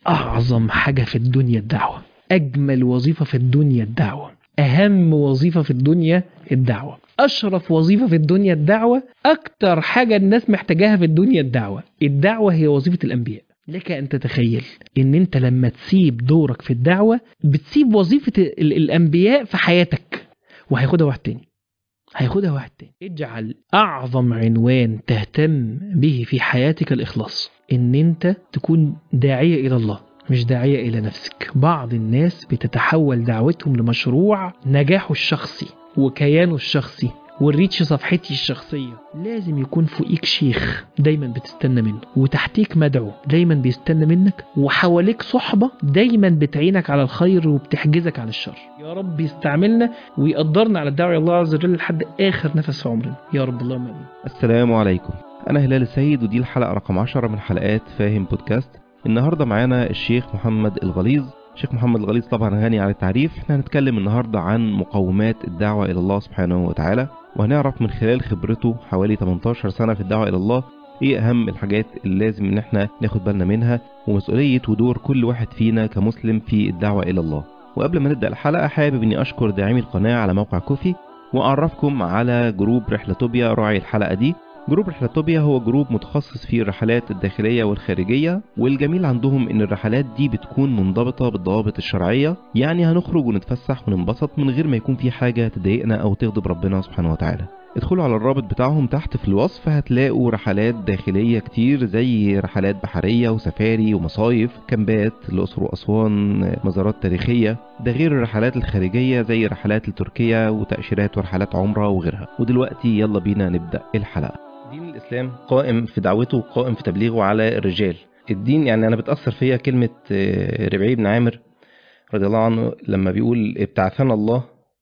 أعظم حاجة في الدنيا الدعوة أجمل وظيفة في الدنيا الدعوة أهم وظيفة في الدنيا الدعوة أشرف وظيفة في الدنيا الدعوة أكتر حاجة الناس محتاجاها في الدنيا الدعوة الدعوة هي وظيفة الأنبياء لك أن تتخيل إن أنت لما تسيب دورك في الدعوة بتسيب وظيفة ال- الأنبياء في حياتك وهياخدها واحد تاني هياخدها واحد تاني اجعل أعظم عنوان تهتم به في حياتك الإخلاص إن أنت تكون داعية إلى الله مش داعية إلى نفسك بعض الناس بتتحول دعوتهم لمشروع نجاحه الشخصي وكيانه الشخصي والريتش صفحتي الشخصية لازم يكون فوقيك شيخ دايما بتستنى منه وتحتيك مدعو دايما بيستنى منك وحواليك صحبة دايما بتعينك على الخير وبتحجزك عن الشر يا رب يستعملنا ويقدرنا على الدعوة إلى الله عز وجل لحد آخر نفس في عمرنا يا رب اللهم آمين السلام عليكم أنا هلال السيد ودي الحلقة رقم 10 من حلقات فاهم بودكاست النهاردة معانا الشيخ محمد الغليظ الشيخ محمد الغليظ طبعا غني عن التعريف احنا هنتكلم النهاردة عن مقومات الدعوة إلى الله سبحانه وتعالى وهنعرف من خلال خبرته حوالي 18 سنة في الدعوة إلى الله ايه أهم الحاجات اللي لازم ان احنا ناخد بالنا منها ومسؤولية ودور كل واحد فينا كمسلم في الدعوة إلى الله وقبل ما نبدأ الحلقة حابب اني أشكر داعمي القناة على موقع كوفي وأعرفكم على جروب رحلتوبيا راعي الحلقة دي جروب رحلتوبيا هو جروب متخصص في الرحلات الداخلية والخارجية والجميل عندهم ان الرحلات دي بتكون منضبطة بالضوابط الشرعية يعني هنخرج ونتفسح وننبسط من غير ما يكون في حاجة تضايقنا او تغضب ربنا سبحانه وتعالى ادخلوا على الرابط بتاعهم تحت في الوصف هتلاقوا رحلات داخلية كتير زي رحلات بحرية وسفاري ومصايف كامبات الأقصر وأسوان مزارات تاريخية ده غير الرحلات الخارجية زي رحلات لتركيا وتأشيرات ورحلات عمرة وغيرها ودلوقتي يلا بينا نبدأ الحلقة دين الإسلام قائم في دعوته وقائم في تبليغه على الرجال الدين يعني أنا بتأثر فيها كلمة آه، ربعي بن عامر رضي الله عنه لما بيقول ابتعثنا الله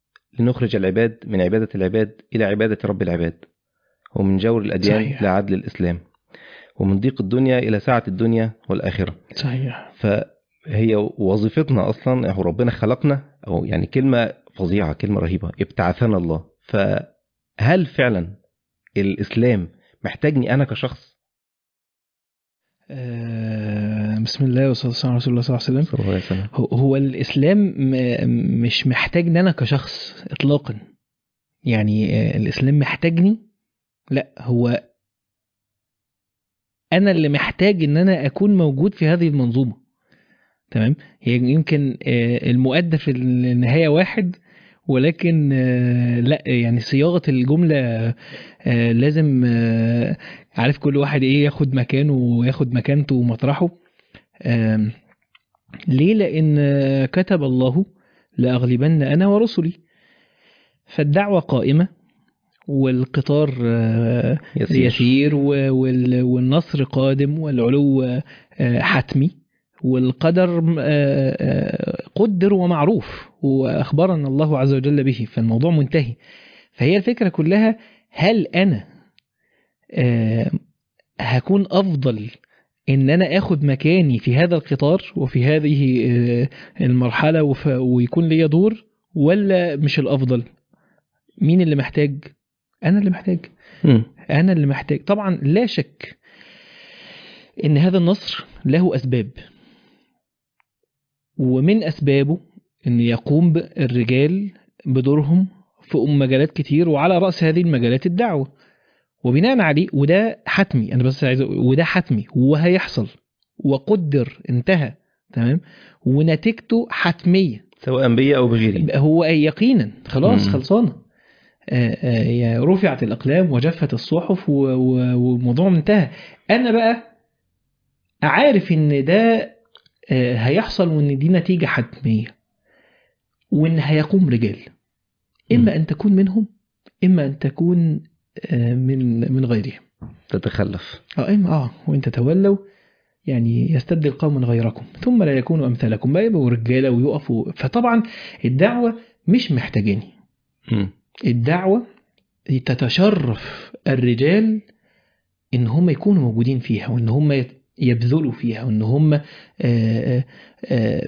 لنخرج العباد من عبادة العباد إلى عبادة رب العباد ومن جور الأديان صحيح. إلى عدل الإسلام ومن ضيق الدنيا إلى سعة الدنيا والآخرة صحيح فهي وظيفتنا أصلا هو ربنا خلقنا أو يعني كلمة فظيعة كلمة رهيبة ابتعثنا الله فهل فعلا الإسلام محتاجني أنا كشخص آه بسم الله والصلاة والسلام على رسول الله صلى الله عليه وسلم صلى الله عليه وسلم هو- هو الإسلام م- مش محتاجني أنا كشخص إطلاقا يعني آه، الإسلام محتاجني لا هو أنا اللي محتاج إن أنا أكون موجود في هذه المنظومة تمام هي يمكن آه، المؤدى في النهاية واحد ولكن آه، لا يعني صياغة الجملة آه، لازم آه، عارف كل واحد ايه ياخد مكانه وياخد مكانته ومطرحه آم، ليه لأن آه، كتب الله لأغلبن أنا ورسلي فالدعوة قائمة والقطار آه، يسير. يسير و- وال- والنصر قادم والعلو آه، حتمي والقدر آه، آه، قدر ومعروف وأخبرنا الله عز وجل به فالموضوع منتهي فهي الفكرة كلها هل أنا آه، هكون أفضل إن أنا آخد مكاني في هذا القطار وفي هذه آه، المرحلة وف- ويكون ليا دور ولا مش الأفضل مين اللي محتاج أنا اللي محتاج مم. أنا اللي محتاج طبعا لا شك إن هذا النصر له أسباب ومن أسبابه إن يقوم ب- الرجال بدورهم في مجالات كتير وعلى رأس هذه المجالات الدعوة وبناء عليه وده حتمي أنا بس عايز أقول- وده حتمي وهيحصل وقدر انتهى تمام ونتيجته حتمية سواء بيا أو بغيري يبقى هو يقينا خلاص مم. خلصانه آه، آه، يا رفعت الاقلام وجفت الصحف و- و- والموضوع انتهى انا بقى عارف ان ده آه، هيحصل وان دي نتيجه حتميه وان هيقوم رجال اما ان تكون منهم اما ان تكون آه، من من غيرهم تتخلف اه اما اه وان تتولوا يعني يستبدل قوما غيركم ثم لا يكونوا امثالكم بقى يبقوا رجاله ويقفوا فطبعا الدعوه مش محتاجاني مم. الدعوة تتشرف الرجال ان هم يكونوا موجودين فيها وان هم يت- يبذلوا فيها وان هم آه، آه، آه،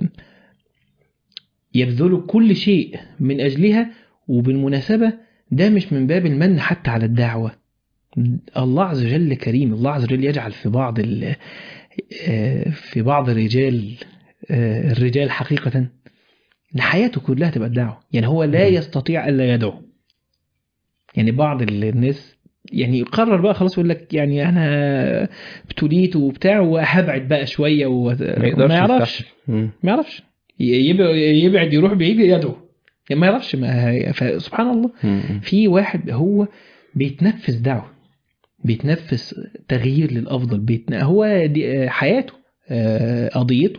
يبذلوا كل شيء من اجلها وبالمناسبة ده مش من باب المن حتى على الدعوة الله عز وجل كريم الله عز وجل يجعل في بعض ال آه، في بعض الرجال آه، الرجال حقيقة إن حياته كلها تبقى الدعوة يعني هو لا مم. يستطيع ألا يدعو يعني بعض الناس يعني يقرر بقى خلاص يقول لك يعني أنا ابتليت وبتاع وهبعد بقى شوية و... ما يقدرش ما يعرفش يستحمل. مم. ما يعرفش ي- يبعد يبعد يروح بعيد يدعو يعني ما يعرفش ما فسبحان الله مم. في واحد هو بيتنفس دعوة بيتنفس تغيير للأفضل بيتن... هو دي حياته آه، قضيته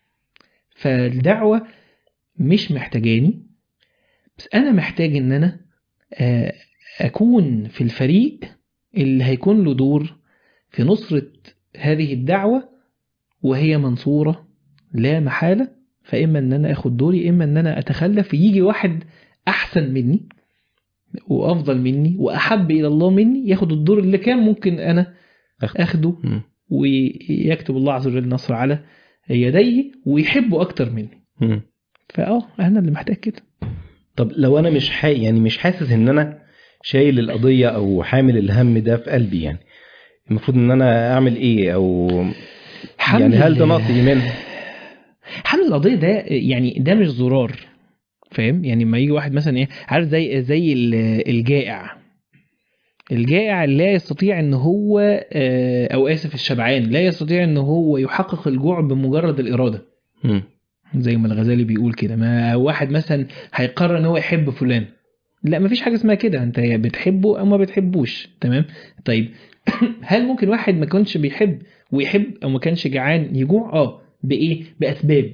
فالدعوة مش محتاجاني بس أنا محتاج إن أنا آه، أكون في الفريق اللي هيكون له دور في نصرة هذه الدعوة وهي منصورة لا محالة فإما إن أنا أخد دوري إما إن أنا أتخلف ويجي واحد أحسن مني وأفضل مني وأحب إلى الله مني ياخد الدور اللي كان ممكن أنا أخد. أخده مم. ويكتب الله عز وجل النصر على يدي ويحبه أكتر مني مم. فأه أنا اللي محتاج كده طب لو انا مش حي... يعني مش حاسس ان انا شايل القضيه او حامل الهم ده في قلبي يعني المفروض ان انا اعمل ايه او يعني هل ده نقص ايمان حل القضيه ده يعني ده مش زرار فاهم يعني لما يجي واحد مثلا ايه عارف زي زي ال- الجائع الجائع لا يستطيع ان هو آه، او اسف الشبعان لا يستطيع ان هو يحقق الجوع بمجرد الاراده مم. زي ما الغزالي بيقول كده ما واحد مثلا هيقرر ان هو يحب فلان لا مفيش حاجه اسمها كده انت يا بتحبه او ما بتحبوش تمام طيب هل ممكن واحد ما كانش بيحب ويحب او ما كانش جعان يجوع اه بايه باسباب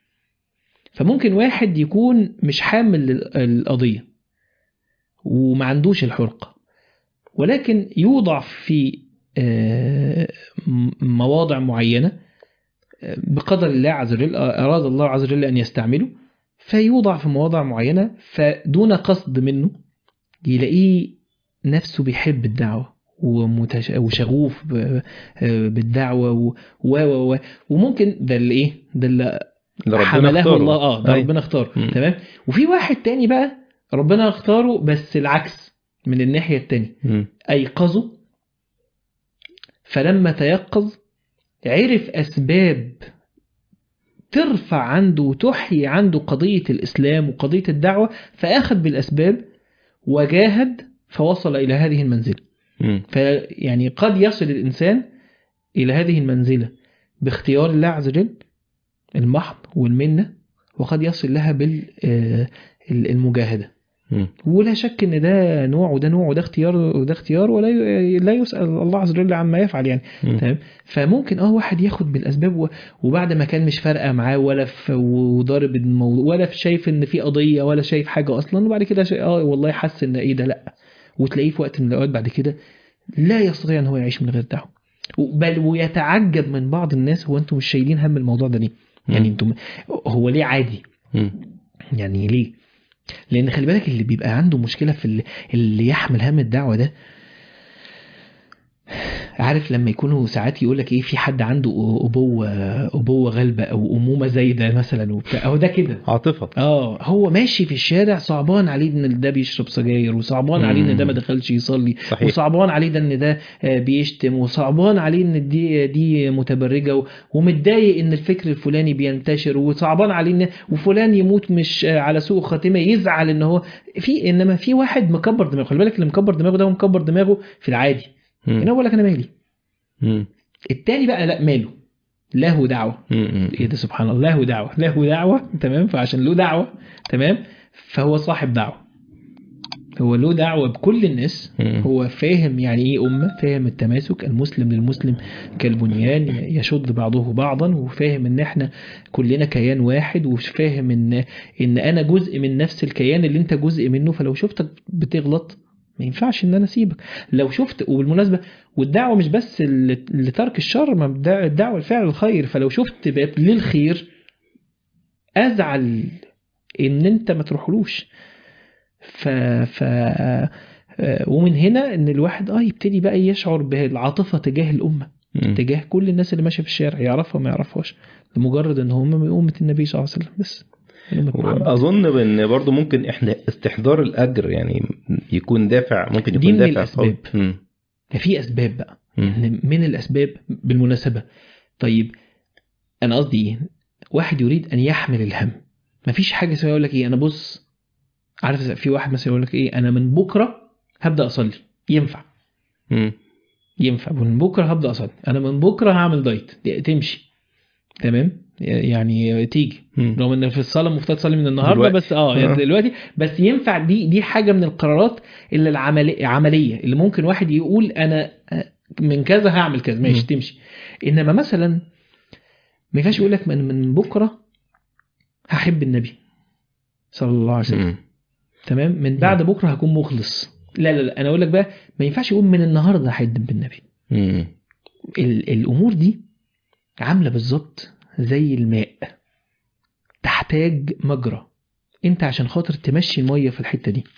فممكن واحد يكون مش حامل ال- القضيه وما عندوش الحرقه ولكن يوضع في آه، م- مواضع معينه بقدر الله عز وجل أراد الله عز وجل أن يستعمله فيوضع في مواضع معينة فدون قصد منه يلاقيه نفسه بيحب الدعوة ومتش... وشغوف ب... بالدعوة و... و... و... و... وممكن ده اللي ايه ده اللي اللي ربنا حمله اختاره. الله اه ده أيوة. ربنا اختاره مم. تمام وفي واحد تاني بقى ربنا اختاره بس العكس من الناحية التانية مم. أيقظه فلما تيقظ عرف أسباب ترفع عنده وتحيي عنده قضية الإسلام وقضية الدعوة فأخذ بالأسباب وجاهد فوصل إلى هذه المنزلة مم. فيعني قد يصل الإنسان إلى هذه المنزلة باختيار الله عز وجل المحض والمنة وقد يصل لها بالمجاهدة مم. ولا شك ان ده نوع وده نوع وده اختيار وده اختيار ولا ي- لا يسأل الله عز وجل عما يفعل يعني مم. تمام فممكن اه واحد ياخد بالاسباب و- وبعد ما كان مش فارقه معاه ولا في وضارب الموضوع ولا في شايف ان في قضيه ولا شايف حاجه اصلا وبعد كده شيء اه والله حس ان ايه ده لا وتلاقيه في وقت من الاوقات بعد كده لا يستطيع ان هو يعيش من غير دعوه بل ويتعجب من بعض الناس هو انتم مش شايلين هم الموضوع ده ليه؟ يعني مم. انتم هو ليه عادي؟ مم. يعني ليه؟ لان خلي بالك اللي بيبقى عنده مشكله في اللي, اللي يحمل هم الدعوه ده عارف لما يكونوا ساعات يقول لك ايه في حد عنده ابوه ابوه غالبه او امومه زايده مثلا وبتاع اهو ده كده عاطفه اه هو ماشي في الشارع صعبان عليه ان ده بيشرب سجاير وصعبان عليه ان ده ما مم. دخلش يصلي صحيح وصعبان عليه ده ان ده آه، بيشتم وصعبان عليه ان دي دي متبرجه و- ومتضايق ان الفكر الفلاني بينتشر وصعبان عليه ان وفلان يموت مش آه، على سوء خاتمه يزعل ان هو في انما في واحد مكبر دماغه خلي بالك اللي مكبر دماغه ده هو مكبر دماغه في العادي مم. هنا بقول لك انا مالي مم. التاني بقى لا ماله له دعوه مم. ايه ده سبحان الله له دعوه له دعوه تمام فعشان له دعوه تمام فهو صاحب دعوه هو له دعوه بكل الناس مم. هو فاهم يعني ايه امه فاهم التماسك المسلم للمسلم كالبنيان يشد بعضه بعضا وفاهم ان احنا كلنا كيان واحد وفاهم ان ان انا جزء من نفس الكيان اللي انت جزء منه فلو شفتك بتغلط ما ينفعش ان انا اسيبك لو شفت وبالمناسبه والدعوه مش بس ل- لترك الشر ما الدع- الدعوه لفعل الخير فلو شفت باب للخير ازعل ان انت ما تروحلوش ف ف آه، ومن هنا ان الواحد اه يبتدي بقى يشعر بالعاطفه تجاه الامه مم. تجاه كل الناس اللي ماشيه في الشارع يعرفها وما يعرفهاش لمجرد ان هم من امه النبي صلى الله عليه وسلم بس من أمة محمد. اظن بان برضو ممكن احنا استحضار الاجر يعني يكون دافع ممكن يكون دي من دافع الأسباب. قوي. مم. ده في اسباب بقى مم. ان من الاسباب بالمناسبه طيب انا قصدي ايه واحد يريد ان يحمل الهم مفيش حاجه اسمها يقول لك ايه انا بص عارف في واحد مثلا يقول لك ايه انا من بكره هبدا اصلي ينفع مم. ينفع من بكره هبدا اصلي انا من بكره هعمل دايت دي- تمشي تمام يعني تيجي مم. رغم ان في الصلاه المفترض تصلي من النهارده دلوقتي. بس اه يعني آه. دلوقتي بس ينفع دي دي حاجه من القرارات اللي العمليه عمليه اللي ممكن واحد يقول انا من كذا هعمل كذا ماشي مم. تمشي انما مثلا ما ينفعش يقول لك من من بكره هحب النبي صلى الله عليه وسلم مم. تمام من بعد بكره هكون مخلص لا لا لا انا اقول لك بقى ما ينفعش يقول من النهارده هحب بالنبي مم. ال- الامور دي عامله بالظبط زي الماء تحتاج مجرى انت عشان خاطر تمشي الميه في الحته دي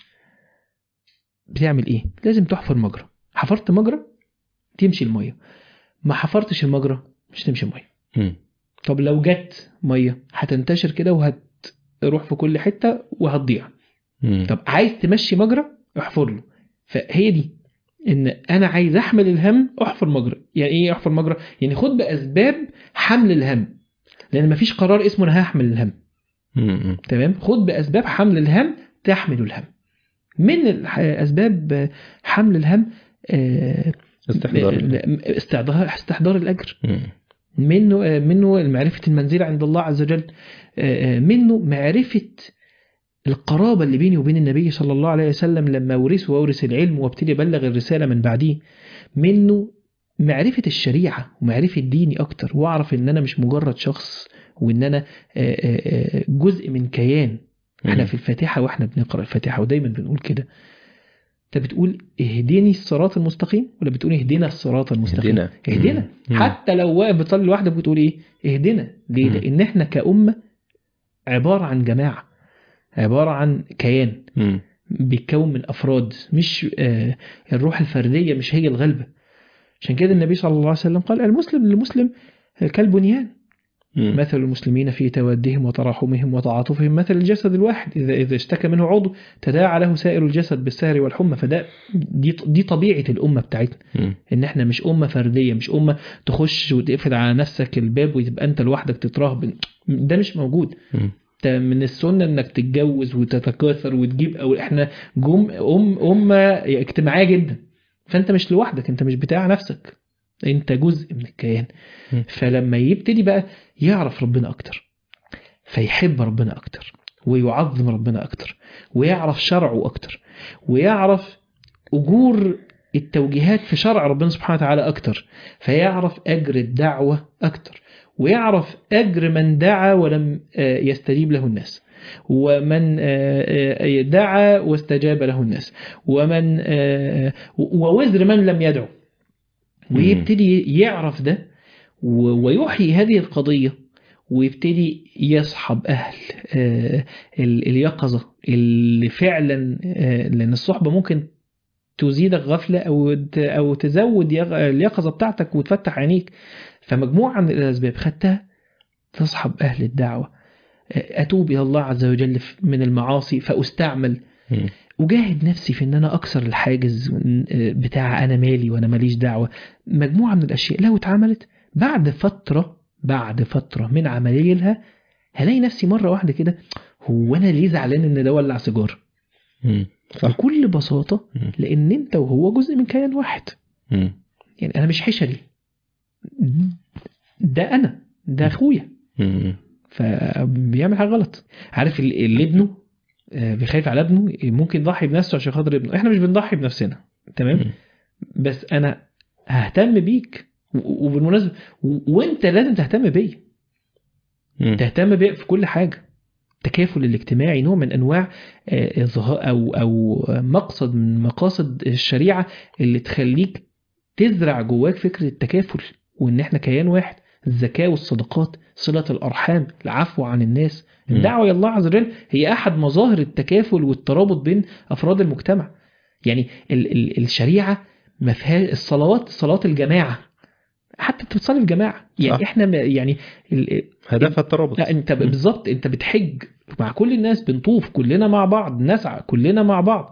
بتعمل ايه لازم تحفر مجرى حفرت مجرى تمشي الميه ما حفرتش المجرى مش تمشي الميه مم. طب لو جت ميه هتنتشر كده وهتروح في كل حته وهتضيع مم. طب عايز تمشي مجرى احفر له فهي دي ان انا عايز احمل الهم احفر مجرى يعني ايه احفر مجرى يعني خد باسباب حمل الهم لان مفيش قرار اسمه انا هحمل الهم مم. تمام خد باسباب حمل الهم تحمل الهم من الح- اسباب حمل الهم آه، استحضار استحضار استحضار الاجر مم. منه آه، منه معرفه المنزله عند الله عز وجل آه، آه، منه معرفه القرابة اللي بيني وبين النبي صلى الله عليه وسلم لما ورثه وورث العلم وابتدي أبلغ الرسالة من بعديه منه معرفة الشريعة ومعرفة ديني أكتر وأعرف إن أنا مش مجرد شخص وإن أنا آه، آه، آه، جزء من كيان احنا مم. في الفاتحة واحنا بنقرأ الفاتحة ودايما بنقول كده انت بتقول اهدني الصراط المستقيم ولا بتقول اهدنا الصراط المستقيم اهدنا. اهدنا مم. حتى لو واقف بتصلي لوحدك بتقول ايه اهدنا ليه مم. لان احنا كأمة عبارة عن جماعة عبارة عن كيان مم. بيتكون من افراد مش آه، الروح الفرديه مش هي الغلبه عشان كده النبي صلى الله عليه وسلم قال المسلم للمسلم كالبنيان مم. مثل المسلمين في تودهم وتراحمهم وتعاطفهم مثل الجسد الواحد اذا اذا اشتكى منه عضو تداعى له سائر الجسد بالسهر والحمى فده دي دي طبيعه الامه بتاعتنا مم. ان احنا مش امه فرديه مش امه تخش وتقفل على نفسك الباب وتبقى انت لوحدك تترهبن ده مش موجود مم. انت من السنه انك تتجوز وتتكاثر وتجيب او احنا جم ام امه اجتماعيه جدا فانت مش لوحدك انت مش بتاع نفسك انت جزء من الكيان م. فلما يبتدي بقى يعرف ربنا اكتر فيحب ربنا اكتر ويعظم ربنا اكتر ويعرف شرعه اكتر ويعرف اجور التوجيهات في شرع ربنا سبحانه وتعالى اكتر فيعرف اجر الدعوه اكتر ويعرف اجر من دعا ولم آه، يستجيب له الناس ومن آه، آه، دعا واستجاب له الناس ومن آه، ووزر من لم يدعو ويبتدي يعرف ده و- ويحيي هذه القضية ويبتدي يصحب أهل آه، ال- اليقظة اللي فعلا آه، لأن الصحبة ممكن تزيدك غفلة أو ت- أو تزود يغ- اليقظة بتاعتك وتفتح عينيك فمجموعة من الأسباب خدتها تصحب أهل الدعوة آه، أتوب إلى الله عز وجل ف- من المعاصي فأستعمل مم. أجاهد نفسي في إن أنا أكسر الحاجز آه، بتاع أنا مالي وأنا ماليش دعوة مجموعة من الأشياء لو اتعملت بعد فترة بعد فترة من عمليلها هلاقي نفسي مرة واحدة كده هو أنا ليه زعلان إن ده ولع سيجارة مم. صح بكل بساطة مم. لأن أنت وهو جزء من كيان واحد مم. يعني أنا مش حشري ده أنا ده أخويا مم. فبيعمل حاجة غلط عارف ال- اللي ابنه آه، بيخاف على ابنه ممكن يضحي بنفسه عشان خاطر ابنه احنا مش بنضحي بنفسنا تمام مم. بس انا ههتم بيك و- وبالمناسبه و- وانت لازم تهتم بيا مم. تهتم بيا في كل حاجه التكافل الاجتماعي نوع من انواع آه، إظهار- او او مقصد من مقاصد الشريعه اللي تخليك تزرع جواك فكره التكافل وان احنا كيان واحد الزكاه والصدقات صله الارحام العفو عن الناس مم. الدعوه الى الله عز وجل هي احد مظاهر التكافل والترابط بين افراد المجتمع يعني ال ال الشريعه ما فيها الصلوات صلاه الجماعه حتى انت بتصلي في جماعه يعني صح. احنا ما- يعني ال- هدفها الترابط لا انت مم. بالظبط انت بتحج مع كل الناس بنطوف كلنا مع بعض نسعى كلنا مع بعض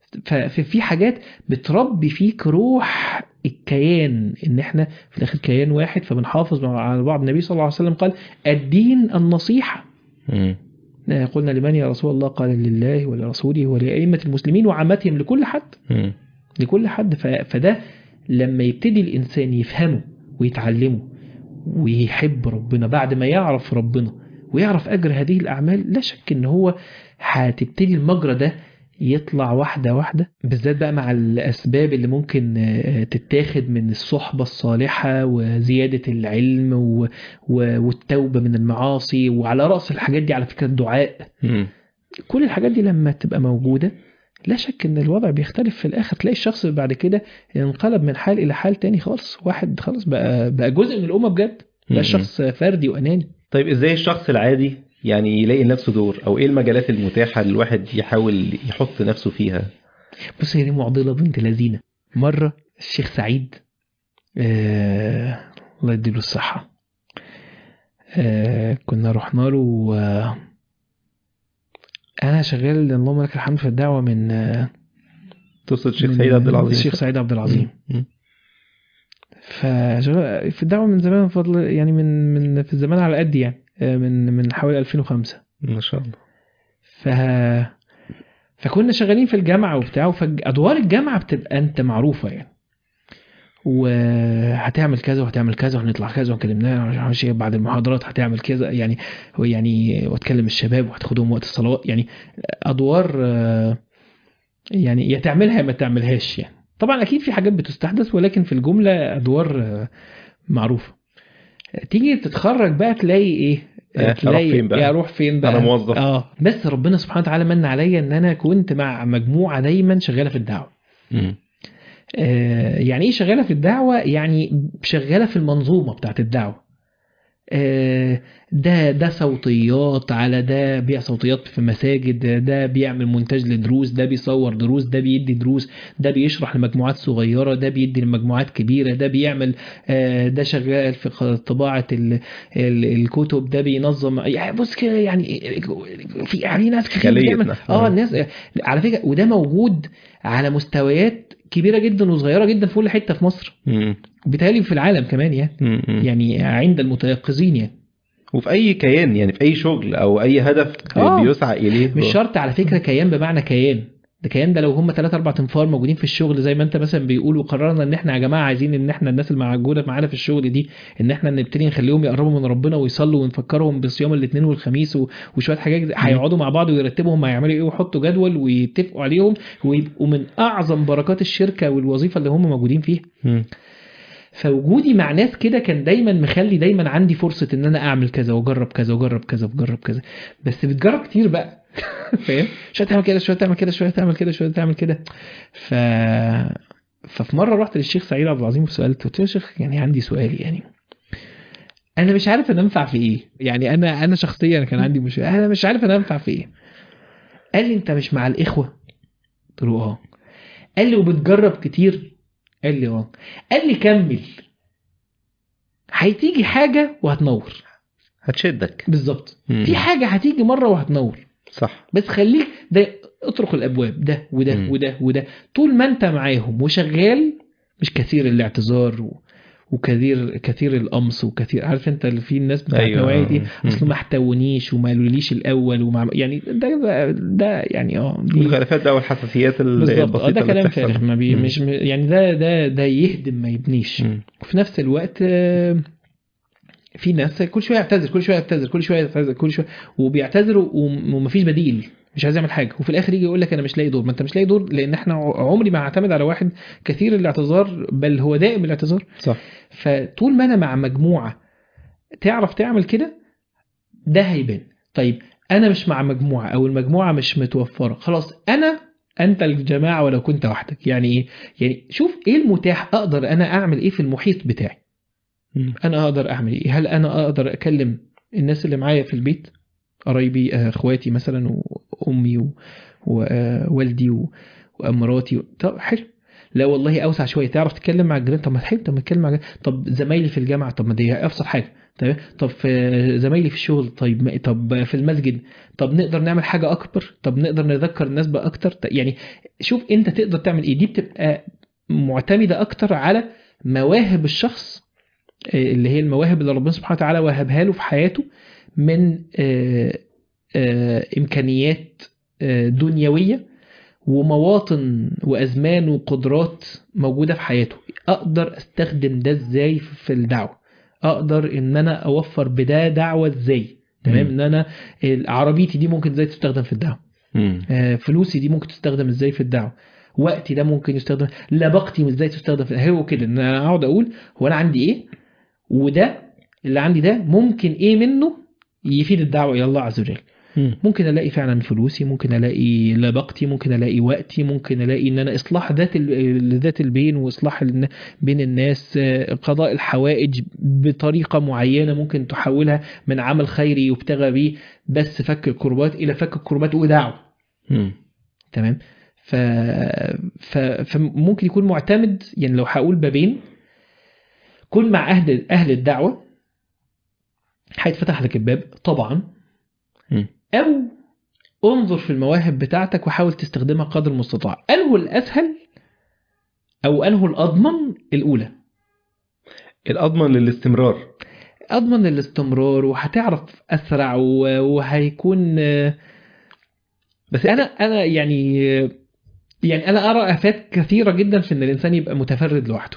ففي في حاجات بتربي فيك روح الكيان ان احنا في الاخر كيان واحد فبنحافظ على بعض النبي صلى الله عليه وسلم قال الدين النصيحه مم. قلنا لمن يا رسول الله قال لله ولرسوله ولأئمة المسلمين وعامتهم لكل حد مم. لكل حد ف- فده لما يبتدي الإنسان يفهمه ويتعلمه ويحب ربنا بعد ما يعرف ربنا ويعرف أجر هذه الأعمال لا شك إن هو هتبتدي المجرى ده يطلع واحدة واحدة بالذات بقى مع الأسباب اللي ممكن آه، تتاخد من الصحبة الصالحة وزيادة العلم و- و- والتوبة من المعاصي وعلى رأس الحاجات دي على فكرة الدعاء مم. كل الحاجات دي لما تبقى موجودة لا شك ان الوضع بيختلف في الاخر تلاقي الشخص بعد كده انقلب من حال الى حال تاني خالص واحد خلاص بقى بقى جزء من الامه بجد مم. بقى شخص فردي واناني طيب ازاي الشخص العادي يعني يلاقي لنفسه دور او ايه المجالات المتاحه اللي الواحد يحاول يحط نفسه فيها بص هي دي معضله بنت لذينه مره الشيخ سعيد آه الله يديله الصحه آه كنا رحنا له آه انا شغال اللهم لك الحمد في الدعوه من آه تقصد الشيخ من سعيد عبد العظيم الشيخ سعيد عبد العظيم مم. فشغال في الدعوه من زمان بفضل يعني من من في الزمان على قد يعني آه، من من حوالي 2005 ما شاء الله ف فكنا شغالين في الجامعه وبتاع فادوار الجامعه بتبقى انت معروفه يعني وهتعمل كذا وهتعمل كذا وهنطلع كذا وكلمناه مش بعد المحاضرات هتعمل كذا يعني هو يعني واتكلم الشباب وهتاخدهم وقت الصلوات يعني ادوار آه، يعني يا تعملها يا ما تعملهاش يعني طبعا اكيد في حاجات بتستحدث ولكن في الجمله ادوار آه، معروفه تيجي تتخرج بقى تلاقي ايه آه، أروح فين بقى؟ إيه، اروح فين بقى انا موظف اه بس ربنا سبحانه وتعالى من عليا ان انا كنت مع مجموعه دايما شغاله في الدعوه مم. آه يعني ايه شغاله في الدعوه يعني شغاله في المنظومه بتاعت الدعوه آه، ده ده صوتيات على ده بيع صوتيات في مساجد ده بيعمل مونتاج لدروس ده بيصور دروس ده بيدي دروس ده بيشرح لمجموعات صغيرة ده بيدي لمجموعات كبيرة ده بيعمل آه، ده شغال في ق- طباعة ال- ال- الكتب ده بينظم يعني بص كده يعني في يعني ناس كتير خلية بتعمل نحن. اه الناس على فكرة وده موجود على مستويات كبيرة جدا وصغيرة جدا في كل حتة في مصر مم. وبالتالي في العالم كمان يعني مم. مم. يعني عند المتيقظين يعني وفي اي كيان يعني في اي شغل او اي هدف آه. بيسعى اليه مش شرط على فكره كيان بمعنى كيان ده كيان ده لو هم ثلاث اربع تنفار موجودين في الشغل زي ما انت مثلا بيقول وقررنا ان احنا يا جماعه عايزين ان احنا الناس اللي موجوده معانا في الشغل دي ان احنا نبتدي نخليهم يقربوا من ربنا ويصلوا ونفكرهم بصيام الاثنين والخميس و- وشويه حاجات زي- هيقعدوا مع بعض ويرتبوا هم هيعملوا ايه ويحطوا جدول ويتفقوا عليهم ويبقوا من اعظم بركات الشركه والوظيفه اللي هم موجودين فيها مم. فوجودي مع ناس كده كان دايما مخلي دايما عندي فرصه ان انا اعمل كذا واجرب كذا واجرب كذا واجرب كذا بس بتجرب كتير بقى فاهم شويه تعمل كده شويه تعمل كده شويه تعمل كده شويه تعمل كده ف ففي مره رحت للشيخ سعيد عبد العظيم وسالته قلت له يا شيخ يعني عندي سؤال يعني انا مش عارف انا انفع في ايه يعني انا انا شخصيا كان عندي مشكله انا مش عارف انا انفع في ايه قال لي انت مش مع الاخوه قلت له اه قال لي وبتجرب كتير قال لي اه قال لي كمل هتيجي حاجه وهتنور هتشدك بالظبط مم. في حاجه هتيجي مره وهتنور صح بس خليك ده اطرق الابواب ده وده مم. وده وده طول ما انت معاهم وشغال مش كثير الاعتذار و... وكثير كثير القمص وكثير عارف انت اللي في الناس بتاعت أيوة. النوعيه دي مم. اصل ما احتونيش وما قالوليش الاول وما يعني ده ده يعني اه دي والخلافات بقى والحساسيات ال- بالظبط البسيطه اه ده اللي كلام بتحصل. فارغ ما بي مم. مش يعني ده ده ده يهدم ما يبنيش مم. وفي نفس الوقت آه، في ناس كل شويه يعتذر كل شويه يعتذر كل شويه يعتذر كل شويه وبيعتذروا وم- ومفيش بديل مش عايز يعمل حاجه وفي الاخر يجي يقول لك انا مش لاقي دور ما انت مش لاقي دور لان احنا عمري ما هعتمد على واحد كثير الاعتذار بل هو دائم الاعتذار صح فطول ما انا مع مجموعه تعرف تعمل كده ده هيبان طيب انا مش مع مجموعه او المجموعه مش متوفره خلاص انا انت الجماعه ولو كنت وحدك يعني ايه يعني شوف ايه المتاح اقدر انا اعمل ايه في المحيط بتاعي مم. انا اقدر اعمل ايه هل انا اقدر اكلم الناس اللي معايا في البيت قرايبي آه، اخواتي مثلا وامي ووالدي ومراتي و... طب حلو لا والله اوسع شويه تعرف تتكلم مع الجيران طب ما تحب طب ما تتكلم مع الجيران. طب زمايلي في الجامعه طب ما دي ابسط حاجه تمام طب في زمايلي في الشغل طيب ما- طب في المسجد طب نقدر نعمل حاجه اكبر طب نقدر نذكر الناس باكتر ط- يعني شوف انت تقدر تعمل ايه دي بتبقى معتمده اكتر على مواهب الشخص آه، اللي هي المواهب اللي ربنا سبحانه وتعالى وهبها له في حياته من آه، آه، امكانيات آه، دنيويه ومواطن وازمان وقدرات موجوده في حياته اقدر استخدم ده ازاي في الدعوه اقدر ان انا اوفر بده دعوه ازاي تمام مم. ان انا عربيتي دي ممكن ازاي تستخدم في الدعوه مم. آه، فلوسي دي ممكن تستخدم ازاي في الدعوه وقتي ده ممكن يستخدم لبقتي ازاي تستخدم في هو كده ان انا اقعد اقول هو انا عندي ايه وده اللي عندي ده ممكن ايه منه يفيد الدعوه الى الله عز وجل مم. ممكن الاقي فعلا فلوسي ممكن الاقي لبقتي ممكن الاقي وقتي ممكن الاقي ان انا اصلاح ذات ال- ذات البين واصلاح الن- بين الناس آه، قضاء الحوائج بطريقه معينه ممكن تحولها من عمل خيري يبتغى به بس فك الكربات الى فك الكربات ودعوه مم. تمام ف... ف... فممكن يكون معتمد يعني لو هقول بابين كن مع اهل اهل الدعوه هيتفتح لك الباب طبعا مم. او انظر في المواهب بتاعتك وحاول تستخدمها قدر المستطاع انه الاسهل او انه الاضمن الاولى الأضمن للاستمرار اضمن الاستمرار وهتعرف اسرع و- وهيكون بس انا انا يعني يعني انا ارى افات كثيره جدا في ان الانسان يبقى متفرد لوحده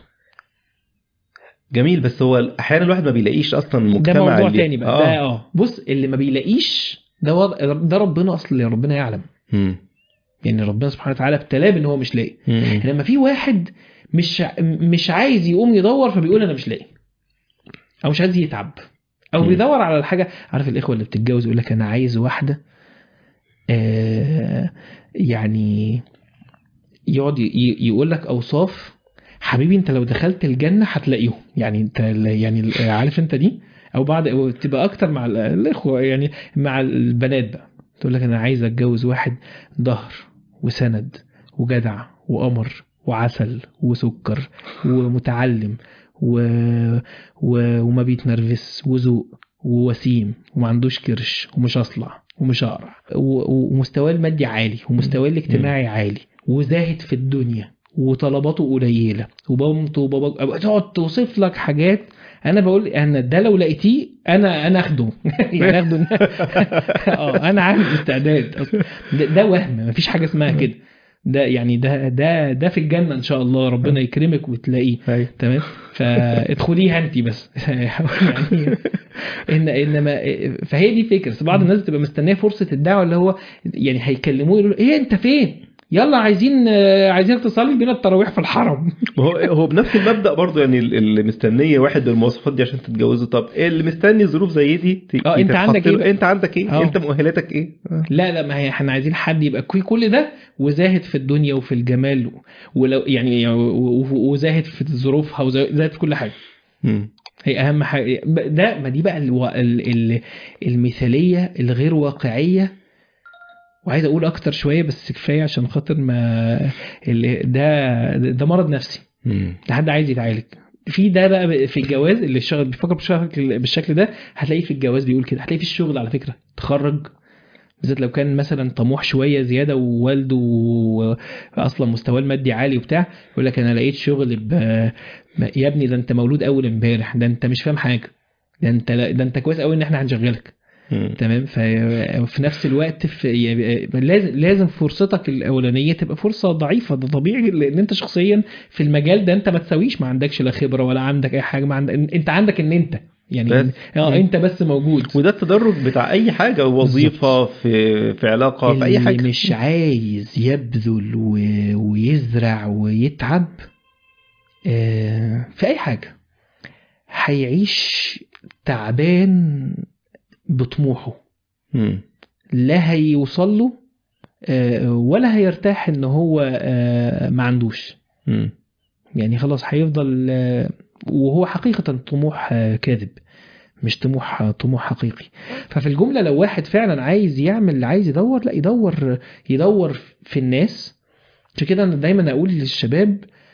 جميل بس هو أحيانا الواحد ما بيلاقيش أصلا ده مجتمع موضوع اللي- تاني بقى آه. ده اه بص اللي ما بيلاقيش ده وضع ده ربنا اصل اللي ربنا يعلم مم. يعني ربنا سبحانه وتعالى ابتلاه بان هو مش لاقي مم. لما في واحد مش ع- مش عايز يقوم يدور فبيقول انا مش لاقي او مش عايز يتعب او مم. بيدور على الحاجه عارف الاخوه اللي بتتجوز يقول لك انا عايز واحده آه يعني يقعد ي- يقول لك اوصاف حبيبي انت لو دخلت الجنه هتلاقيهم يعني انت ال- يعني ال- عارف انت دي او بعد أو تبقى اكتر مع ال- الاخوه يعني مع البنات بقى تقول لك انا عايز اتجوز واحد ظهر وسند وجدع وقمر وعسل وسكر ومتعلم و... و... وما بيتنرفز وذوق ووسيم وما عندوش كرش ومش اصلع ومش اقرع و... ومستواه المادي عالي ومستواه الاجتماعي عالي وزاهد في الدنيا وطلباته قليله وبامته وبابا تقعد توصف لك حاجات انا بقول انا ده لو لقيتيه انا انا اخده يعني اخده اه انا عامل استعداد أصلاً. ده, ده وهم مفيش حاجه اسمها كده ده يعني ده ده ده في الجنه ان شاء الله ربنا يكرمك وتلاقيه أيوة. تمام فادخليها انت بس يعني ان انما فهي دي فكره بس بعض الناس بتبقى مستنيه فرصه الدعوه اللي هو يعني هيكلموه يقولوا ايه انت فين يلا عايزين عايزينك تصلي بينا التراويح في الحرم ما هو هو بنفس المبدا برضه يعني اللي مستنيه واحد بالمواصفات دي عشان تتجوزه طب إيه اللي مستني ظروف زي دي ت- آه، أنت يتحط عندك له- إيه بقى؟ انت عندك ايه آه. انت مؤهلاتك ايه آه. لا لا ما هي احنا عايزين حد يبقى كل كل ده وزاهد في الدنيا وفي الجمال ولو يعني و- و- وزاهد في ظروفها وزاهد في كل حاجه مم. هي اهم حاجه ده ما دي بقى الو... ال... ال... المثاليه الغير واقعيه وعايز اقول اكتر شويه بس كفايه عشان خاطر ما ال... ده ده مرض نفسي مم. ده حد عايز يتعالج في ده بقى في الجواز اللي الشغل بيفكر بالشكل بالشكل ده هتلاقيه في الجواز بيقول كده هتلاقيه في الشغل على فكره تخرج بالذات لو كان مثلا طموح شويه زياده ووالده اصلا مستواه المادي عالي وبتاع يقول لك انا لقيت شغل ب... يا ابني ده انت مولود اول امبارح ده انت مش فاهم حاجه ده انت ده انت كويس قوي ان احنا هنشغلك مم. تمام ففي نفس الوقت في لازم لازم فرصتك الاولانيه تبقى فرصه ضعيفه ده طبيعي لان انت شخصيا في المجال ده انت ما تساويش ما عندكش لا خبره ولا عندك اي حاجه ما عندك انت عندك ان انت يعني بس. اه مم. انت بس موجود وده التدرج بتاع اي حاجه وظيفه في في علاقه في اي اللي حاجه مش عايز يبذل و... ويزرع ويتعب آه، في اي حاجه هيعيش تعبان بطموحه مم. لا هيوصل له آه، ولا هيرتاح ان هو آه، ما عندوش مم. يعني خلاص هيفضل آه، وهو حقيقة طموح آه، كاذب مش طموح آه، طموح حقيقي ففي الجملة لو واحد فعلا عايز يعمل عايز يدور لا يدور يدور في الناس عشان كده انا دايما اقول للشباب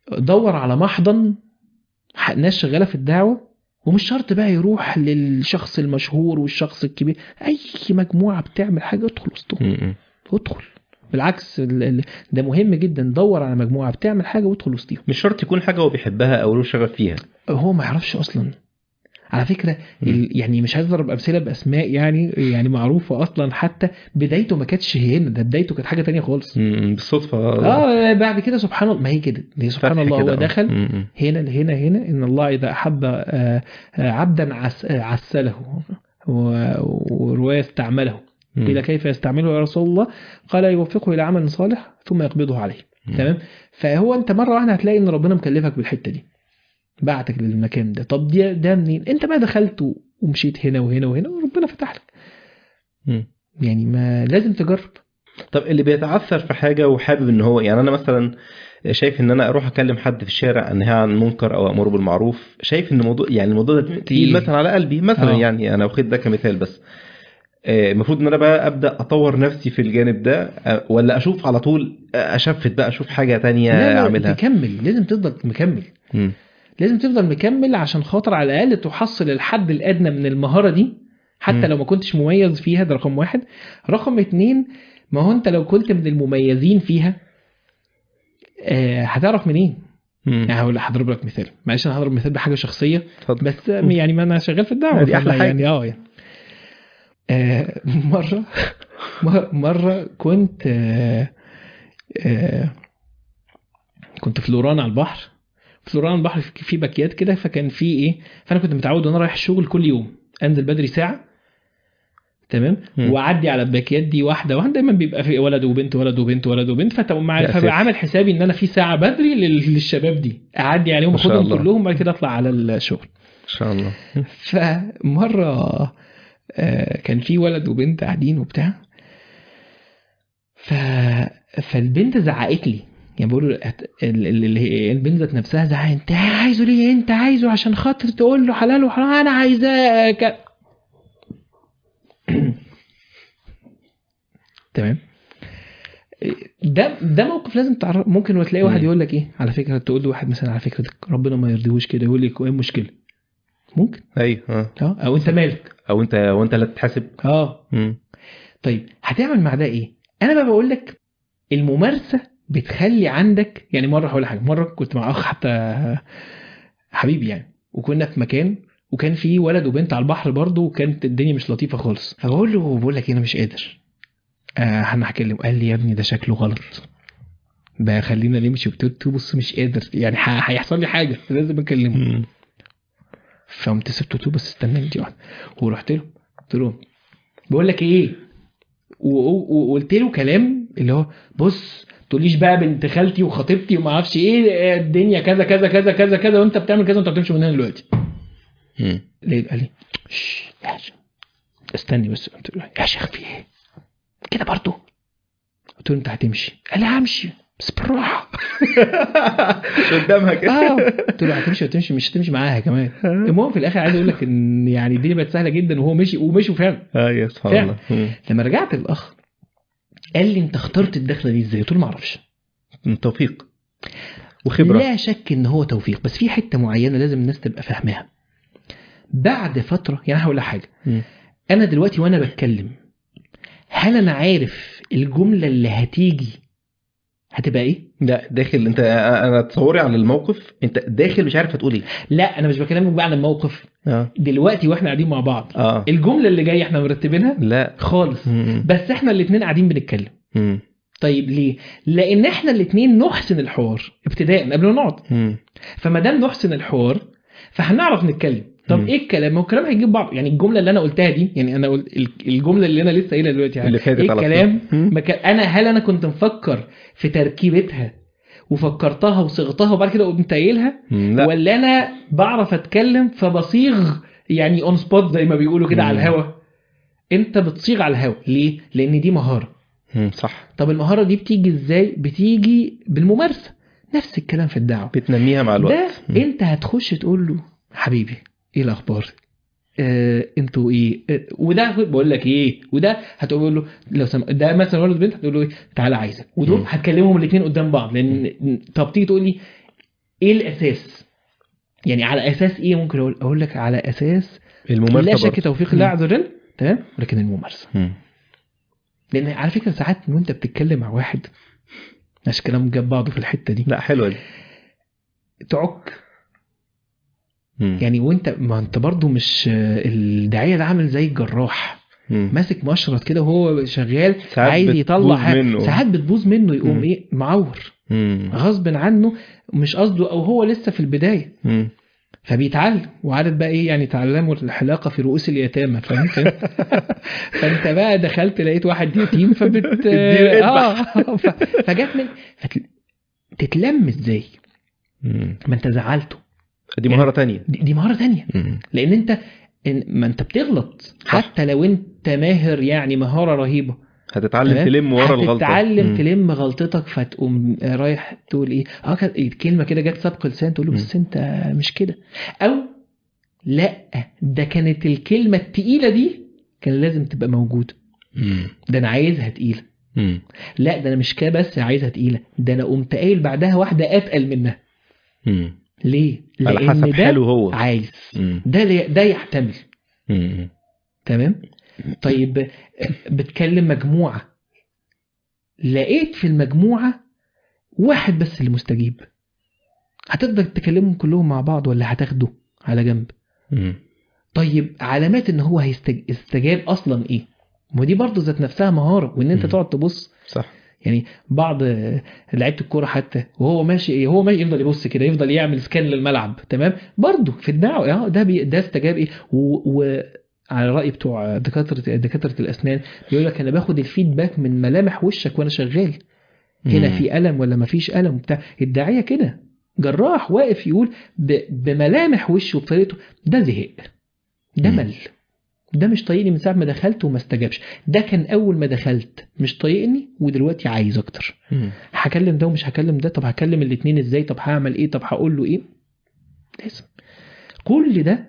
دور على محضن ح- ناس شغاله في الدعوه ومش شرط بقى يروح للشخص المشهور والشخص الكبير اي مجموعه بتعمل حاجه ادخل وسطهم م- ادخل بالعكس ال- ال- ده مهم جدا دور على مجموعه بتعمل حاجه وادخل وسطيهم مش شرط يكون حاجه هو بيحبها او له شغف فيها هو ما يعرفش اصلا على فكره ال- يعني مش عايز اضرب امثله باسماء يعني يعني معروفه اصلا حتى بدايته ما كانتش هنا ده بدايته كانت حاجه تانية خالص م- بالصدفه اه بعد كده سبحان الله ما هي كده هي سبحان فتح الله كده، هو آه. دخل م- م. هنا هنا هنا ان الله اذا احب آه، آه، عبدا عس آه، عسله و- وروايه استعمله م. قيل كيف يستعمله يا رسول الله قال يوفقه الى عمل صالح ثم يقبضه عليه م. تمام فهو انت مره واحده هتلاقي ان ربنا مكلفك بالحته دي بعتك للمكان ده طب دي ده منين انت بقى دخلت و- ومشيت هنا وهنا وهنا وربنا فتح لك م. يعني ما لازم تجرب طب اللي بيتعثر في حاجه وحابب ان هو يعني انا مثلا شايف ان انا اروح اكلم حد في الشارع انهى عن منكر او امر بالمعروف شايف ان الموضوع يعني الموضوع ده تقيل تقيل. مثلا على قلبي مثلا آه. يعني انا واخد ده كمثال بس آه، المفروض ان انا بقى ابدا اطور نفسي في الجانب ده آه، ولا اشوف على طول آه، اشفت بقى اشوف حاجه تانية لا لا اعملها تكمل لازم تفضل مكمل مم. لازم تفضل مكمل عشان خاطر على الاقل تحصل الحد الادنى من المهاره دي حتى مم. لو ما كنتش مميز فيها ده رقم واحد رقم اتنين ما هو انت لو كنت من المميزين فيها آه هتعرف منين مم. يعني هقول هضرب لك مثال معلش انا هضرب مثال بحاجه شخصيه اتفضل بس يعني ما انا شغال في الدعوه دي أحلى فأنا حاجة. يعني اه يعني آه مره مره كنت آه آه كنت في لوران على البحر في لوران على البحر في في باكيات كده فكان في ايه فانا كنت متعود وانا رايح الشغل كل يوم انزل بدري ساعه تمام مم. واعدي على الباكيات دي واحده واحده دايما بيبقى في ولد وبنت ولد وبنت ولد وبنت فتقوم ده عارف أساسي. فبقى عامل حسابي ان انا في ساعه بدري لل- للشباب دي اعدي عليهم ما شاء اخدهم الله. كلهم بعد كده اطلع على الشغل ان شاء الله فمره آه، كان في ولد وبنت قاعدين وبتاع ف فالبنت زعقت لي يعني بقول له هت- ال- ال- اللي هي البنت ذات نفسها زعقت انت عايزه ليه انت عايزه عشان خاطر تقول له حلال وحرام انا عايزاه ك... تمام ده ده موقف لازم تعرف ممكن وتلاقي واحد مم. يقول لك ايه على فكره تقول له واحد مثلا على فكره ربنا ما يرضيهوش كده يقول لك ايه المشكله ممكن ايوه اه اه او انت مالك او انت وانت اللي تتحاسب اه مم. طيب هتعمل مع ده ايه انا بقى بقول لك الممارسه بتخلي عندك يعني مره هقول لك حاجه مره كنت مع اخ حتى حبيبي يعني وكنا في مكان وكان في ولد وبنت على البحر برضه وكانت الدنيا مش لطيفه خالص فبقول له بقول لك إيه، انا مش قادر آه انا هكلم قال لي يا ابني ده شكله غلط بقى خلينا نمشي قلت له بص مش قادر يعني ح- هيحصل لي حاجه لازم اكلمه مم. فقمت سبته قلت له بس استنى انت واحده ورحت له قلت له بقول لك ايه و- و- وقلت له كلام اللي هو بص تقوليش بقى بنت خالتي وخطيبتي وما اعرفش ايه الدنيا كذا كذا كذا كذا كذا وانت بتعمل كذا وانت بتمشي من هنا دلوقتي مم. ليه قال لي "شش، يا شيخ استني بس قلت له يا شيخ في ايه كده برضه قلت له انت هتمشي قال لي همشي بس بالراحه قدامها كده اه قلت له هتمشي هتمشي مش هتمشي معاها كمان المهم في الاخر عايز اقول لك ان يعني الدنيا بقت سهله جدا وهو مشي ومشوا فعلا اه يا سبحان فعلا. الله مم. لما رجعت للاخ قال لي انت اخترت الدخله دي ازاي؟ قلت له ما اعرفش مم. توفيق وخبره لا شك ان هو توفيق بس في حته معينه لازم الناس تبقى فاهماها بعد فتره يعني أنا هقول لك حاجه مم. انا دلوقتي وانا بتكلم هل انا عارف الجمله اللي هتيجي هتبقى ايه؟ لا داخل انت انا تصوري على الموقف انت داخل مش عارف هتقول ايه لا انا مش بكلمك بقى عن الموقف اه دلوقتي واحنا قاعدين مع بعض اه الجمله اللي جايه احنا مرتبينها لا خالص مم. بس احنا الاثنين قاعدين بنتكلم مم. طيب ليه؟ لان احنا الاثنين نحسن الحوار ابتداء قبل ما نقعد مم. فما دام نحسن الحوار فهنعرف نتكلم طب مم. ايه الكلام؟ ما هو الكلام هيجيب بعض يعني الجمله اللي انا قلتها دي يعني انا قلت ال- الجمله اللي انا لسه قايلها دلوقتي يعني اللي فاتت ايه على طول. الكلام؟ مم. ما كان انا هل انا كنت مفكر في تركيبتها وفكرتها وصيغتها وبعد كده قمت قايلها مم. لا ولا انا بعرف اتكلم فبصيغ يعني اون سبوت زي ما بيقولوا كده على مم. الهوا انت بتصيغ على الهوا ليه؟ لان دي مهاره مم. صح طب المهاره دي بتيجي ازاي؟ بتيجي بالممارسه نفس الكلام في الدعوه بتنميها مع الوقت ده مم. انت هتخش تقول له حبيبي ايه الاخبار آه انتوا ايه آه وده بقول لك ايه وده هتقول له لو سم... ده مثلا ولد بنت هتقول له ايه تعالى عايزك ودول مم. هتكلمهم الاثنين قدام بعض لان طب تيجي تقول لي ايه الاساس يعني على اساس ايه ممكن اقول اقول لك على اساس الممارسه لا شك برضه. توفيق الله عز وجل تمام ولكن الممارسه مم. لان على فكره ساعات وانت بتتكلم مع واحد مش كلام جاب بعضه في الحته دي لا حلوه دي تعك مم. يعني وانت ما انت برضو مش الداعيه ده عامل زي الجراح مم. ماسك مشرط كده وهو شغال ساعات عايز بتبوظ يطلع حاجه منه. ساعات بتبوظ منه يقوم مم. ايه معور مم. غصب عنه مش قصده او هو لسه في البدايه مم. فبيتعلم وعادت بقى ايه يعني تعلموا الحلاقه في رؤوس اليتامى فاهم فانت بقى دخلت لقيت واحد يتيم فبت اديله اه ف- فجت من فتل... تتلم ازاي مم. ما انت زعلته دي مهاره تانية دي, دي مهاره تانية مم. لان انت إن ما انت بتغلط صح. حتى لو انت ماهر يعني مهاره رهيبه هتتعلم تمام؟ تلم ورا الغلطه هتتعلم مم. تلم غلطتك فتقوم رايح تقول ايه اه كانت كلمه كده جت سبق لسان تقول له مم. بس انت مش كده او لا ده كانت الكلمه التقيله دي كان لازم تبقى موجوده مم. ده انا عايزها تقيله مم. لا ده انا مش كده بس عايزها تقيله ده انا قمت قايل بعدها واحده اتقل منها مم. ليه على لان حسب ده حاله هو عايز مم. ده لي- ده يحتمل مم. تمام طيب بتكلم مجموعة لقيت في المجموعة واحد بس اللي مستجيب هتقدر تكلمهم كلهم مع بعض ولا هتاخده على جنب مم. طيب علامات ان هو هيستجاب اصلا ايه ما دي برضه ذات نفسها مهارة وان انت مم. تقعد تبص صح يعني بعض لعيبه الكوره حتى وهو ماشي هو ماشي يفضل يبص كده يفضل يعمل سكان للملعب تمام برضه في الدعوه اه ده بي ده استجاب ايه و, و على راي بتوع دكاتره دكاتره الاسنان بيقول لك انا باخد الفيدباك من ملامح وشك وانا شغال هنا مم. في الم ولا ما فيش الم بتاع الداعيه كده جراح واقف يقول ب... بملامح وشه وبطريقته ده زهق ده مم. مل ده مش طايقني من ساعه ما دخلت وما استجابش ده كان اول ما دخلت مش طايقني ودلوقتي عايز اكتر مم. هكلم ده ومش هكلم ده طب هكلم الاتنين ازاي طب هعمل ايه طب هقول له ايه لازم كل ده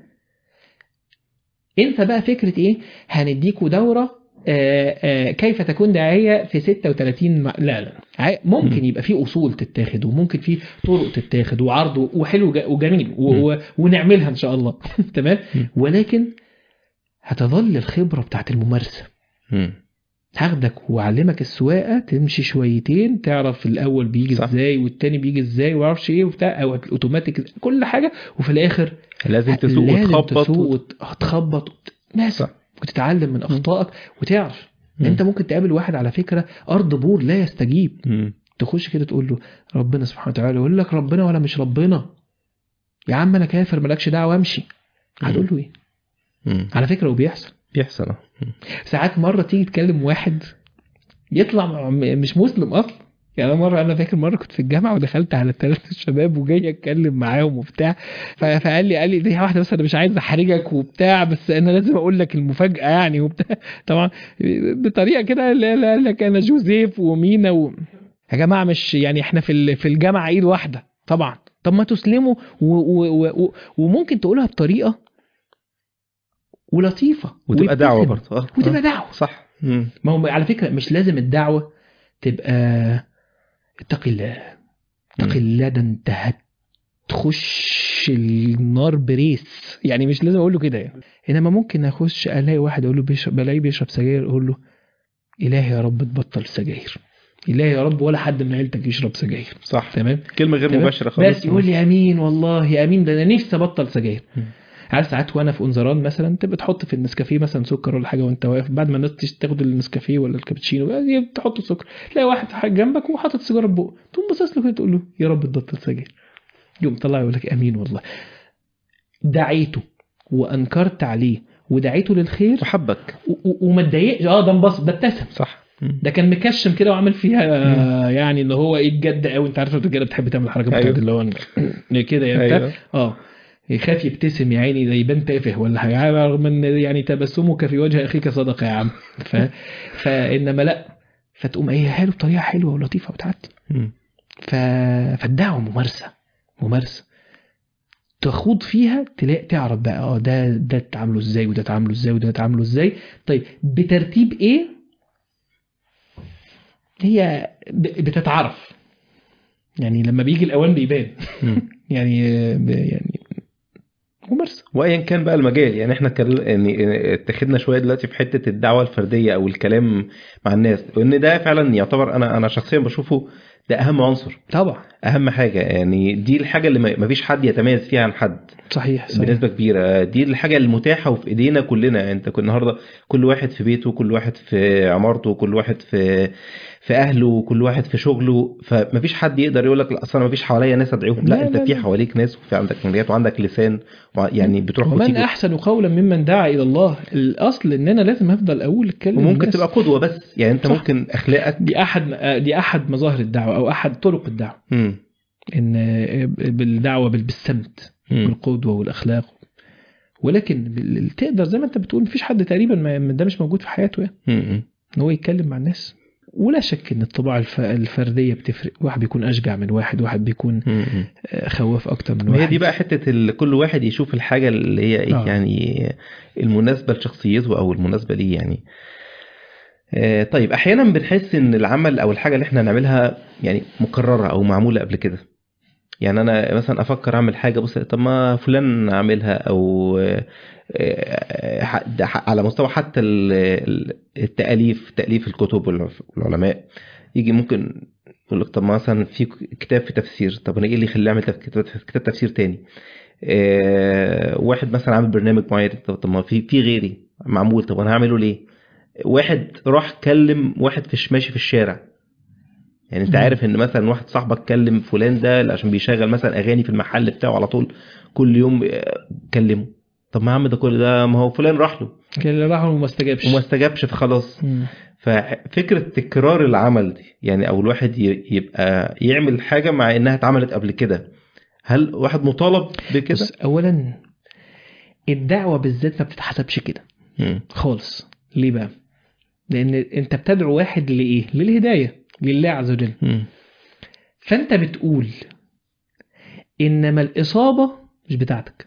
انسى بقى فكره ايه هنديكوا دوره آه آه كيف تكون داعيه في 36 م... لا لا عا- ممكن مم. يبقى في اصول تتاخد وممكن في طرق تتاخد وعرض وحلو ج- وجميل و... مم. و... ونعملها ان شاء الله تمام مم. ولكن هتظل الخبره بتاعت الممارسه مم. هاخدك واعلمك السواقه تمشي شويتين تعرف الاول بيجي صح. ازاي والتاني بيجي ازاي ومعرفش ايه وبتاع او الاوتوماتيك إزاي، كل حاجه وفي الاخر لازم تسوق لازم وتخبط تسوق و... وت- هتخبط وت- ناس صح. وتتعلم من اخطائك وتعرف مم. انت ممكن تقابل واحد على فكره ارض بور لا يستجيب مم. تخش كده تقول له ربنا سبحانه وتعالى يقول لك ربنا ولا مش ربنا يا عم انا كافر مالكش دعوه امشي هتقول له ايه مم. على فكره وبيحصل بيحصل آه. مم. ساعات مره تيجي تكلم واحد يطلع م- مش مسلم اصلا يعني أنا مره انا فاكر مره كنت في الجامعه ودخلت على الثلاثه الشباب وجاي اتكلم معاهم وبتاع ف- فقال لي قال لي دي واحده بس انا مش عايز احرجك وبتاع بس انا لازم اقول لك المفاجاه يعني وبتاع طبعا بطريقه كده لا- لا- قال لك انا جوزيف ومينا و... يا جماعه مش يعني احنا في ال- في الجامعه ايد واحده طبعا طب ما تسلموا و... و... و... و... وممكن تقولها بطريقه ولطيفه وتبقى دعوه ويبتسم. برضه آه. وتبقى آه. دعوه صح مم. ما هو على فكره مش لازم الدعوه تبقى اتقي الله اتقي مم. الله ده انت هتخش النار بريس يعني مش لازم اقول له كده يعني انما ممكن اخش الاقي واحد اقول له بيشرب بلاقيه بيشرب سجاير اقول له الهي يا رب تبطل سجاير الهي يا رب ولا حد من عيلتك يشرب سجاير صح تمام كلمه غير تمام؟ مباشره خالص بس يقول لي امين والله امين ده انا نفسي ابطل سجاير مم. عارف ساعات وانا في انظران مثلا انت بتحط في النسكافيه مثلا سكر ولا حاجه وانت واقف بعد ما الناس تيجي تاخد النسكافيه ولا الكابتشينو يعني بتحط سكر تلاقي واحد حاجة جنبك وحاطط سيجاره في بقه تقوم باصص له كده تقول له يا رب تبطل سجاير يقوم طلع يقول لك امين والله دعيته وانكرت عليه ودعيته للخير وحبك و- و- وما اتضايقش اه ده انبسط ده ابتسم صح مم. ده كان مكشم كده وعامل فيها آه يعني ان هو ايه الجد قوي انت عارف الرجاله بتحب تعمل الحركات أيوه. بتاعت اللي هو كده يعني بتاع. ايوه اه يخاف يبتسم يا عيني ده يبان تافه ولا حاجه رغم ان يعني تبسمك في وجه اخيك صدقه يا عم ف... فانما لا فتقوم قايلها له بطريقه حلوه ولطيفه وتعدي مم. ف... فالدعوه ممارسه ممارسه تخوض فيها تلاقي تعرف بقى اه ده ده تعامله ازاي وده تعامله ازاي وده تعامله ازاي طيب بترتيب ايه هي ب- بتتعرف يعني لما بيجي الاوان بيبان مم. يعني آه، ب- يعني ممارسه وايا كان بقى المجال يعني احنا كان يعني اتخذنا شويه دلوقتي في حته الدعوه الفرديه او الكلام مع الناس وان ده فعلا يعتبر انا انا شخصيا بشوفه ده اهم عنصر طبعا اهم حاجه يعني دي الحاجه اللي ما فيش حد يتميز فيها عن حد صحيح صحيح بنسبه كبيره دي الحاجه المتاحه وفي ايدينا كلنا يعني انت كل النهارده كل واحد في بيته كل واحد في عمارته كل واحد في في اهله كل واحد في شغله فمفيش حد يقدر يقول لك لا اصل انا مفيش حواليا ناس ادعيهم لا, لا، انت لا، في لا. حواليك ناس وفي عندك امنيات وعندك لسان وع- يعني بتروح ومن وتيجي احسن قولا ممن دعا الى الله الاصل ان انا لازم افضل اقول اتكلم وممكن الناس. تبقى قدوه بس يعني انت صح. ممكن اخلاقك دي احد دي احد مظاهر الدعوه او احد طرق الدعوه مم. ان بالدعوه بال- بالسمت مم. والقدوه والاخلاق ولكن بال- تقدر زي ما انت بتقول مفيش حد تقريبا ما ده مش موجود في حياته يعني مم. ان هو يتكلم مع الناس ولا شك ان الطباع الف- الفرديه بتفرق واحد بيكون اشجع من واحد واحد بيكون مم. آه، خواف اكتر من ما واحد هي دي بقى حته ال- كل واحد يشوف الحاجه اللي هي ايه آه. يعني المناسبه لشخصيته او المناسبه ليه يعني آه، طيب احيانا بنحس ان العمل او الحاجه اللي احنا نعملها يعني مكرره او معموله قبل كده يعني انا مثلا افكر اعمل حاجه بص طب ما فلان عاملها او آه، آه، ح- ده ح- على مستوى حتى ال- ال- التاليف تاليف الكتب والع- والعلماء يجي ممكن يقول لك طب ما مثلا في كتاب في تفسير طب انا ايه اللي يخليني اعمل تف- كتاب كتاب تفسير تاني آه، واحد مثلا عامل برنامج معين طب طب ما في في غيري معمول طب انا هعمله ليه واحد راح كلم واحد في ماشي في الشارع يعني انت مم. عارف ان مثلا واحد صاحبك كلم فلان ده عشان بيشغل مثلا اغاني في المحل بتاعه على طول كل يوم آه، كلمه طب ما يا عم ده كل ده ما هو فلان راح له كان اللي راح وما استجابش وما استجابش فخلاص مم. ففكره تكرار العمل دي يعني او الواحد ي- يبقى يعمل حاجه مع انها اتعملت قبل كده هل واحد مطالب بكده؟ بص اولا الدعوه بالذات ما بتتحسبش كده مم. خالص ليه بقى لان انت بتدعو واحد لايه للهدايه لله عز وجل مم. فانت بتقول انما الاصابه مش بتاعتك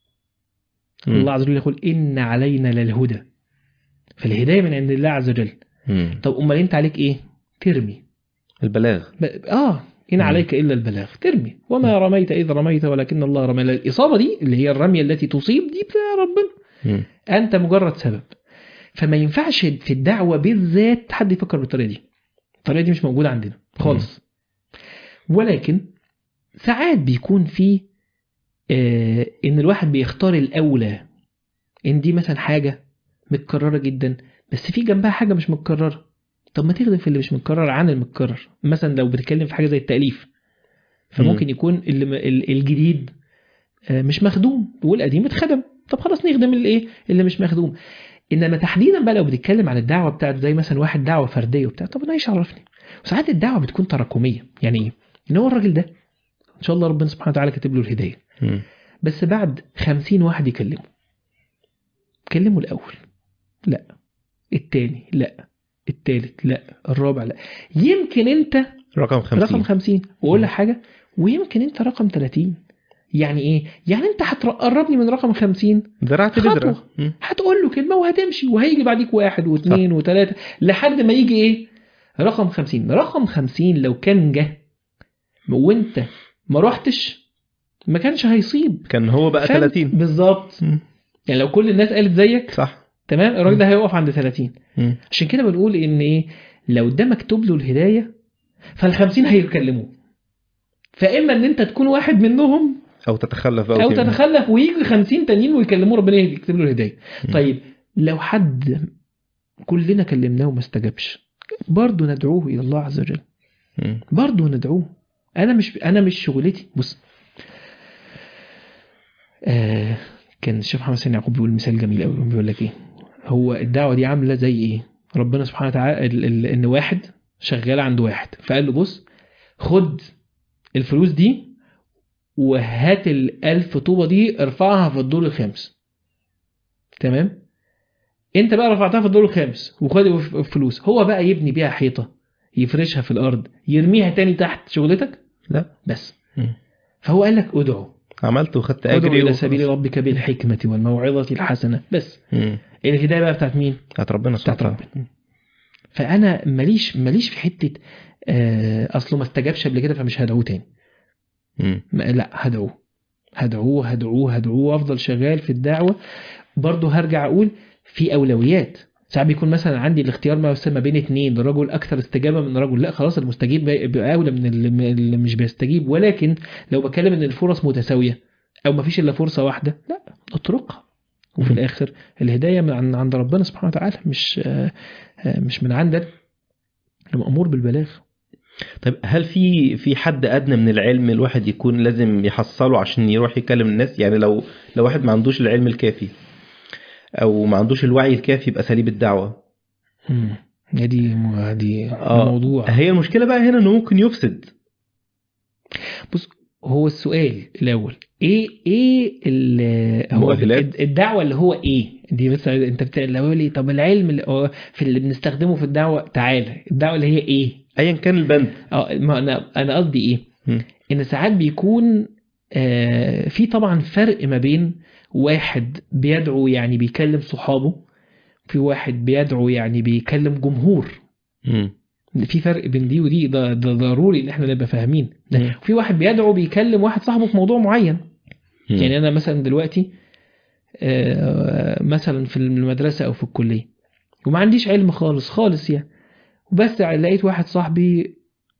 مم. الله عز وجل يقول ان علينا للهدى فالهدايه من عند الله عز وجل مم. طب امال انت عليك ايه ترمي البلاغ ب... اه ان مم. عليك الا البلاغ ترمي وما رميت اذ رميت ولكن الله رمى الاصابه دي اللي هي الرميه التي تصيب دي بتاع ربنا مم. انت مجرد سبب فما ينفعش في الدعوه بالذات حد يفكر بالطريقه دي الطريقه دي مش موجوده عندنا خالص ولكن ساعات بيكون في آه ان الواحد بيختار الاولى ان دي مثلا حاجه متكرره جدا بس في جنبها حاجه مش متكرره طب ما تخدم في اللي مش متكرر عن المتكرر مثلا لو بتتكلم في حاجه زي التاليف فممكن يكون اللي م- ال- الجديد آه، مش مخدوم والقديم اتخدم طب خلاص نخدم الايه اللي مش مخدوم انما تحديدا بقى لو بتتكلم عن الدعوه بتاعت زي مثلا واحد دعوه فرديه وبتاع طب انا ايش عرفني وساعات الدعوه بتكون تراكميه يعني ايه ان هو الراجل ده ان شاء الله ربنا سبحانه وتعالى كاتب له الهدايه مم. بس بعد خمسين واحد يكلمه كلمه الأول لا التاني لا التالت لا الرابع لا يمكن انت رقم 50 رقم خمسين واقول لك حاجة ويمكن انت رقم 30 يعني ايه يعني انت هتقربني من رقم 50 زرعت خطوة. بذرة مم. هتقول له كلمة وهتمشي وهيجي بعديك واحد واثنين وثلاثة لحد ما يجي ايه رقم 50 رقم 50 لو كان جه وانت ما رحتش ما كانش هيصيب كان هو بقى فاهم؟ 30 بالظبط مم. يعني لو كل الناس قالت زيك صح تمام الراجل ده هيقف عند 30 مم. عشان كده بنقول ان ايه لو ده مكتوب له الهدايه فال50 هيكلموه فاما ان انت تكون واحد منهم او تتخلف بقى او وتبقى- تتخلف ويجي 50 تانيين ويكلموه ربنا يكتب له الهدايه مم. طيب لو حد كلنا كلمناه وما استجابش برضه ندعوه الى الله عز وجل مم. برضه ندعوه انا مش انا مش شغلتي بص آه كان الشيخ محمد سيدنا يعقوب بيقول مثال جميل قوي بيقول لك ايه هو الدعوه دي عامله زي ايه ربنا سبحانه وتعالى ال- ال- ان واحد شغال عند واحد فقال له بص خد الفلوس دي وهات الألف طوبة دي ارفعها في الدور الخامس تمام انت بقى رفعتها في الدور الخامس وخد الفلوس هو بقى يبني بيها حيطة يفرشها في الأرض يرميها تاني تحت شغلتك لا بس مم. فهو قال لك ادعو عملت وخدت ادعو اجري إلى وخلاص. سبيل ربك بالحكمة والموعظة الحسنة بس مم. الهداية بقى بتاعت مين؟ بتاعت ربنا بتاعت سبحانه ربنا. وتعالى. فأنا ماليش ماليش في حتة آه، أصله ما استجابش قبل كده فمش هدعوه تاني مم. ما لا هدعوه هدعوه هدعوه هدعوه وافضل شغال في الدعوه برضه هرجع اقول في اولويات ساعات بيكون مثلا عندي الاختيار ما يسمى بين اتنين رجل اكثر استجابه من رجل لا خلاص المستجيب بيبقى اولى من اللي اللي مش بيستجيب ولكن لو بتكلم ان الفرص متساويه او ما فيش الا فرصه واحده لا اتركها وفي مم. الاخر الهدايه من عن- عند ربنا سبحانه وتعالى مش آه، آه، مش من عندك مأمور بالبلاغ طيب هل في في حد ادنى من العلم الواحد يكون لازم يحصله عشان يروح يكلم الناس يعني لو لو واحد ما عندوش العلم الكافي او ما عندوش الوعي الكافي يبقى اساليب الدعوه مم. هي دي م- دي آه. موضوع هي المشكله بقى هنا انه ممكن يفسد هو السؤال الاول ايه ايه ال- هو مؤهلات؟ الدعوه اللي هو ايه دي بس انت بت... لو لي طب العلم اللي هو في اللي بنستخدمه في الدعوه تعالى الدعوه اللي هي ايه ايا كان البند اه ما انا انا قصدي ايه مم. ان ساعات بيكون آه في طبعا فرق ما بين واحد بيدعو يعني بيكلم صحابه في واحد بيدعو يعني بيكلم جمهور مم. في فرق بين دي ودي ده, ده ضروري ان احنا نبقى فاهمين مم. في واحد بيدعو بيكلم واحد صاحبه في موضوع معين مم. يعني انا مثلا دلوقتي آه، مثلا في المدرسه او في الكليه وما عنديش علم خالص خالص يعني وبس لقيت واحد صاحبي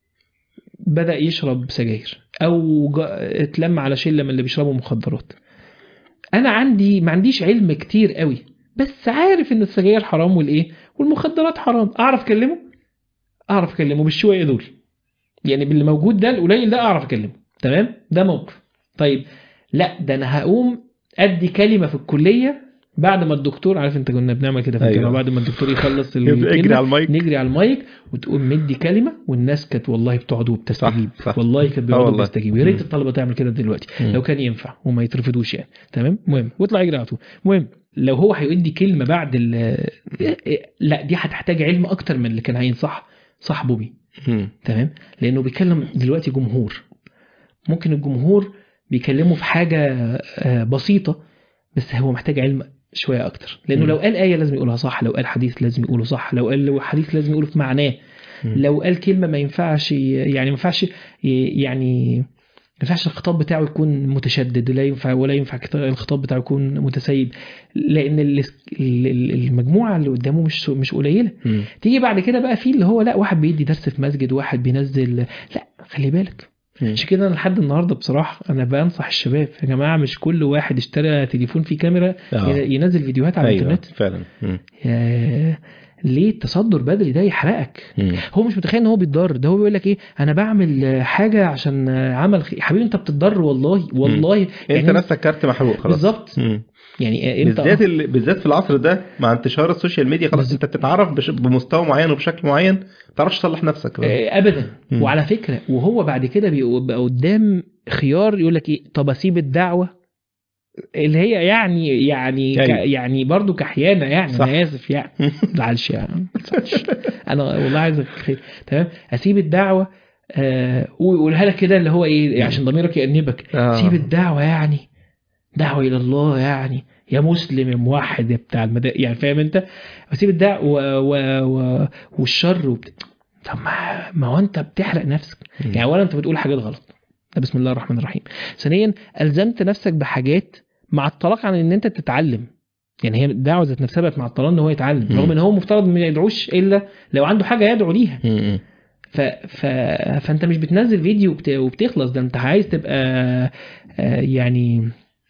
بدا يشرب سجاير او جا- اتلم على شله من اللي بيشربوا مخدرات انا عندي ما عنديش علم كتير قوي بس عارف ان السجاير حرام والايه والمخدرات حرام اعرف اكلمه اعرف اكلمه بالشويه دول يعني باللي موجود ده القليل ده اعرف اكلمه تمام ده موقف طيب لا ده انا هقوم ادي كلمه في الكليه بعد ما الدكتور عارف انت كنا بنعمل كده في أيوة. الجامعه بعد ما الدكتور يخلص اجري الكلمه على المايك نجري على المايك وتقوم مدي كلمه والناس كانت والله بتقعد وبتستجيب صح، صح. والله كانت آه بيقعدوا والله. بيستجيبوا يا ريت مم. الطلبه تعمل كده دلوقتي مم. لو كان ينفع وما يترفضوش يعني تمام مهم واطلع يجري على طول المهم لو هو هيدي كلمه بعد ال لا دي هتحتاج علم اكتر من اللي كان هينصح صاحبه بيه مم. تمام لانه بيكلم دلوقتي جمهور ممكن الجمهور بيكلمه في حاجه آه، بسيطه بس هو محتاج علم شويه اكتر لانه مم. لو قال ايه لازم يقولها صح لو قال حديث لازم يقوله صح لو قال لو حديث لازم يقوله في معناه مم. لو قال كلمه ما ينفعش يعني ما ينفعش يعني ما ينفعش الخطاب بتاعه يكون متشدد لا ينفع ولا ينفع كت- الخطاب بتاعه يكون متسيب لان ال- ال- المجموعه اللي قدامه مش مش قليله مم. تيجي بعد كده بقى في اللي هو لا واحد بيدي درس في مسجد واحد بينزل لا خلي بالك مم. عشان كده انا لحد النهارده بصراحه انا بنصح الشباب يا جماعه مش كل واحد اشترى تليفون فيه كاميرا آه. ينزل فيديوهات على ايوه الانترنت فعلا مم. يا- ليه التصدر بدري ده يحرقك مم. هو مش متخيل ان هو بيتضر ده هو بيقول لك ايه انا بعمل آه، حاجه عشان آه، عمل خير حبيبي انت بتتضر والله والله انت نفسك كارت محروق خلاص بالظبط مم. يعني آه، انت بالذات ال... بالذات في العصر ده مع انتشار السوشيال ميديا خلاص بالظبط. انت بتتعرف بش... بمستوى معين وبشكل معين ما تعرفش تصلح نفسك آه، ابدا مم. وعلى فكره وهو بعد كده بيبقى قدام خيار يقول لك ايه طب اسيب الدعوه اللي هي يعني يعني ك أيوة. يعني برضه كحيانه يعني صح. انا اسف يعني ما تزعلش يعني ما تزعلش. انا والله عايزك خير تمام اسيب الدعوه آه ويقولها لك كده اللي هو ايه عشان ضميرك يأنبك آه. سيب الدعوه يعني دعوه الى الله يعني يا مسلم يا موحد يا بتاع المدا يعني فاهم انت وسيب الدعوه و... و... و... والشر وبت... طب ما ما هو انت بتحرق نفسك مم. يعني اولا انت بتقول حاجات غلط ده بسم الله الرحمن الرحيم ثانيا الزمت نفسك بحاجات مع الطلاق عن ان انت تتعلم يعني هي الدعوه ذات نفسها بقت مع الطلاق ان هو يتعلم مم. رغم ان هو مفترض ما يدعوش الا لو عنده حاجه يدعو ليها مم. ف... ف... فانت مش بتنزل فيديو وبت... وبتخلص ده انت عايز تبقى آه، يعني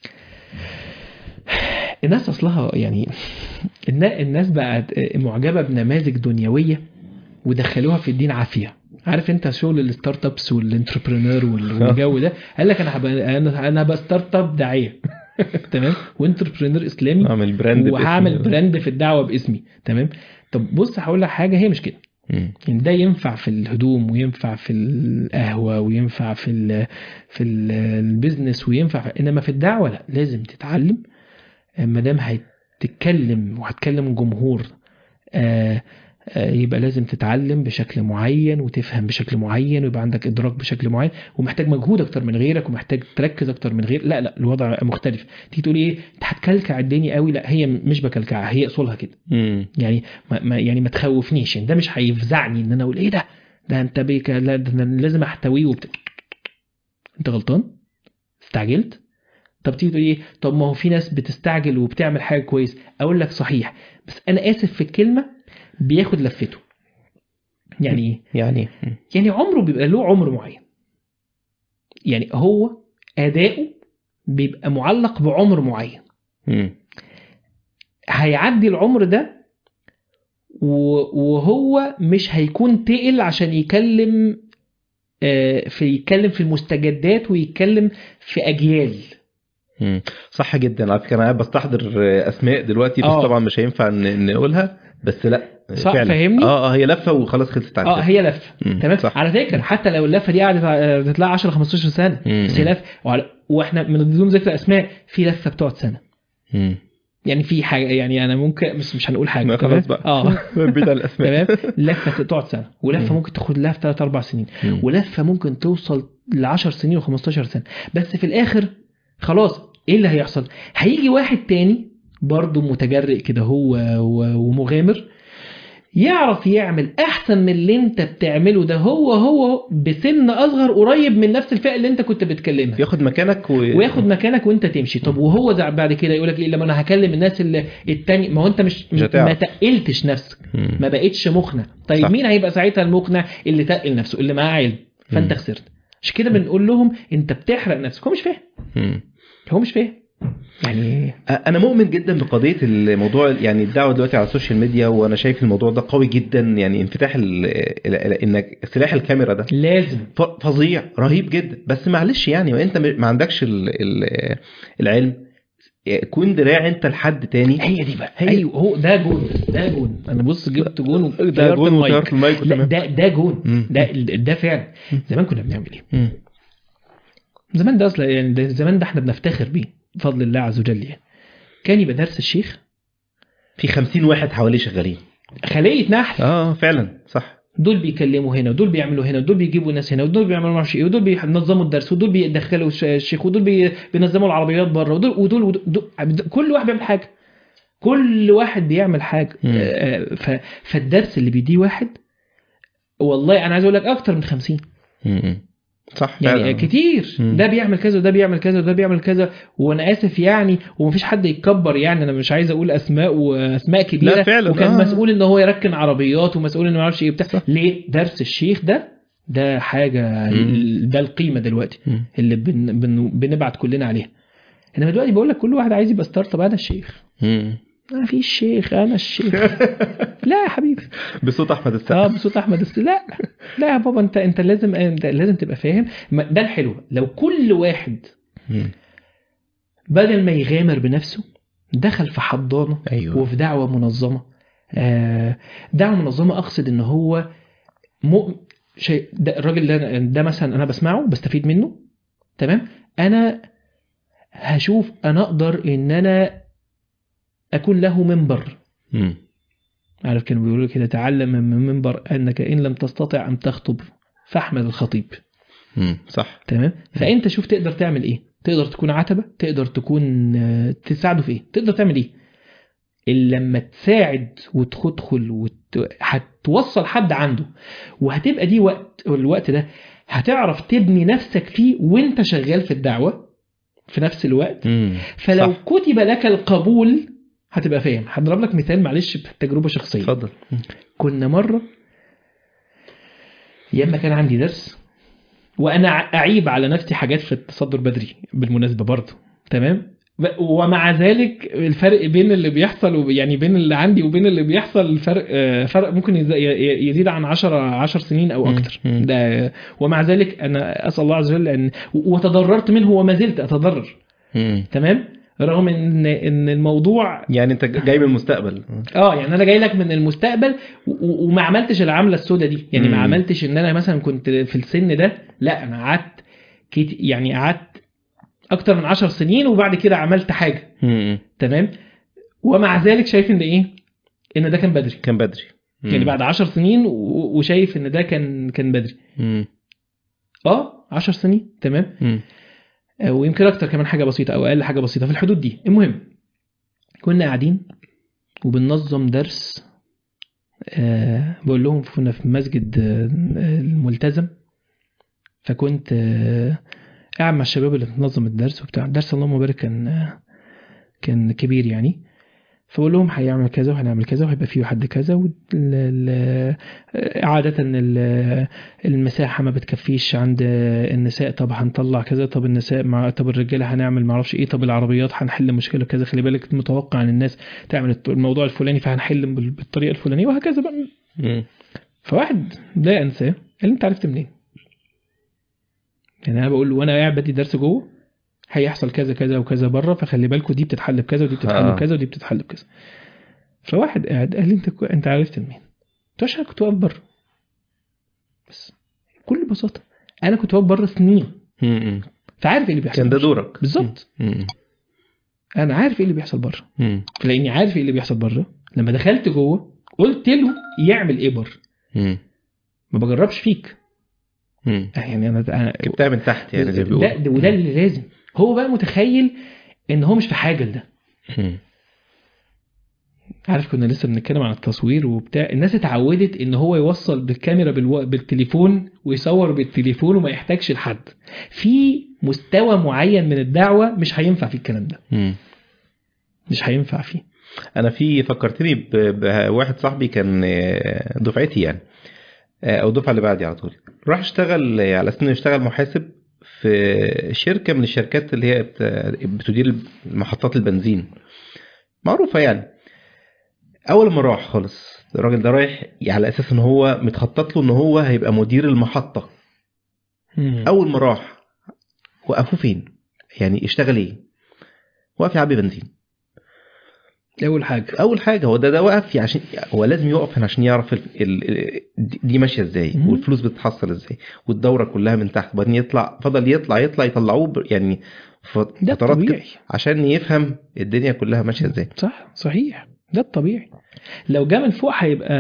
الناس اصلها يعني النا- الناس بقت معجبه بنماذج دنيويه ودخلوها في الدين عافيه عارف انت شغل الستارت ابس والانتربرينور وال- والجو ده قال لك انا هبقى انا انا هبقى ستارت اب داعيه تمام وانتربرينور اسلامي اعمل براند وهعمل باسم- براند في الدعوه باسمي تمام طب بص هقول لك حاجه هي مش كده مم. يعني ده ينفع في الهدوم وينفع في القهوة وينفع في ال في ال- البيزنس وينفع في انما في الدعوة لا لازم تتعلم ما دام هتتكلم وهتكلم جمهور آه، آه، يبقى لازم تتعلم بشكل معين وتفهم بشكل معين ويبقى عندك ادراك بشكل معين ومحتاج مجهود اكتر من غيرك ومحتاج تركز اكتر من غير لا لا الوضع مختلف تيجي تقول ايه انت هتكلكع الدنيا قوي لا هي مش بكلكعها هي اصولها كده مم. يعني ما ما يعني ما تخوفنيش يعني ده مش هيفزعني ان انا اقول ايه ده ده انت بيك لا ده أنا لازم احتويه وبت... انت غلطان استعجلت طب تيجي تقول ايه طب ما هو في ناس بتستعجل وبتعمل حاجه كويس اقول لك صحيح بس انا اسف في الكلمه بياخد لفته يعني ايه يعني مم. يعني عمره بيبقى له عمر معين يعني هو اداؤه بيبقى معلق بعمر معين مم. هيعدي العمر ده و- وهو مش هيكون تقل عشان يكلم آه، في يتكلم في المستجدات ويتكلم في اجيال مم. صح جدا على فكره انا قاعد بستحضر آه، اسماء دلوقتي بس آه. طبعا مش هينفع ن- نقولها بس لا صح، فعلا. فاهمني؟ اه اه هي لفه وخلاص خلصت على اه كده. هي لفه مم. تمام صح. على فكره حتى لو اللفه دي قعدت آه، بتطلع 10 15 سنه مم. بس هي لفه وعلى- واحنا من بدون ذكر اسماء في لفه بتقعد سنه مم. يعني في حاجه يعني انا ممكن بس مش هنقول حاجه ما تمام؟ خلاص بقى اه بعيد عن الاسماء تمام لفه تقعد سنه ولفه مم. ممكن تاخد لها في 3 4 سنين مم. ولفه ممكن توصل ل 10 سنين و15 سنه بس في الاخر خلاص ايه اللي هيحصل هيجي واحد تاني برضه متجرئ كده هو و- ومغامر يعرف يعمل احسن من اللي انت بتعمله ده هو هو بسن اصغر قريب من نفس الفئه اللي انت كنت بتكلمها ياخد مكانك و... وياخد مكانك وانت تمشي طب وهو زع- بعد كده يقول لك ايه لما انا هكلم الناس اللي التاني ما هو انت مش, مش هتعرف. ما تقلتش نفسك مم. ما بقتش مقنع طيب صح. صح. مين هيبقى ساعتها المقنع اللي تقل نفسه اللي معاه علم فانت مم. خسرت عشان كده بنقول لهم انت بتحرق نفسك هو مش فاهم مم. هو مش فاهم يعني انا مؤمن جدا بقضيه الموضوع يعني الدعوه دلوقتي على السوشيال ميديا وانا شايف الموضوع ده قوي جدا يعني انفتاح ال... ال... ال... انك سلاح الكاميرا ده لازم ف- فظيع رهيب جدا بس معلش يعني ما انت م- ما عندكش ال... ال... العلم كون دراع انت لحد تاني هي دي بقى هي- ايوه هو ده جون ده جون انا بص جبت جون ده وغيرت جون المايك. وطيرت المايك لا وتمام. ده ده جون مم. ده ده فعلا زمان كنا بنعمل ايه مم. زمان ده اصلا يعني ده زمان ده احنا بنفتخر بيه بفضل الله عز وجل يعني كان يبقى درس الشيخ في خمسين واحد حواليه شغالين خليه نحل اه فعلا صح دول بيكلموا هنا ودول بيعملوا هنا ودول بيجيبوا ناس هنا ودول بيعملوا معرفش ايه ودول بينظموا الدرس ودول بيدخلوا الش- الشيخ ودول بي- بينظموا العربيات بره ودول ودول, ودول, ودول كل واحد بيعمل حاجه كل واحد بيعمل حاجه مم. آه، ف- فالدرس اللي بيديه واحد والله انا عايز اقول لك اكتر من 50 مم. صح يعني فعلا كتير مم. ده بيعمل كذا وده بيعمل كذا وده بيعمل كذا وانا اسف يعني ومفيش حد يتكبر يعني انا مش عايز اقول اسماء واسماء كبيره لا فعلا، وكان آه. مسؤول ان هو يركن عربيات ومسؤول انه ما يعرفش ايه بتاع صح. ليه درس الشيخ ده ده حاجه مم. ده القيمه دلوقتي مم. اللي بن بن بنبعت كلنا عليها انما دلوقتي بقول لك كل واحد عايز يبقى ستارت اب انا الشيخ مم. ما فيش شيخ انا الشيخ لا يا حبيبي بصوت احمد اه السقا بصوت احمد الس... لا لا يا بابا انت انت لازم انت لازم تبقى فاهم ما- ده الحلو لو كل واحد مم. بدل ما يغامر بنفسه دخل في حضانه ايوه وفي دعوه منظمه آه، دعوه منظمه اقصد ان هو مؤمن شيء ده الراجل ده, ده مثلا انا بسمعه بستفيد منه تمام انا هشوف انا اقدر ان انا اكون له منبر مم. عارف كانوا بيقولوا كده تعلم من منبر انك ان لم تستطع ان تخطب فاحمد الخطيب مم. صح تمام فانت شوف تقدر تعمل ايه تقدر تكون عتبه تقدر تكون آه، تساعده في ايه تقدر تعمل ايه اللي لما تساعد وتدخل وت... هتوصل حد عنده وهتبقى دي وقت الوقت ده هتعرف تبني نفسك فيه وانت شغال في الدعوه في نفس الوقت مم. فلو صح. كتب لك القبول هتبقى فاهم هضرب لك مثال معلش بتجربه شخصيه اتفضل كنا مرة ياما كان عندي درس وأنا ع- أعيب على نفسي حاجات في التصدر بدري بالمناسبة برضه تمام ب- ومع ذلك الفرق بين اللي بيحصل وب- يعني بين اللي عندي وبين اللي بيحصل الفرق آه، فرق ممكن يز- ي- يزيد عن 10 10 سنين او مم. اكتر مم. ده ومع ذلك انا اسال الله عز وجل ان و- وتضررت منه وما زلت اتضرر مم. تمام رغم ان ان الموضوع يعني انت جاي من المستقبل اه يعني انا جاي لك من المستقبل و- و- وما عملتش العمله السوداء دي يعني ما مم. عملتش ان انا مثلا كنت في السن ده لا انا قعدت كت... يعني قعدت اكتر من عشر سنين وبعد كده عملت حاجه مم. تمام ومع ذلك شايف ان ايه ان ده كان بدري كان بدري مم. يعني بعد عشر سنين و- وشايف ان ده كان كان بدري مم. اه عشر سنين تمام مم. آه، ويمكن اكتر كمان حاجه بسيطه او اقل حاجه بسيطه في الحدود دي المهم كنا قاعدين وبننظم درس آه بقول لهم كنا في مسجد آه الملتزم فكنت آه قاعد مع الشباب اللي بتنظم الدرس وبتاع الدرس اللهم بارك كان كان كبير يعني فبقول لهم هيعمل كذا وهنعمل كذا وهيبقى فيه حد كذا وال- ال- عادة ال- المساحة ما بتكفيش عند النساء طب هنطلع كذا طب النساء مع طب الرجالة هنعمل معرفش ايه طب العربيات هنحل مشكلة كذا خلي بالك متوقع عن الناس تعمل الموضوع الفلاني فهنحل بال- بالطريقة الفلانية وهكذا بقى مم. فواحد لا انساه قال لي انت عرفت منين؟ يعني انا بقول له وانا قاعد بدي درس جوه هيحصل كذا كذا وكذا بره فخلي بالكوا دي بتتحل بكذا ودي بتتحل آه. بكذا ودي بتتحل بكذا فواحد قاعد قال لي انت كو... انت عرفت منين؟ قلت له عشان أنا كنت واقف بره بس بكل بساطه انا كنت واقف بره سنين مم. فعارف ايه اللي بيحصل كان ده بره. دورك بالظبط مم. انا عارف ايه اللي بيحصل بره مم. لاني عارف ايه اللي بيحصل بره لما دخلت جوه قلت له يعمل ايه بره مم. ما بجربش فيك مم. يعني انا انا جبتها من تحت يعني زي ما ده بيقولوا ده- وده اللي لازم هو بقى متخيل ان هو مش في حاجه لده مم. عارف كنا لسه بنتكلم عن التصوير وبتاع الناس اتعودت ان هو يوصل بالكاميرا بالو... بالتليفون ويصور بالتليفون وما يحتاجش لحد في مستوى معين من الدعوه مش هينفع فيه الكلام ده مم. مش هينفع فيه انا في فكرتني ب- بواحد صاحبي كان آه، دفعتي يعني آه، او الدفعه اللي بعدي على طول راح اشتغل آه، على اساس انه يشتغل محاسب في شركه من الشركات اللي هي بت- بتدير محطات البنزين معروفه يعني اول ما راح خالص الراجل ده رايح على اساس ان هو متخطط له ان هو هيبقى مدير المحطه اول ما راح وقفوه فين يعني اشتغل ايه وقف يعبي بنزين اول حاجه اول حاجه هو ده ده وقف عشان هو لازم يقف هنا عشان يعرف ال... ال... ال... دي ماشيه ازاي مم. والفلوس بتتحصل ازاي والدوره كلها من تحت وبعدين يطلع فضل يطلع يطلع يطلعوه ب... يعني ف- ده فترات كده الطبيعي عشان يفهم الدنيا كلها ماشيه ازاي صح صحيح ده الطبيعي لو جه من فوق هيبقى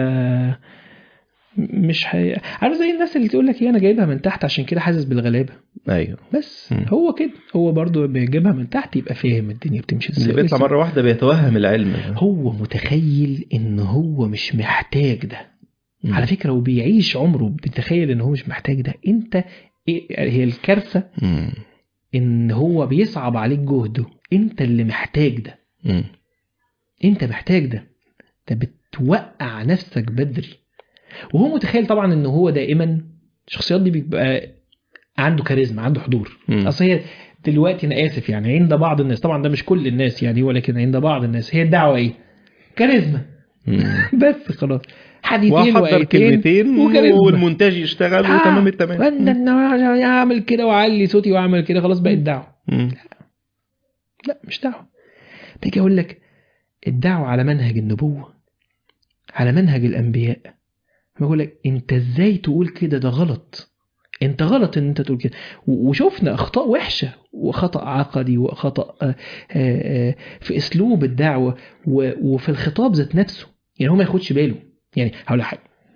مش هي... عارف زي الناس اللي تقول لك ايه انا جايبها من تحت عشان كده حاسس بالغلابه ايوه بس مم. هو كده هو برضو بيجيبها من تحت يبقى فاهم الدنيا بتمشي ازاي اللي بيطلع لسه مره واحده بيتوهم العلم هو متخيل ان هو مش محتاج ده مم. على فكره وبيعيش عمره بيتخيل ان هو مش محتاج ده انت إيه- هي الكارثه مم. ان هو بيصعب عليك جهده انت اللي محتاج ده مم. انت محتاج ده انت بتوقع نفسك بدري وهو متخيل طبعا ان هو دائما الشخصيات دي بيبقى عنده كاريزما عنده حضور مم. اصل هي دلوقتي انا اسف يعني عند بعض الناس طبعا ده مش كل الناس يعني ولكن عند بعض الناس هي الدعوه ايه كاريزما مم. بس خلاص حديثين واحضر وايتين كلمتين وكاريزما. والمونتاج يشتغل آه، وتمام التمام وانا أنا اعمل كده واعلي صوتي واعمل كده خلاص بقت دعوه مم. لا مش دعوه تيجي اقول لك الدعوه على منهج النبوه على منهج الانبياء بقول لك انت ازاي تقول كده ده غلط انت غلط ان انت تقول كده و- وشفنا اخطاء وحشه وخطا عقدي وخطا آه، آه، في اسلوب الدعوه و- وفي الخطاب ذات نفسه يعني هو ما ياخدش باله يعني هقول لك حاجه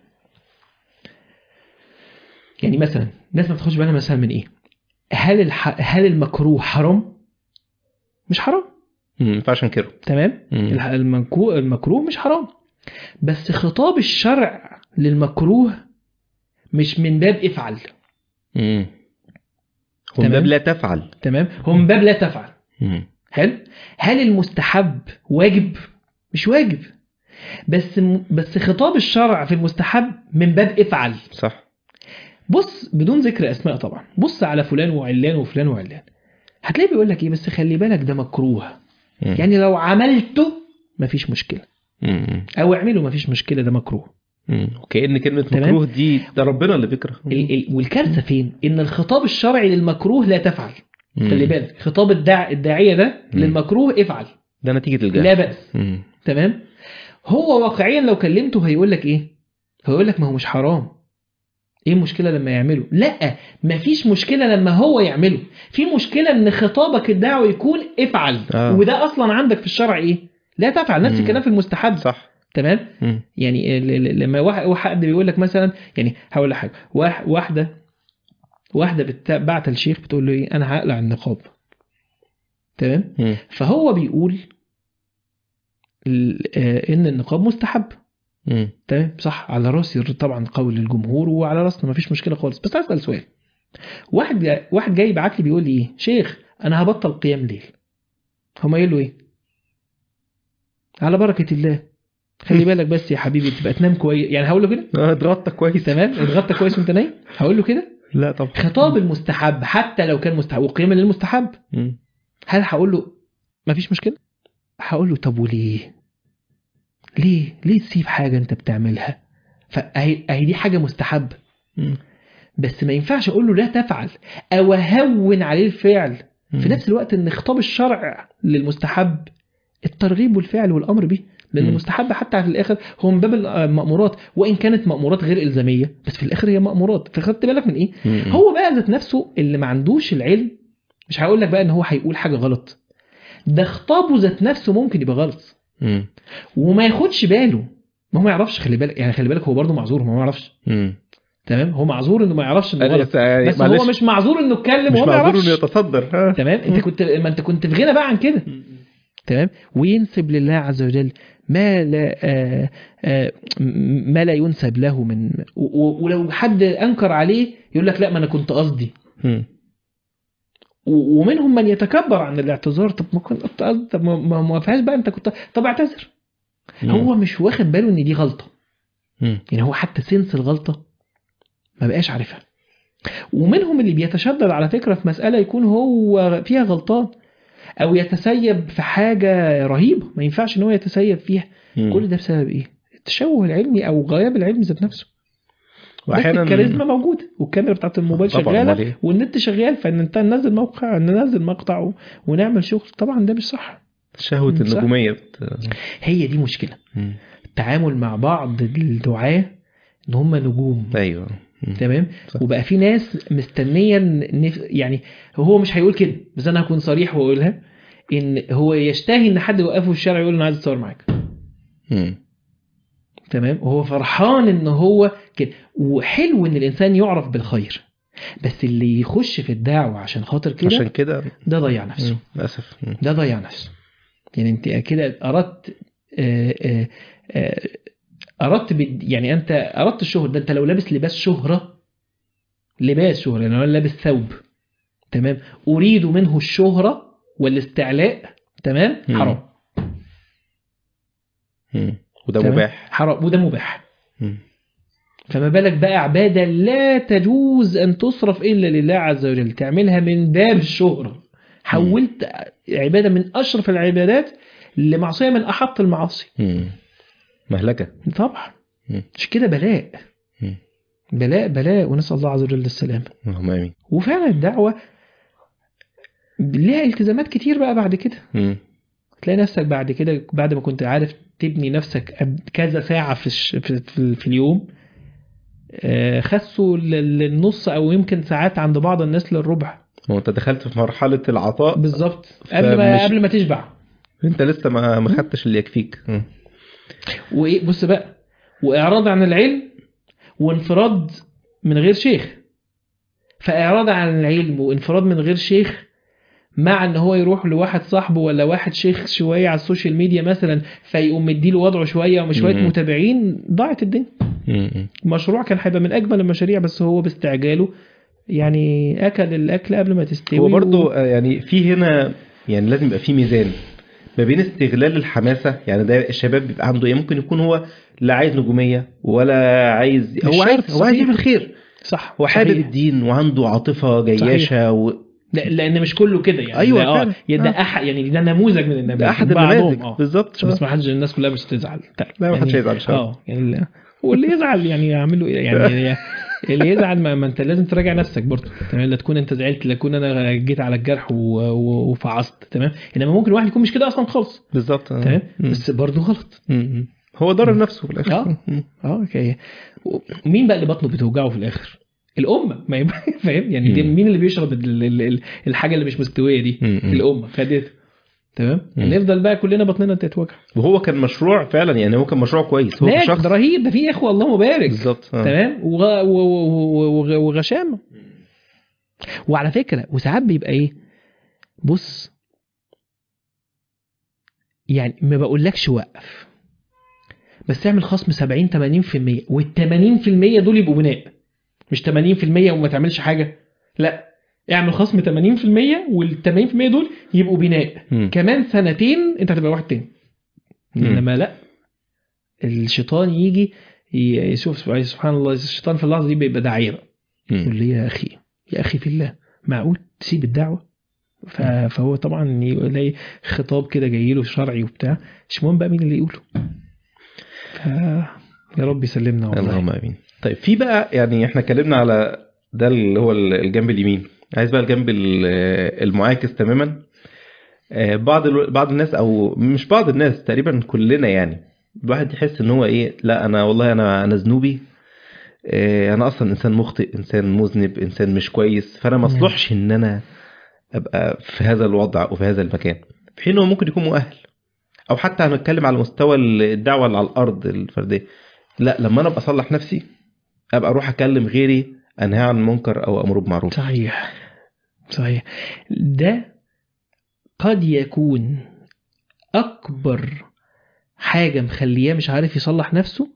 يعني مثلا الناس ما بتاخدش بالها مثلا من ايه هل الح... هل المكروه حرام مش حرام مم. فعشان كده تمام مم. الح- المنكو- المكروه مش حرام بس خطاب الشرع للمكروه مش من باب افعل مم. هم تمام. باب لا تفعل تمام هو من باب لا تفعل مم. حلو هل المستحب واجب مش واجب بس بس خطاب الشرع في المستحب من باب افعل صح بص بدون ذكر اسماء طبعا بص على فلان وعلان وفلان وعلان هتلاقيه بيقول لك ايه بس خلي بالك ده مكروه مم. يعني لو عملته مفيش مشكله مم. او اعمله مفيش مشكله ده مكروه مم. وكأن كلمة تمام. مكروه دي ده ربنا اللي بيكره ال- ال- والكارثه فين ان الخطاب الشرعي للمكروه لا تفعل مم. خلي بالك خطاب الداع الداعيه ده مم. للمكروه افعل ده نتيجة الجهل لا باس مم. تمام هو واقعيا لو كلمته هيقول لك ايه هيقول لك ما هو مش حرام ايه المشكله لما يعمله لا مفيش مشكله لما هو يعمله في مشكله ان خطابك الدعوي يكون افعل آه. وده اصلا عندك في الشرع ايه لا تفعل نفس مم. الكلام في المستحب صح تمام مم. يعني ال- ال- لما واحد واحد بيقول لك مثلا يعني هقول لك حاجه واح- واحده واحده بت- بعت الشيخ بتقول له ايه انا هقلع النقاب تمام مم. فهو بيقول ال- آه، ان النقاب مستحب مم. تمام صح على راسي طبعا قول الجمهور وعلى راسنا مفيش مشكله خالص بس عايز اسال سؤال واحد جا... واحد جاي يبعت لي بيقول لي ايه شيخ انا هبطل قيام ليل هم قايل له ايه على بركه الله خلي بالك بس يا حبيبي تبقى تنام كويس يعني هقول له كده اه اتغطى كويس تمام اتغطى كويس وانت نايم هقول له كده لا طبعا خطاب المستحب حتى لو كان مستحب وقيام الليل مستحب مم. هل هقول له مفيش مشكله هقول له طب وليه ليه ليه تسيب حاجه انت بتعملها فاهي اهي دي حاجه مستحب مم. بس ما ينفعش اقول له لا تفعل او اهون عليه الفعل في مم. نفس الوقت ان خطاب الشرع للمستحب الترغيب والفعل والامر به لان مم. المستحب حتى في الاخر هو من باب المامورات وان كانت مامورات غير الزاميه بس في الاخر هي مامورات فخدت بالك من ايه مم. هو بقى ذات نفسه اللي ما عندوش العلم مش هقول لك بقى ان هو هيقول حاجه غلط ده خطابه ذات نفسه ممكن يبقى غلط مم. وما ياخدش باله ما هو ما يعرفش خلي بالك يعني خلي بالك هو برضه معذور ما هو ما يعرفش مم. تمام هو معذور انه ما يعرفش انه أنا غلط لسه يعني بس معلش، هو مش معذور انه اتكلم مش وهو ما معذور يعرفش انه يتصدر ها. تمام انت كنت ما انت كنت في غنى بقى عن كده تمام وينسب لله عز وجل ما لا آه آه ما لا ينسب له من و- و- ولو حد انكر عليه يقول لك لا ما انا كنت قصدي مم. و- ومنهم من يتكبر عن الاعتذار طب ما كنت قصدي طب ما- ما ما فيهاش بقى انت كنت طب اعتذر هو مش واخد باله ان دي غلطه مم. يعني هو حتى سنس الغلطه ما بقاش عارفها ومنهم اللي بيتشدد على فكره في مساله يكون هو فيها غلطان او يتسيب في حاجه رهيبه ما ينفعش ان هو يتسيب فيها مم. كل ده بسبب ايه التشوه العلمي او غياب العلم ذات نفسه بس واحيانا الكاريزما موجوده والكاميرا بتاعت الموبايل طبعاً، أمال شغاله إيه؟ والنت شغال فان انت ننزل موقع ننزل مقطع و- ونعمل شغل طبعا ده مش صح شهوة صح. النجومية بت... هي دي مشكله مم. التعامل مع بعض الدعاة ان هم نجوم ايوه مم. تمام صح. وبقى في ناس مستنيه نف... يعني هو مش هيقول كده بس انا هكون صريح واقولها ان هو يشتهي ان حد يوقفه في الشارع يقول له انا عايز اتصور معاك مم. تمام وهو فرحان ان هو كده وحلو ان الانسان يعرف بالخير بس اللي يخش في الدعوه عشان خاطر عشان كده كده ده ضيع نفسه مم. للاسف مم. ده ضيع نفسه يعني انت كده اردت آه، آه، آه، اردت بد- يعني انت اردت الشهرة ده انت لو لابس لباس شهرة لباس شهرة يعني لو انا لابس ثوب تمام اريد منه الشهرة والاستعلاء تمام مم. حرام مم. وده تمام؟ مباح حرام وده مباح مم. فما بالك بقى عبادة لا تجوز أن تصرف إلا لله عز وجل تعملها من باب الشهرة حولت عبادة من أشرف العبادات لمعصية من أحط المعاصي مم. مهلكة طبعا مم. مش كده بلاء مم. بلاء بلاء ونسأل الله عز وجل السلامة اللهم امين وفعلا الدعوة ليها التزامات كتير بقى بعد كده مم. تلاقي نفسك بعد كده بعد ما كنت عارف تبني نفسك قب- كذا ساعة في, الش... في, في, في اليوم آه، خسوا لل- للنص او يمكن ساعات عند بعض الناس للربع ما هو انت دخلت في مرحلة العطاء بالظبط قبل ما فمش- قبل ما تشبع انت لسه ما ما خدتش اللي يكفيك مم. وايه بص بقى واعراض عن العلم وانفراد من غير شيخ فاعراض عن العلم وانفراد من غير شيخ مع ان هو يروح لواحد صاحبه ولا واحد شيخ شويه على السوشيال ميديا مثلا فيقوم مديله وضعه شويه وشويه مم. متابعين ضاعت الدنيا مم. المشروع كان هيبقى من اجمل المشاريع بس هو باستعجاله يعني اكل الاكل قبل ما تستوي هو برضو آه، يعني في هنا يعني لازم يبقى في ميزان ما بين استغلال الحماسة يعني ده الشباب بيبقى عنده ايه ممكن يكون هو لا عايز نجومية ولا عايز مش هو عايز شرط، هو عايز صحيح. يعمل خير صح هو حابب صحيح. الدين وعنده عاطفة جياشة و... لا لان مش كله كده يعني أيوة ده- اه فعلا. يا ده آه. احد يعني ده نموذج من النماذج ده احد بعضهم، النماذج اه بالظبط عشان بس ما حدش الناس كلها مش تزعل لا، ما حدش يعني- هيزعل إن شاء الله. اه يعني ال- واللي يزعل يعني يعمله ايه يعني اللي يزعل ما, ما انت لازم تراجع نفسك برضه تمام لا تكون انت زعلت لا تكون انا جيت على الجرح و- و- وفعصت تمام انما ممكن واحد يكون مش كده اصلا خالص بالظبط آه. تمام مم. بس برضه غلط مم. هو ضرر نفسه في الاخر آه. مم. اه اوكي مين بقى اللي بطنه بتوجعه في الاخر الامه ما يبقى فاهم يعني دي مم. مين اللي بيشرب ال- ال- ال- الحاجه اللي مش مستويه دي مم. مم. الامه خدته تمام مم. نفضل بقى كلنا بطننا تتوجع وهو كان مشروع فعلا يعني هو كان مشروع كويس هو لا كشخص ده رهيب ده في اخوه اللهم بارك بالظبط آه. تمام وغ... و... و... و... وغشامه وعلى فكره وساعات بيبقى ايه بص يعني ما بقولكش وقف بس اعمل خصم 70 80% وال 80% دول يبقوا بناء مش 80% وما تعملش حاجه لا اعمل خصم 80% وال 80% دول يبقوا بناء مم. كمان سنتين انت هتبقى واحد تاني مم. انما لا الشيطان يجي ي- يشوف سبحان الله الشيطان في اللحظه دي بيبقى داعيه بقى مم. يقول لي يا اخي يا اخي في الله معقول تسيب الدعوه ف- فهو طبعا يلاقي خطاب كده جاي له شرعي وبتاع مش مهم بقى مين اللي يقوله ف يا رب يسلمنا والله اللهم امين طيب في بقى يعني احنا اتكلمنا على ده اللي هو الجنب اليمين عايز بقى الجنب ال- المعاكس تماما آه، بعض الو- بعض الناس او مش بعض الناس تقريبا كلنا يعني الواحد يحس ان هو ايه لا انا والله انا انا ذنوبي آه، انا اصلا انسان مخطئ انسان مذنب انسان مش كويس فانا ما مم. اصلحش ان انا ابقى في هذا الوضع وفي هذا المكان في حين هو ممكن يكون مؤهل او حتى هنتكلم على مستوى الدعوه اللي على الارض الفرديه لا لما انا ابقى اصلح نفسي ابقى اروح اكلم غيري انهى عن المنكر او امر بمعروف صحيح صحيح ده قد يكون اكبر حاجه مخلياه مش عارف يصلح نفسه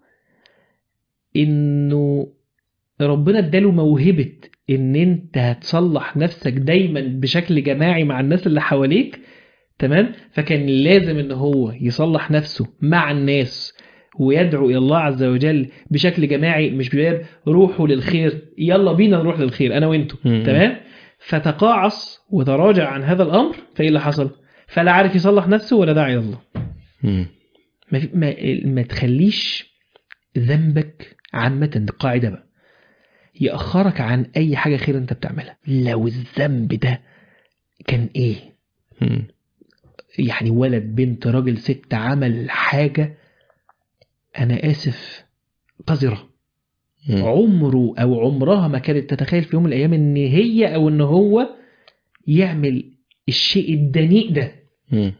انه ربنا اداله موهبه ان انت هتصلح نفسك دايما بشكل جماعي مع الناس اللي حواليك تمام فكان لازم ان هو يصلح نفسه مع الناس ويدعو الى الله عز وجل بشكل جماعي مش بيقول روحوا للخير يلا بينا نروح للخير انا وانتوا مم. تمام فتقاعس وتراجع عن هذا الامر فايه اللي حصل فلا عارف يصلح نفسه ولا داعي الى الله مم. ما, في- ما, ما تخليش ذنبك عامة دي قاعدة بقى يأخرك عن أي حاجة خير أنت بتعملها لو الذنب ده كان إيه مم. يعني ولد بنت راجل ست عمل حاجة أنا آسف قذرة مم. عمره أو عمرها ما كانت تتخيل في يوم من الأيام إن هي أو إن هو يعمل الشيء الدنيء ده مم.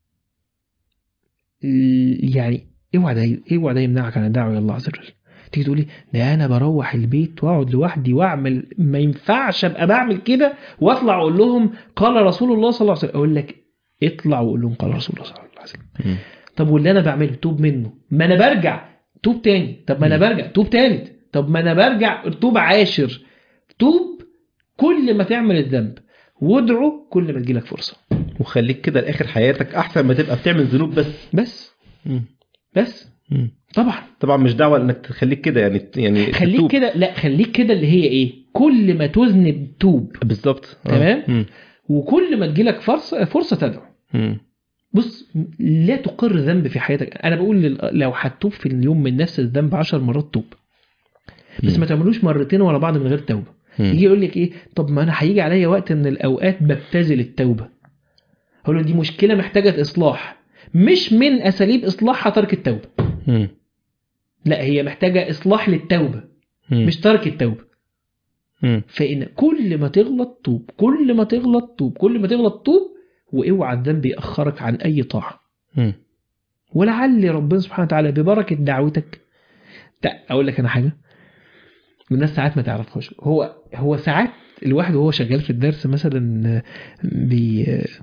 يعني اوعى ده اوعى ده يمنعك عن الدعوه الى الله عز وجل تيجي تقولي ده انا بروح البيت واقعد لوحدي واعمل ما ينفعش ابقى بعمل كده واطلع اقول لهم قال رسول الله صلى الله عليه وسلم اقول لك اطلع وقول لهم قال رسول الله صلى الله عليه وسلم مم. طب واللي انا بعمله توب منه ما انا برجع توب تاني طب ما انا مم. برجع توب تالت طب ما انا برجع توب عاشر توب كل ما تعمل الذنب وادعو كل ما تجيلك فرصه وخليك كده لاخر حياتك احسن ما تبقى بتعمل ذنوب بس بس مم. بس مم. طبعا طبعا مش دعوه انك تخليك كده يعني يعني خليك تتوب. كده لا خليك كده اللي هي ايه كل ما تذنب توب بالظبط آه. تمام. مم. وكل ما تجيلك فرصه فرصه تدعو مم. بص لا تقر ذنب في حياتك انا بقول لل- لو هتوب في اليوم من نفس الذنب 10 مرات توب بس مم. ما تعملوش مرتين ورا بعض من غير توبه مم. يجي يقول لك ايه طب ما انا هيجي عليا وقت من الاوقات ببتذل التوبه اقول له دي مشكله محتاجه اصلاح مش من اساليب اصلاحها ترك التوبه مم. لا هي محتاجه اصلاح للتوبه مم. مش ترك التوبه مم. فإن كل ما تغلط توب كل ما تغلط توب كل ما تغلط توب واوعى الذنب يأخرك عن أي طاعة مم. ولعل ربنا سبحانه وتعالى ببركة دعوتك تع- أقول لك أنا حاجة الناس ساعات ما تعرفهاش هو هو ساعات الواحد وهو شغال في الدرس مثلا بي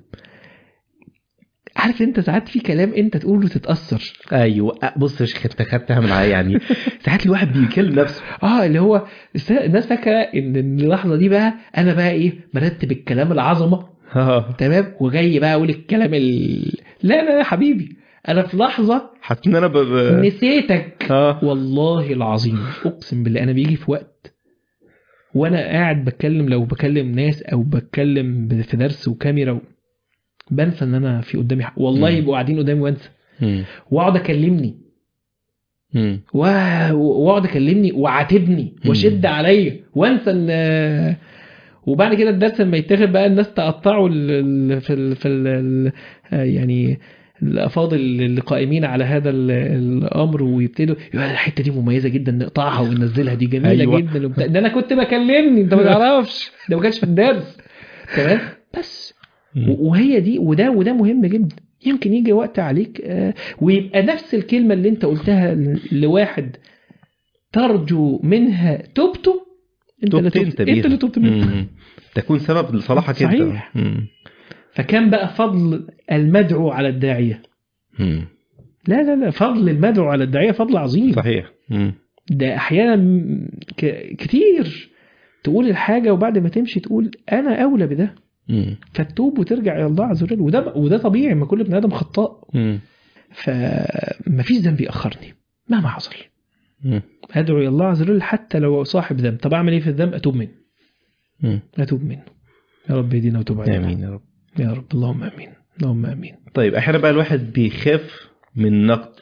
عارف انت ساعات في كلام انت تقوله تتاثر ايوه أه، بص يا شيخ انت خدتها من عليا يعني ساعات الواحد بيكلم نفسه اه اللي هو الس- الناس فاكره ان اللحظه دي بقى انا بقى ايه مرتب الكلام العظمه اه تمام وجاي بقى اقول الكلام ال... لا لا يا حبيبي انا في لحظه حاسس ان انا ب... ب... نسيتك اه والله العظيم اقسم بالله انا بيجي في وقت وانا قاعد بتكلم لو بكلم ناس او بتكلم ب- في درس وكاميرا و... بنسى ان انا في قدامي حق. والله مم. يبقوا قاعدين قدامي وانسى مم. واقعد اكلمني مم. و- واقعد اكلمني وعاتبني مم. وشد عليا وانسى ان وبعد كده الدرس لما يتاخد بقى الناس تقطعوا ال- ال- في ال في ال يعني الافاضل اللي قائمين على هذا ال- الامر ويبتدوا يقول الحته دي مميزه جدا نقطعها وننزلها دي جميله أيوة. أيوة. جدا وبتاع ده انا كنت بكلمني انت ما تعرفش ده ما كانش في الدرس تمام بس مم. و- وهي دي وده وده مهم جدا يمكن يجي وقت عليك آه، ويبقى نفس الكلمة اللي انت قلتها ل- لواحد ترجو منها توبته انت اللي تبت تبت انت انت اللي بيها تبت منها مم. تكون سبب لصلاحك انت صحيح. مم. فكان بقى فضل المدعو على الداعية مم. لا لا لا فضل المدعو على الداعية فضل عظيم صحيح مم. ده احيانا م- ك- كتير تقول الحاجه وبعد ما تمشي تقول انا اولى بده مم. فتوب وترجع الى الله عز وجل وده وده طبيعي ما كل ابن ادم خطاء مم. فمفيش ذنب ياخرني مهما حصل مم. ادعو الى الله عز وجل حتى لو صاحب ذنب طب اعمل ايه في الذنب اتوب منه مم. اتوب منه يا رب يهدينا وتوب علينا امين يا رب يا رب اللهم امين اللهم امين طيب احيانا بقى الواحد بيخاف من النقد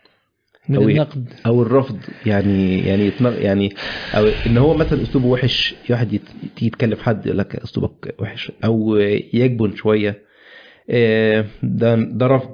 من أو إيه؟ النقد او الرفض يعني يعني يتنق يعني او ان هو مثلا اسلوبه وحش واحد يت- يجي يتكلم حد يقول لك اسلوبك وحش او يجبن شويه آه، ده ده رفض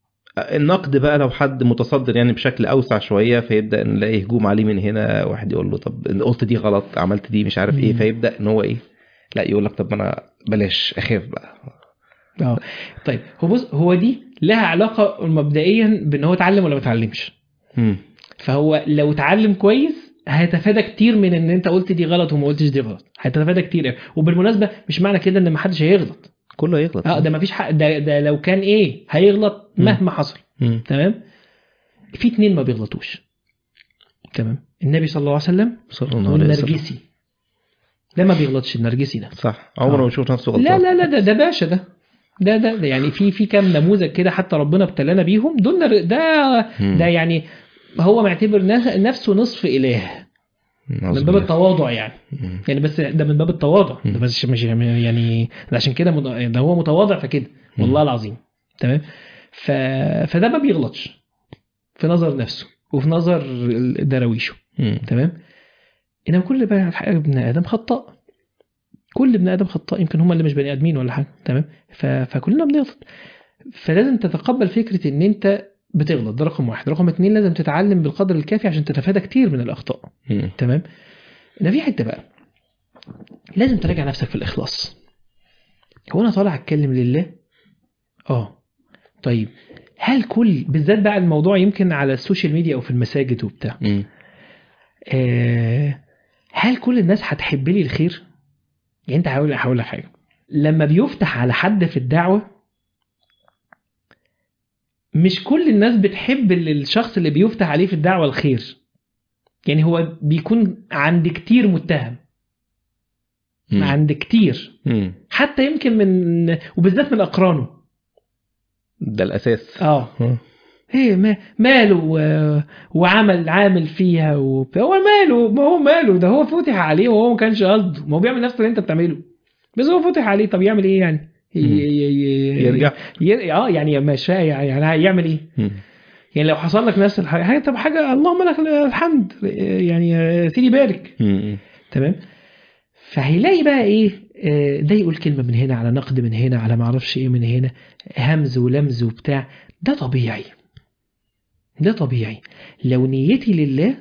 النقد بقى لو حد متصدر يعني بشكل اوسع شويه فيبدا نلاقي هجوم عليه من هنا واحد يقول له طب إن قلت دي غلط عملت دي مش عارف ايه مم. فيبدا ان هو ايه لا يقول لك طب ما انا بلاش اخاف بقى اه طيب هو بص هو دي لها علاقه مبدئيا بان هو اتعلم ولا ما اتعلمش مم. فهو لو اتعلم كويس هيتفادى كتير من ان انت قلت دي غلط وما قلتش دي غلط هيتفادى كتير قوي وبالمناسبه مش معنى كده ان ما حدش هيغلط كله هيغلط اه ده ما فيش حق ده, ده لو كان ايه هيغلط مم. مهما حصل مم. تمام في اتنين ما بيغلطوش تمام النبي صلى الله عليه وسلم صلى الله عليه وسلم والنرجسي ده ما بيغلطش النرجسي ده صح عمره آه. ما يشوف نفسه غلطان لا لا لا ده ده باشا ده ده ده, ده يعني في في كام نموذج كده حتى ربنا ابتلانا بيهم دول نر- ده مم. ده يعني هو معتبر نف- نفسه نصف اله من أعوذ باب بالله. التواضع يعني مم. يعني بس ده من باب التواضع ده بس مش يعني ده عشان كده مد- ده هو متواضع فكده والله العظيم تمام ف... فده ما بيغلطش في نظر نفسه وفي نظر دراويشه مم. تمام انما كل بقى الحقيقة ابن ادم خطاء كل ابن ادم خطاء يمكن هم اللي مش بني ادمين ولا حاجه تمام ف... فكلنا بنغلط فلازم تتقبل فكره ان انت بتغلط ده رقم واحد رقم اتنين لازم تتعلم بالقدر الكافي عشان تتفادى كتير من الاخطاء مم. تمام ده في حته بقى لازم تراجع نفسك في الاخلاص هو انا طالع اتكلم لله اه طيب هل كل بالذات بقى الموضوع يمكن على السوشيال ميديا او في المساجد وبتاع مم. آه هل كل الناس هتحب لي الخير يعني انت هقول هقول لك حاجه لما بيفتح على حد في الدعوه مش كل الناس بتحب ال- الشخص اللي بيفتح عليه في الدعوه الخير يعني هو بيكون عند كتير متهم مم. عند كتير مم. حتى يمكن من وبالذات من اقرانه ده الاساس اه مم. ايه ما ماله و... وعمل عامل فيها وبتاع هو ماله ما هو ماله ده هو فتح عليه وهو ما كانش قصده ما هو بيعمل نفس اللي انت بتعمله بس هو فتح عليه طب يعمل ايه يعني ي... مم. ي... ي... يرجع ي... اه يعني مش يعني يعني يعمل ايه مم. يعني لو حصل لك نفس الحاجه حاجه طب حاجه اللهم لك الحمد يعني يا سيدي بارك مم. تمام فهيلاقي بقى ايه آه، ده يقول كلمه من هنا على نقد من هنا على معرفش ايه من هنا همز ولمز وبتاع ده طبيعي ده طبيعي لو نيتي لله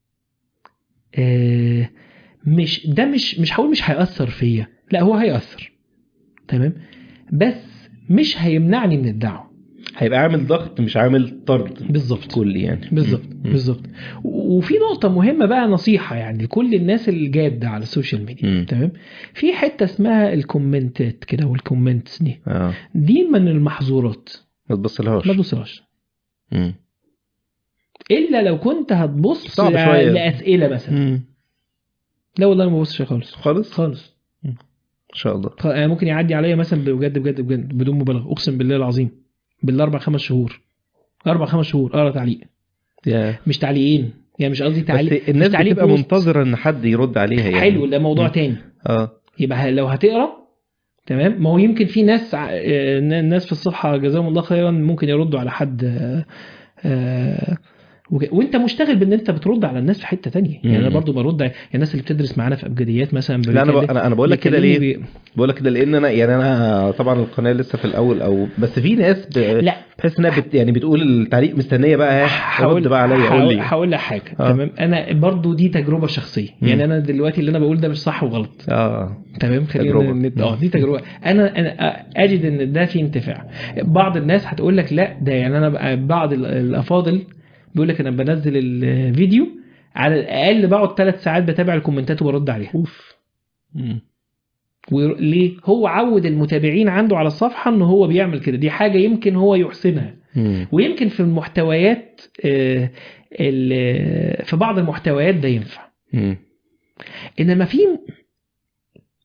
آه، مش ده مش مش هقول مش هيأثر فيا لا هو هيأثر تمام بس مش هيمنعني من الدعوه هيبقى عامل ضغط مش عامل طرد بالظبط كلي يعني بالظبط مم. بالظبط و- وفي نقطة مهمة بقى نصيحة يعني لكل الناس الجادة على السوشيال ميديا مم. تمام في حتة اسمها الكومنتات كده والكومنتس دي اه دي من المحظورات ما تبصلهاش ما تبصلهاش مم. الا لو كنت هتبص صعب شوية. لأسئلة مثلا مم. لا والله أنا ما ببصش خالص خالص خالص ان شاء الله خ- يعني ممكن يعدي عليا مثلا بجد بجد بجد بدون مبالغة اقسم بالله العظيم بالاربع خمس شهور اربع خمس شهور اقرا تعليق يا مش تعليقين يعني مش قصدي تعليق بس الناس مش تعليق بتبقى بوست. منتظره ان حد يرد عليها يعني حلو ده موضوع مم. تاني اه يبقى لو هتقرا تمام ما هو يمكن في ناس ع- آه، ناس في الصفحه جزاهم الله خيرا ممكن يردوا على حد آه، آه، وك- وانت مشتغل بان انت بترد على الناس في حته تانية يعني انا مم. برضو برد على الناس اللي بتدرس معانا في ابجديات مثلا لا انا ب... بيكلم- انا انا بقول لك كده بيكلمني ليه بي- بقول لك كده لان انا يعني انا طبعا القناه لسه في الاول او بس في ناس ب... لا بحس انها بت... يعني بتقول التعليق مستنيه بقى ها رد بقى عليا قول هقول- لي هقول لك حاجه آه. تمام انا برضو دي تجربه شخصيه مم. يعني انا دلوقتي اللي انا بقول ده مش صح وغلط اه تمام خلينا تجربة. نت... اه دي تجربه انا انا اجد ان ده فيه انتفاع بعض الناس هتقول لك لا ده يعني انا بقى بعض ال- الافاضل بيقول لك انا بنزل الفيديو على الاقل بقعد ثلاث ساعات بتابع الكومنتات وبرد عليها اوف مم. وليه هو عود المتابعين عنده على الصفحه ان هو بيعمل كده دي حاجه يمكن هو يحسنها مم. ويمكن في المحتويات آه، ال- في بعض المحتويات ده ينفع مم. انما في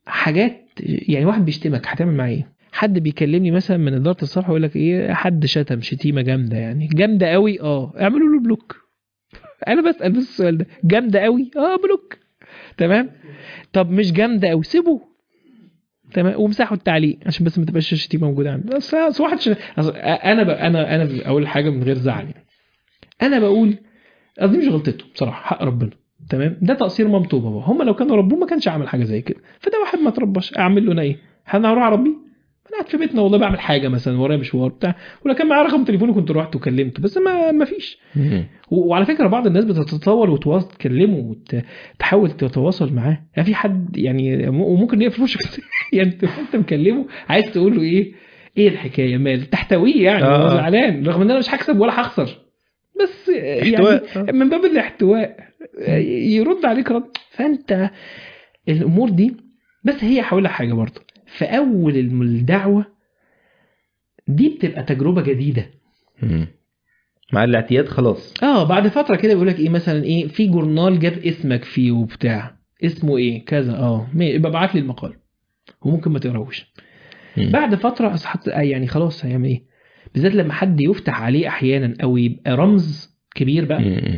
حاجات يعني واحد بيشتمك هتعمل معاه ايه حد بيكلمني مثلا من اداره الصفحه يقول لك ايه حد شتم شتيمه جامده يعني جامده قوي اه اعملوا له بلوك انا بسال بس السؤال ده جامده قوي اه بلوك تمام طب مش جامده قوي سيبه تمام ومسحوا التعليق عشان بس ما تبقاش الشتيمه موجوده عندي بس أصل واحد ش... أصل انا ب... انا انا اقول حاجه من غير زعل يعني. انا بقول قصدي مش غلطته بصراحه حق ربنا تمام ده تقصير مامته وبابا هم لو كانوا ربوه ما كانش عمل حاجه زي كده فده واحد ما ترباش اعمل له انا ايه انا هروح اربيه انا قاعد في بيتنا والله بعمل حاجه مثلا ورايا مشوار بتاع ولو كان معايا رقم تليفوني كنت رحت وكلمته بس ما ما فيش مم. و- وعلى فكره بعض الناس بتتطور وتواصل تكلمه وتحاول تتواصل معاه يعني في حد يعني م- وممكن يقفل وشك يعني انت انت مكلمه عايز تقول له ايه ايه الحكايه مال تحتويه يعني آه. هو زعلان رغم ان انا مش هكسب ولا هخسر بس يعني احتواء. من باب الاحتواء يرد عليك رد فانت الامور دي بس هي هقول لك حاجه برضه في اول الدعوه دي بتبقى تجربه جديده مم. مع الاعتياد خلاص اه بعد فتره كده بيقول لك ايه مثلا ايه في جورنال جاب اسمك فيه وبتاع اسمه ايه كذا اه ما- يبقى ابعت لي المقال وممكن ما تقراهوش مم. بعد فتره أصحت يعني خلاص هيعمل ايه بالذات لما حد يفتح عليه احيانا او يبقى رمز كبير بقى مم.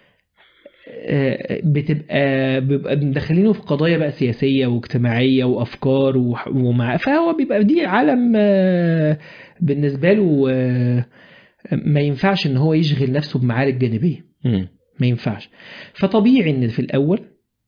آه، بتبقى بيبقى مدخلينه في قضايا بقى سياسيه واجتماعيه وافكار وح- ومع فهو بيبقى دي عالم آه، بالنسبه له آه، ما ينفعش ان هو يشغل نفسه بمعارك جانبيه مم. ما ينفعش فطبيعي ان في الاول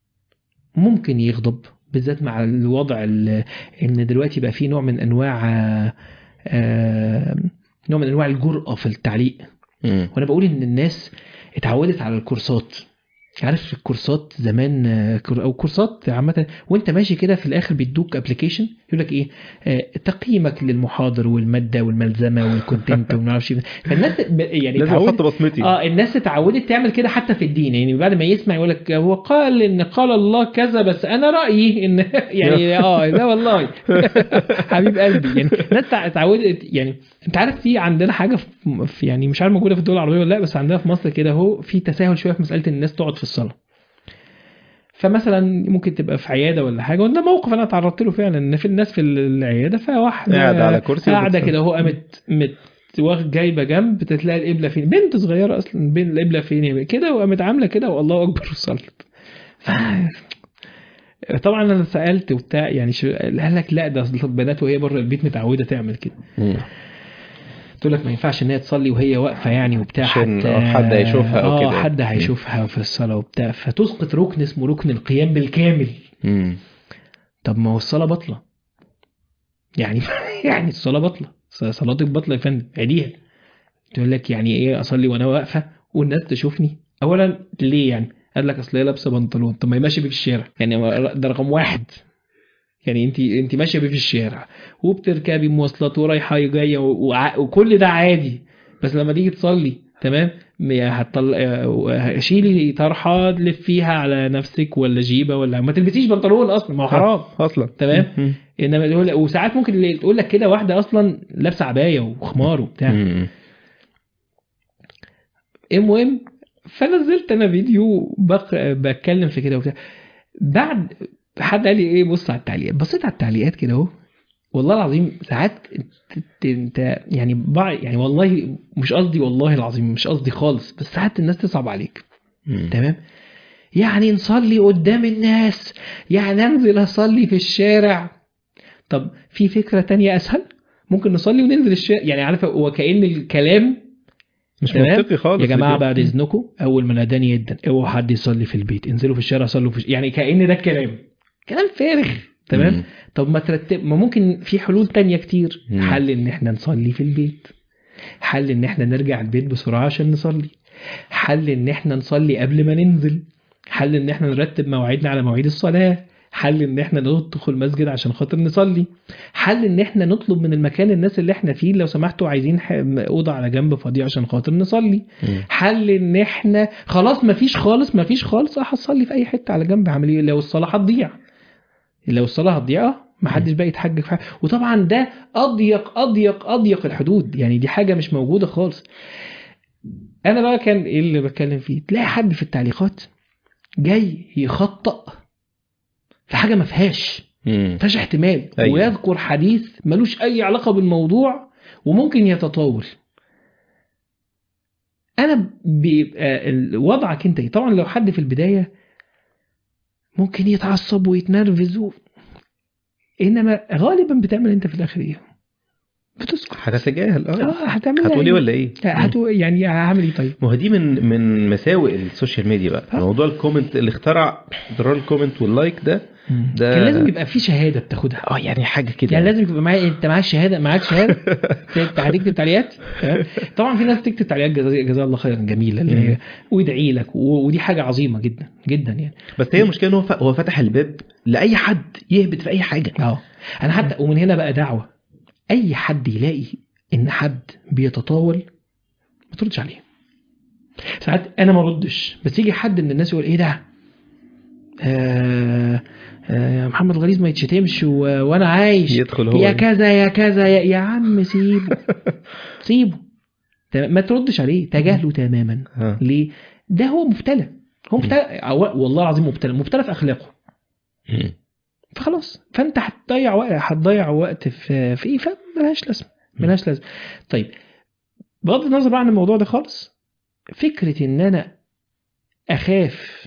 ممكن يغضب بالذات مع الوضع ال- ان دلوقتي بقى في نوع من انواع آه، آه، نوع من انواع الجرأة في التعليق مم. وانا بقول ان الناس اتعودت على الكورسات عارف الكورسات زمان آه، كور- او كورسات عامه وانت ماشي كده في الاخر بيدوك ابلكيشن يقول لك ايه آه، تقييمك للمحاضر والماده والملزمه والكونتنت وما اعرفش إيه. فالناس ب- يعني لازم اتعودت- احط بصمتي اه الناس اتعودت تعمل كده حتى في الدين يعني بعد ما يسمع يقول لك هو قال ان قال الله كذا بس انا رايي ان يعني اه لا والله حبيب قلبي يعني الناس تع- اتعودت يعني انت عارف في عندنا حاجه في في- يعني مش عارف موجوده في الدول العربيه ولا لا بس عندنا في مصر كده اهو في تساهل شويه في مساله ان الناس تقعد في الصلاه فمثلا ممكن تبقى في عياده ولا حاجه وده موقف انا تعرضت له فعلا ان في الناس في العياده فواحده قاعد على كرسي قاعده وبتصلي. كده هو قامت مت واخد جايبه جنب تلاقي القبله فين بنت صغيره اصلا بين القبله فين كده وقامت عامله كده والله اكبر وصلت ف- طبعا انا سالت وبتاع يعني شو قال لك لا ده اصل البنات وهي بره البيت متعوده تعمل كده مم. قلت لك ما ينفعش ان هي تصلي وهي واقفه يعني وبتاع عشان حتى حد هيشوفها أو اه كده. حد هيشوفها في الصلاه وبتاع فتسقط ركن اسمه ركن القيام بالكامل مم. طب ما هو الصلاه باطله يعني يعني الصلاه باطله صلاتك باطله يا فندم عيديها تقول لك يعني ايه اصلي وانا واقفه والناس تشوفني اولا ليه يعني قال لك اصل هي لابسه بنطلون طب ما هي ماشيه بيه في الشارع يعني ده رقم واحد يعني انت انت ماشيه بيه في الشارع وبتركبي مواصلات ورايحه جايه وع- وكل ده عادي بس لما تيجي تصلي تمام هتطل... اه، شيلي طرحه تلفيها على نفسك ولا جيبه ولا ما تلبسيش بنطلون اصلا ما هو حرام اصلا تمام. مم. انما تقول وساعات ممكن اللي تقول لك كده واحده اصلا لابسه عبايه وخمار وبتاع مم. المهم فنزلت انا فيديو بق... بتكلم في كده وبتاع بعد حد قال لي ايه بص على التعليقات بصيت على التعليقات كده اهو والله العظيم ساعات انت- انت يعني بع... يعني والله مش قصدي والله العظيم مش قصدي خالص بس ساعات الناس تصعب عليك مم. تمام يعني نصلي قدام الناس يعني انزل اصلي في الشارع طب في فكره تانية اسهل ممكن نصلي وننزل الشارع يعني عارف هو كأن الكلام مش تمام؟ منطقي خالص يا جماعه كده. بعد اذنكم اول ما ناداني جدا اوعوا حد يصلي في البيت انزلوا في الشارع صلوا في يعني كأن ده الكلام كلام فارغ تمام مم. طب ما ترتب ما ممكن في حلول تانية كتير مم. حل ان احنا نصلي في البيت حل ان احنا نرجع البيت بسرعه عشان نصلي حل ان احنا نصلي قبل ما ننزل حل ان احنا نرتب مواعيدنا على مواعيد الصلاه حل ان احنا ندخل مسجد عشان خاطر نصلي حل ان احنا نطلب من المكان الناس اللي احنا فيه لو سمحتوا عايزين ح- اوضه على جنب فاضيه عشان خاطر نصلي مم. حل ان احنا خلاص مفيش خالص مفيش خالص اه هتصلي في اي حته على جنب اعمل ايه لو الصلاه هتضيع لو الصلاه هتضيع اه محدش بقى يتحجج في حاجه وطبعا ده اضيق اضيق اضيق الحدود يعني دي حاجه مش موجوده خالص انا بقى كان ايه اللي بتكلم فيه تلاقي حد في التعليقات جاي يخطأ في حاجه ما فيهاش مم. فيهاش احتمال أيوة. ويذكر حديث ملوش اي علاقه بالموضوع وممكن يتطاول انا بيبقى ال- وضعك انت إيه؟ طبعا لو حد في البدايه ممكن يتعصب ويتنرفز و... انما غالبا بتعمل انت في الاخر ايه بتسكت هتتجاهل اه اه هتعمل هتقول ايه ولا ايه؟ هتو... يعني هعمل ايه طيب ما هو دي من من مساوئ السوشيال ميديا بقى آه. موضوع الكومنت اللي اخترع زرار الكومنت واللايك ده ده- كان لازم يبقى في شهاده بتاخدها اه يعني حاجه كده يعني لازم يبقى معايا انت معاك شهاده معاك شهاده انت هتكتب تعليقات تمام؟ طبعا في ناس تكتب تعليقات جزا جزاها الله خيرا جميله اللي هي ويدعي لك و- ودي حاجه عظيمه جدا جدا يعني بس هي المشكله ان هو ف- هو فتح الباب لاي حد يهبط في اي حاجه اه انا حتى ومن هنا بقى دعوه اي حد يلاقي ان حد بيتطاول ما تردش عليه ساعات انا ما ردش بس يجي حد من الناس يقول ايه ده آه آه محمد غليظ ما يتشتمش و... وانا عايش يدخل هو يا كذا يا كذا يا, يا عم سيبه سيبه تمام؟ ما تردش عليه تجاهله تماما آه. ليه ده هو مبتلى هو مبتلى أو- والله العظيم مبتلى مبتلى في اخلاقه مم. فخلاص فانت هتضيع وقت هتضيع وقت في في ايه فملهاش لازمه ملهاش لازمه طيب بغض النظر بقى عن الموضوع ده خالص فكره ان انا اخاف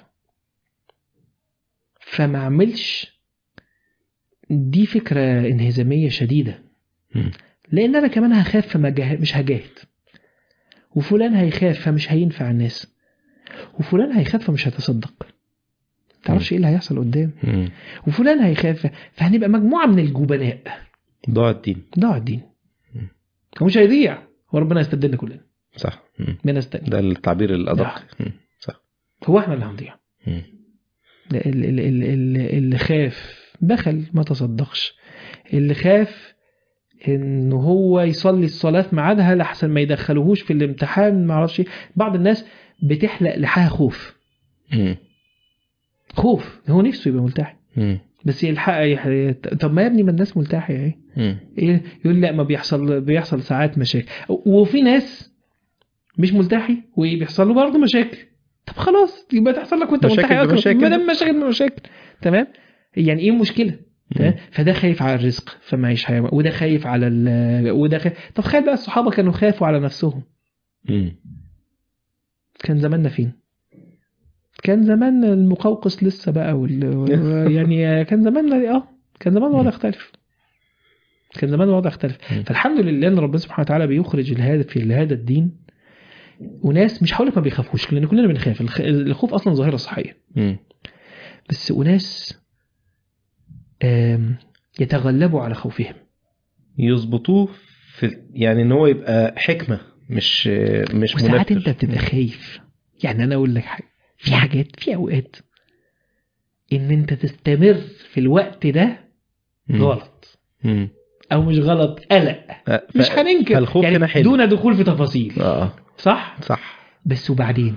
فما اعملش دي فكره انهزاميه شديده مم. لان انا كمان هخاف فما جاه... مش هجاهد وفلان هيخاف فمش هينفع الناس وفلان هيخاف فمش هيتصدق تعرفش ايه اللي هيحصل قدام مم. وفلان هيخاف فهنبقى مجموعه من الجبناء ضاع الدين ضاع الدين مم. ومش هيضيع وربنا يستبدلنا كلنا صح مم. من استبدل ده التعبير الادق نعم. مم. صح هو احنا اللي هنضيع مم. اللي, اللي, اللي, اللي خاف بخل ما تصدقش اللي خاف ان هو يصلي الصلاه في ميعادها لحسن ما يدخلوهوش في الامتحان ما اعرفش إيه. بعض الناس بتحلق لحاها خوف مم. خوف هو نفسه يبقى ملتحي مم. بس يلحق يح... طب ما يا ابني ما الناس ملتحيه اهي مم. إيه؟ يقول لا ما بيحصل بيحصل ساعات مشاكل وفي ناس مش ملتحي وبيحصل له برضه مشاكل طب خلاص يبقى تحصل لك وانت مشاكل ملتحي اكتر بمشاكل. ما دام مشاكل بمشاكل تمام يعني ايه المشكله تمام فده خايف على الرزق فما يعيش حياه وده خايف على ال... وده خايف طب خايف بقى الصحابه كانوا خافوا على نفسهم مم. كان زماننا فين كان زمان المقوقس لسه بقى وال... يعني كان زماننا اه كان زمان الوضع اختلف كان زمان الوضع اختلف مم. فالحمد لله ان ربنا سبحانه وتعالى بيخرج لهذا في لهذا الدين وناس مش هقول لك ما بيخافوش لان كلنا بنخاف الخ- الخوف اصلا ظاهره صحيه مم. بس اناس آم، يتغلبوا على خوفهم يظبطوه في يعني ان هو يبقى حكمه مش مش وساعات منفر. انت بتبقى خايف يعني انا اقول لك حاجه في حاجات في اوقات ان انت تستمر في الوقت ده مم. غلط مم. او مش غلط قلق آه، ف- مش هننكر فالخوف يعني هنا حلو. دون دخول في تفاصيل اه صح صح بس وبعدين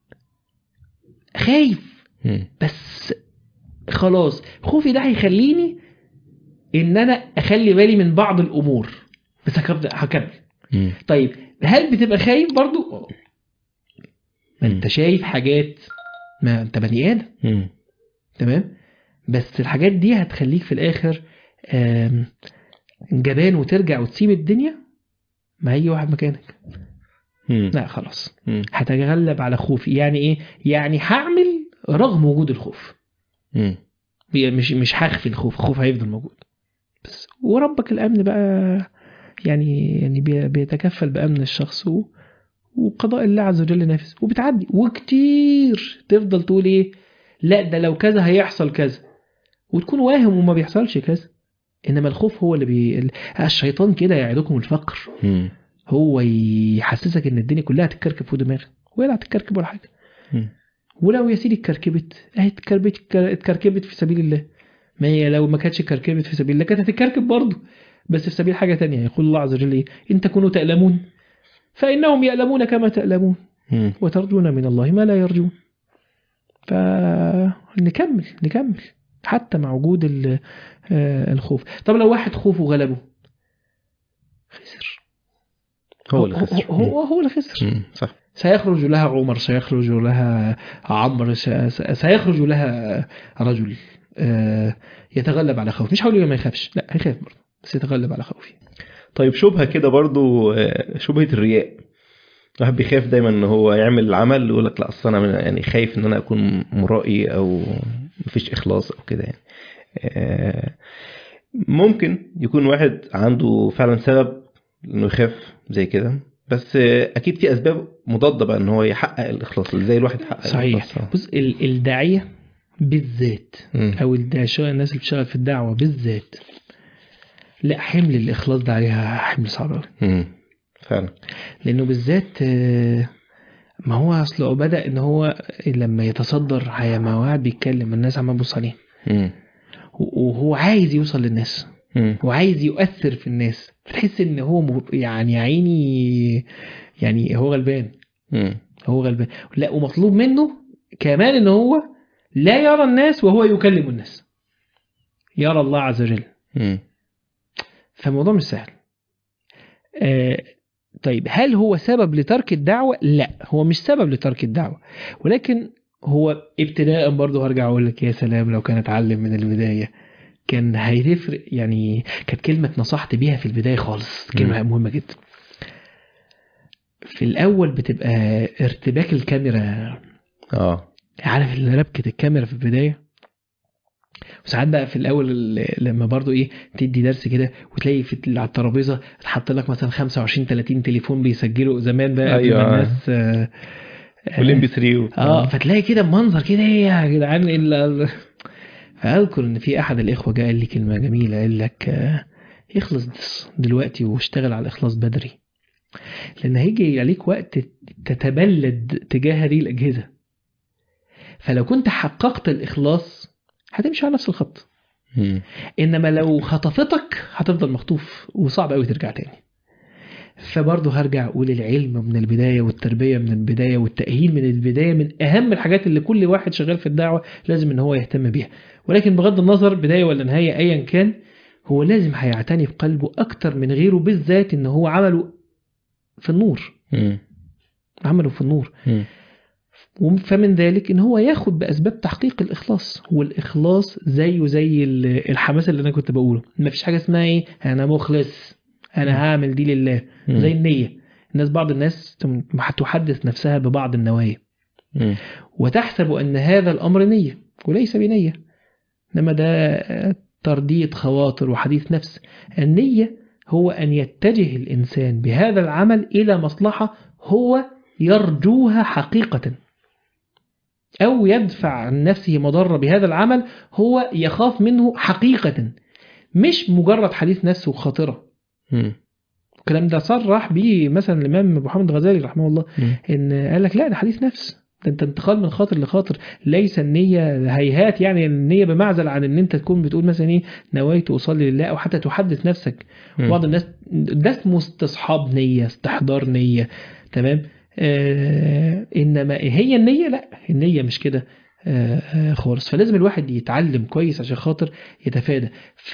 خايف مم. بس خلاص خوفي ده هيخليني ان انا اخلي بالي من بعض الامور بس هكمل هكمل مم. طيب هل بتبقى خايف برضو آه. ما انت مم. شايف حاجات ما انت بني ادم مم. تمام بس الحاجات دي هتخليك في الاخر آم، جبان وترجع وتسيب الدنيا ما هيجي واحد مكانك مم. لا خلاص مم. هتغلب على خوفي يعني ايه يعني هعمل رغم وجود الخوف مم. بي- مش مش هخفي الخوف الخوف هيفضل موجود بس وربك الامن بقى يعني يعني بي- بيتكفل بامن الشخص و- وقضاء الله عز وجل نافذ وبتعدي وكتير تفضل تقول ايه لا ده لو كذا هيحصل كذا وتكون واهم وما بيحصلش كذا انما الخوف هو اللي بي ال- الشيطان كده يعدكم الفقر مم. هو يحسسك ان الدنيا كلها هتتكركب فوق دماغك ولا هتتكركب ولا حاجه مم. ولو يا سيدي اتكركبت اهي اتكركبت اتكركبت في سبيل الله ما هي لو ما كانتش اتكركبت في سبيل الله كانت هتتكركب برضه بس في سبيل حاجه تانية يقول الله عز وجل ايه ان تكونوا تألمون فانهم يألمون كما تألمون مم. وترجون من الله ما لا يرجون فنكمل نكمل حتى مع وجود ال- آه، الخوف طب لو واحد خوفه غلبه خسر هو اللي خسر هو, هو, هو اللي خسر مم. صح سيخرج لها عمر سيخرج لها عمرو س- س- سيخرج لها رجل آه، يتغلب على خوفه مش هقول له ما يخافش لا هيخاف برضه بس يتغلب على خوفه طيب شبهه كده برضو آه، شبهه الرياء الواحد بيخاف دايما ان هو يعمل العمل يقول لك لا اصل انا من- يعني خايف ان انا اكون مرائي او مفيش اخلاص او كده يعني آه، ممكن يكون واحد عنده فعلا سبب انه يخاف زي كده بس آه، اكيد في اسباب مضاده بقى ان هو يحقق الاخلاص ازاي الواحد يحقق صحيح الاخلاص بص ال- الداعيه بالذات مم. او الداعية الناس اللي بتشتغل في الدعوه بالذات لا حمل الاخلاص ده عليها حمل صعب قوي مم. فعلا لانه بالذات آه، ما هو اصله بدا ان هو لما يتصدر هي ما هو قاعد بيتكلم الناس عمال تبص عليه مم. وهو عايز يوصل للناس مم. وعايز يؤثر في الناس فتحس ان هو م- يعني يا عيني يعني هو غلبان مم. هو غلبان لا ومطلوب منه كمان ان هو لا يرى الناس وهو يكلم الناس يرى الله عز وجل مم. فالموضوع مش سهل آه طيب هل هو سبب لترك الدعوة؟ لا هو مش سبب لترك الدعوة ولكن هو ابتداء برضه هرجع اقول لك يا سلام لو كان اتعلم من البداية كان هيفرق يعني كانت كلمة نصحت بيها في البداية خالص كلمة مهمة جدا في الأول بتبقى ارتباك الكاميرا اه عارف اللي ربكة الكاميرا في البداية وساعات بقى في الاول ال- لما برضو ايه تدي درس كده وتلاقي في على الترابيزه اتحط لك مثلا 25 30 تليفون بيسجلوا زمان بقى قبل أيوة. ما الناس آه، والام بي 3 اه فتلاقي كده منظر كده ايه يا جدعان إيه ال- فاذكر ان في احد الاخوه جاء قال لي كلمه جميله قال لك آه، اخلص دلوقتي واشتغل على الاخلاص بدري لان هيجي عليك وقت تتبلد تجاه هذه الاجهزه فلو كنت حققت الاخلاص هتمشي على نفس الخط مم. انما لو خطفتك هتفضل مخطوف وصعب قوي ترجع تاني فبرضه هرجع اقول العلم من البدايه والتربيه من البدايه والتاهيل من البدايه من اهم الحاجات اللي كل واحد شغال في الدعوه لازم ان هو يهتم بيها ولكن بغض النظر بدايه ولا نهايه ايا كان هو لازم هيعتني بقلبه اكتر من غيره بالذات ان هو عمله في النور مم. عمله في النور مم. فمن ذلك ان هو ياخد باسباب تحقيق الاخلاص والاخلاص زيه زي ال- الحماس اللي انا كنت بقوله ما فيش حاجه اسمها ايه انا مخلص انا هعمل دي لله مم. زي النيه الناس بعض الناس تم- تحدث نفسها ببعض النوايا مم. وتحسب ان هذا الامر نيه وليس بنيه انما ده ترديد خواطر وحديث نفس النيه هو ان يتجه الانسان بهذا العمل الى مصلحه هو يرجوها حقيقه أو يدفع عن نفسه مضرة بهذا العمل هو يخاف منه حقيقة مش مجرد حديث نفس وخاطرة مم. الكلام ده صرح به مثلا الإمام أبو حامد الغزالي رحمه الله مم. إن قال لك لا ده حديث نفس ده انت انتقال من خاطر لخاطر ليس النية هيهات يعني النية بمعزل عن ان انت تكون بتقول مثلا ايه نويت اصلي لله او حتى تحدث نفسك مم. بعض الناس ده اسمه استصحاب نية استحضار نية تمام آه انما هي النية لا النية مش كده آه آه خالص فلازم الواحد يتعلم كويس عشان خاطر يتفادى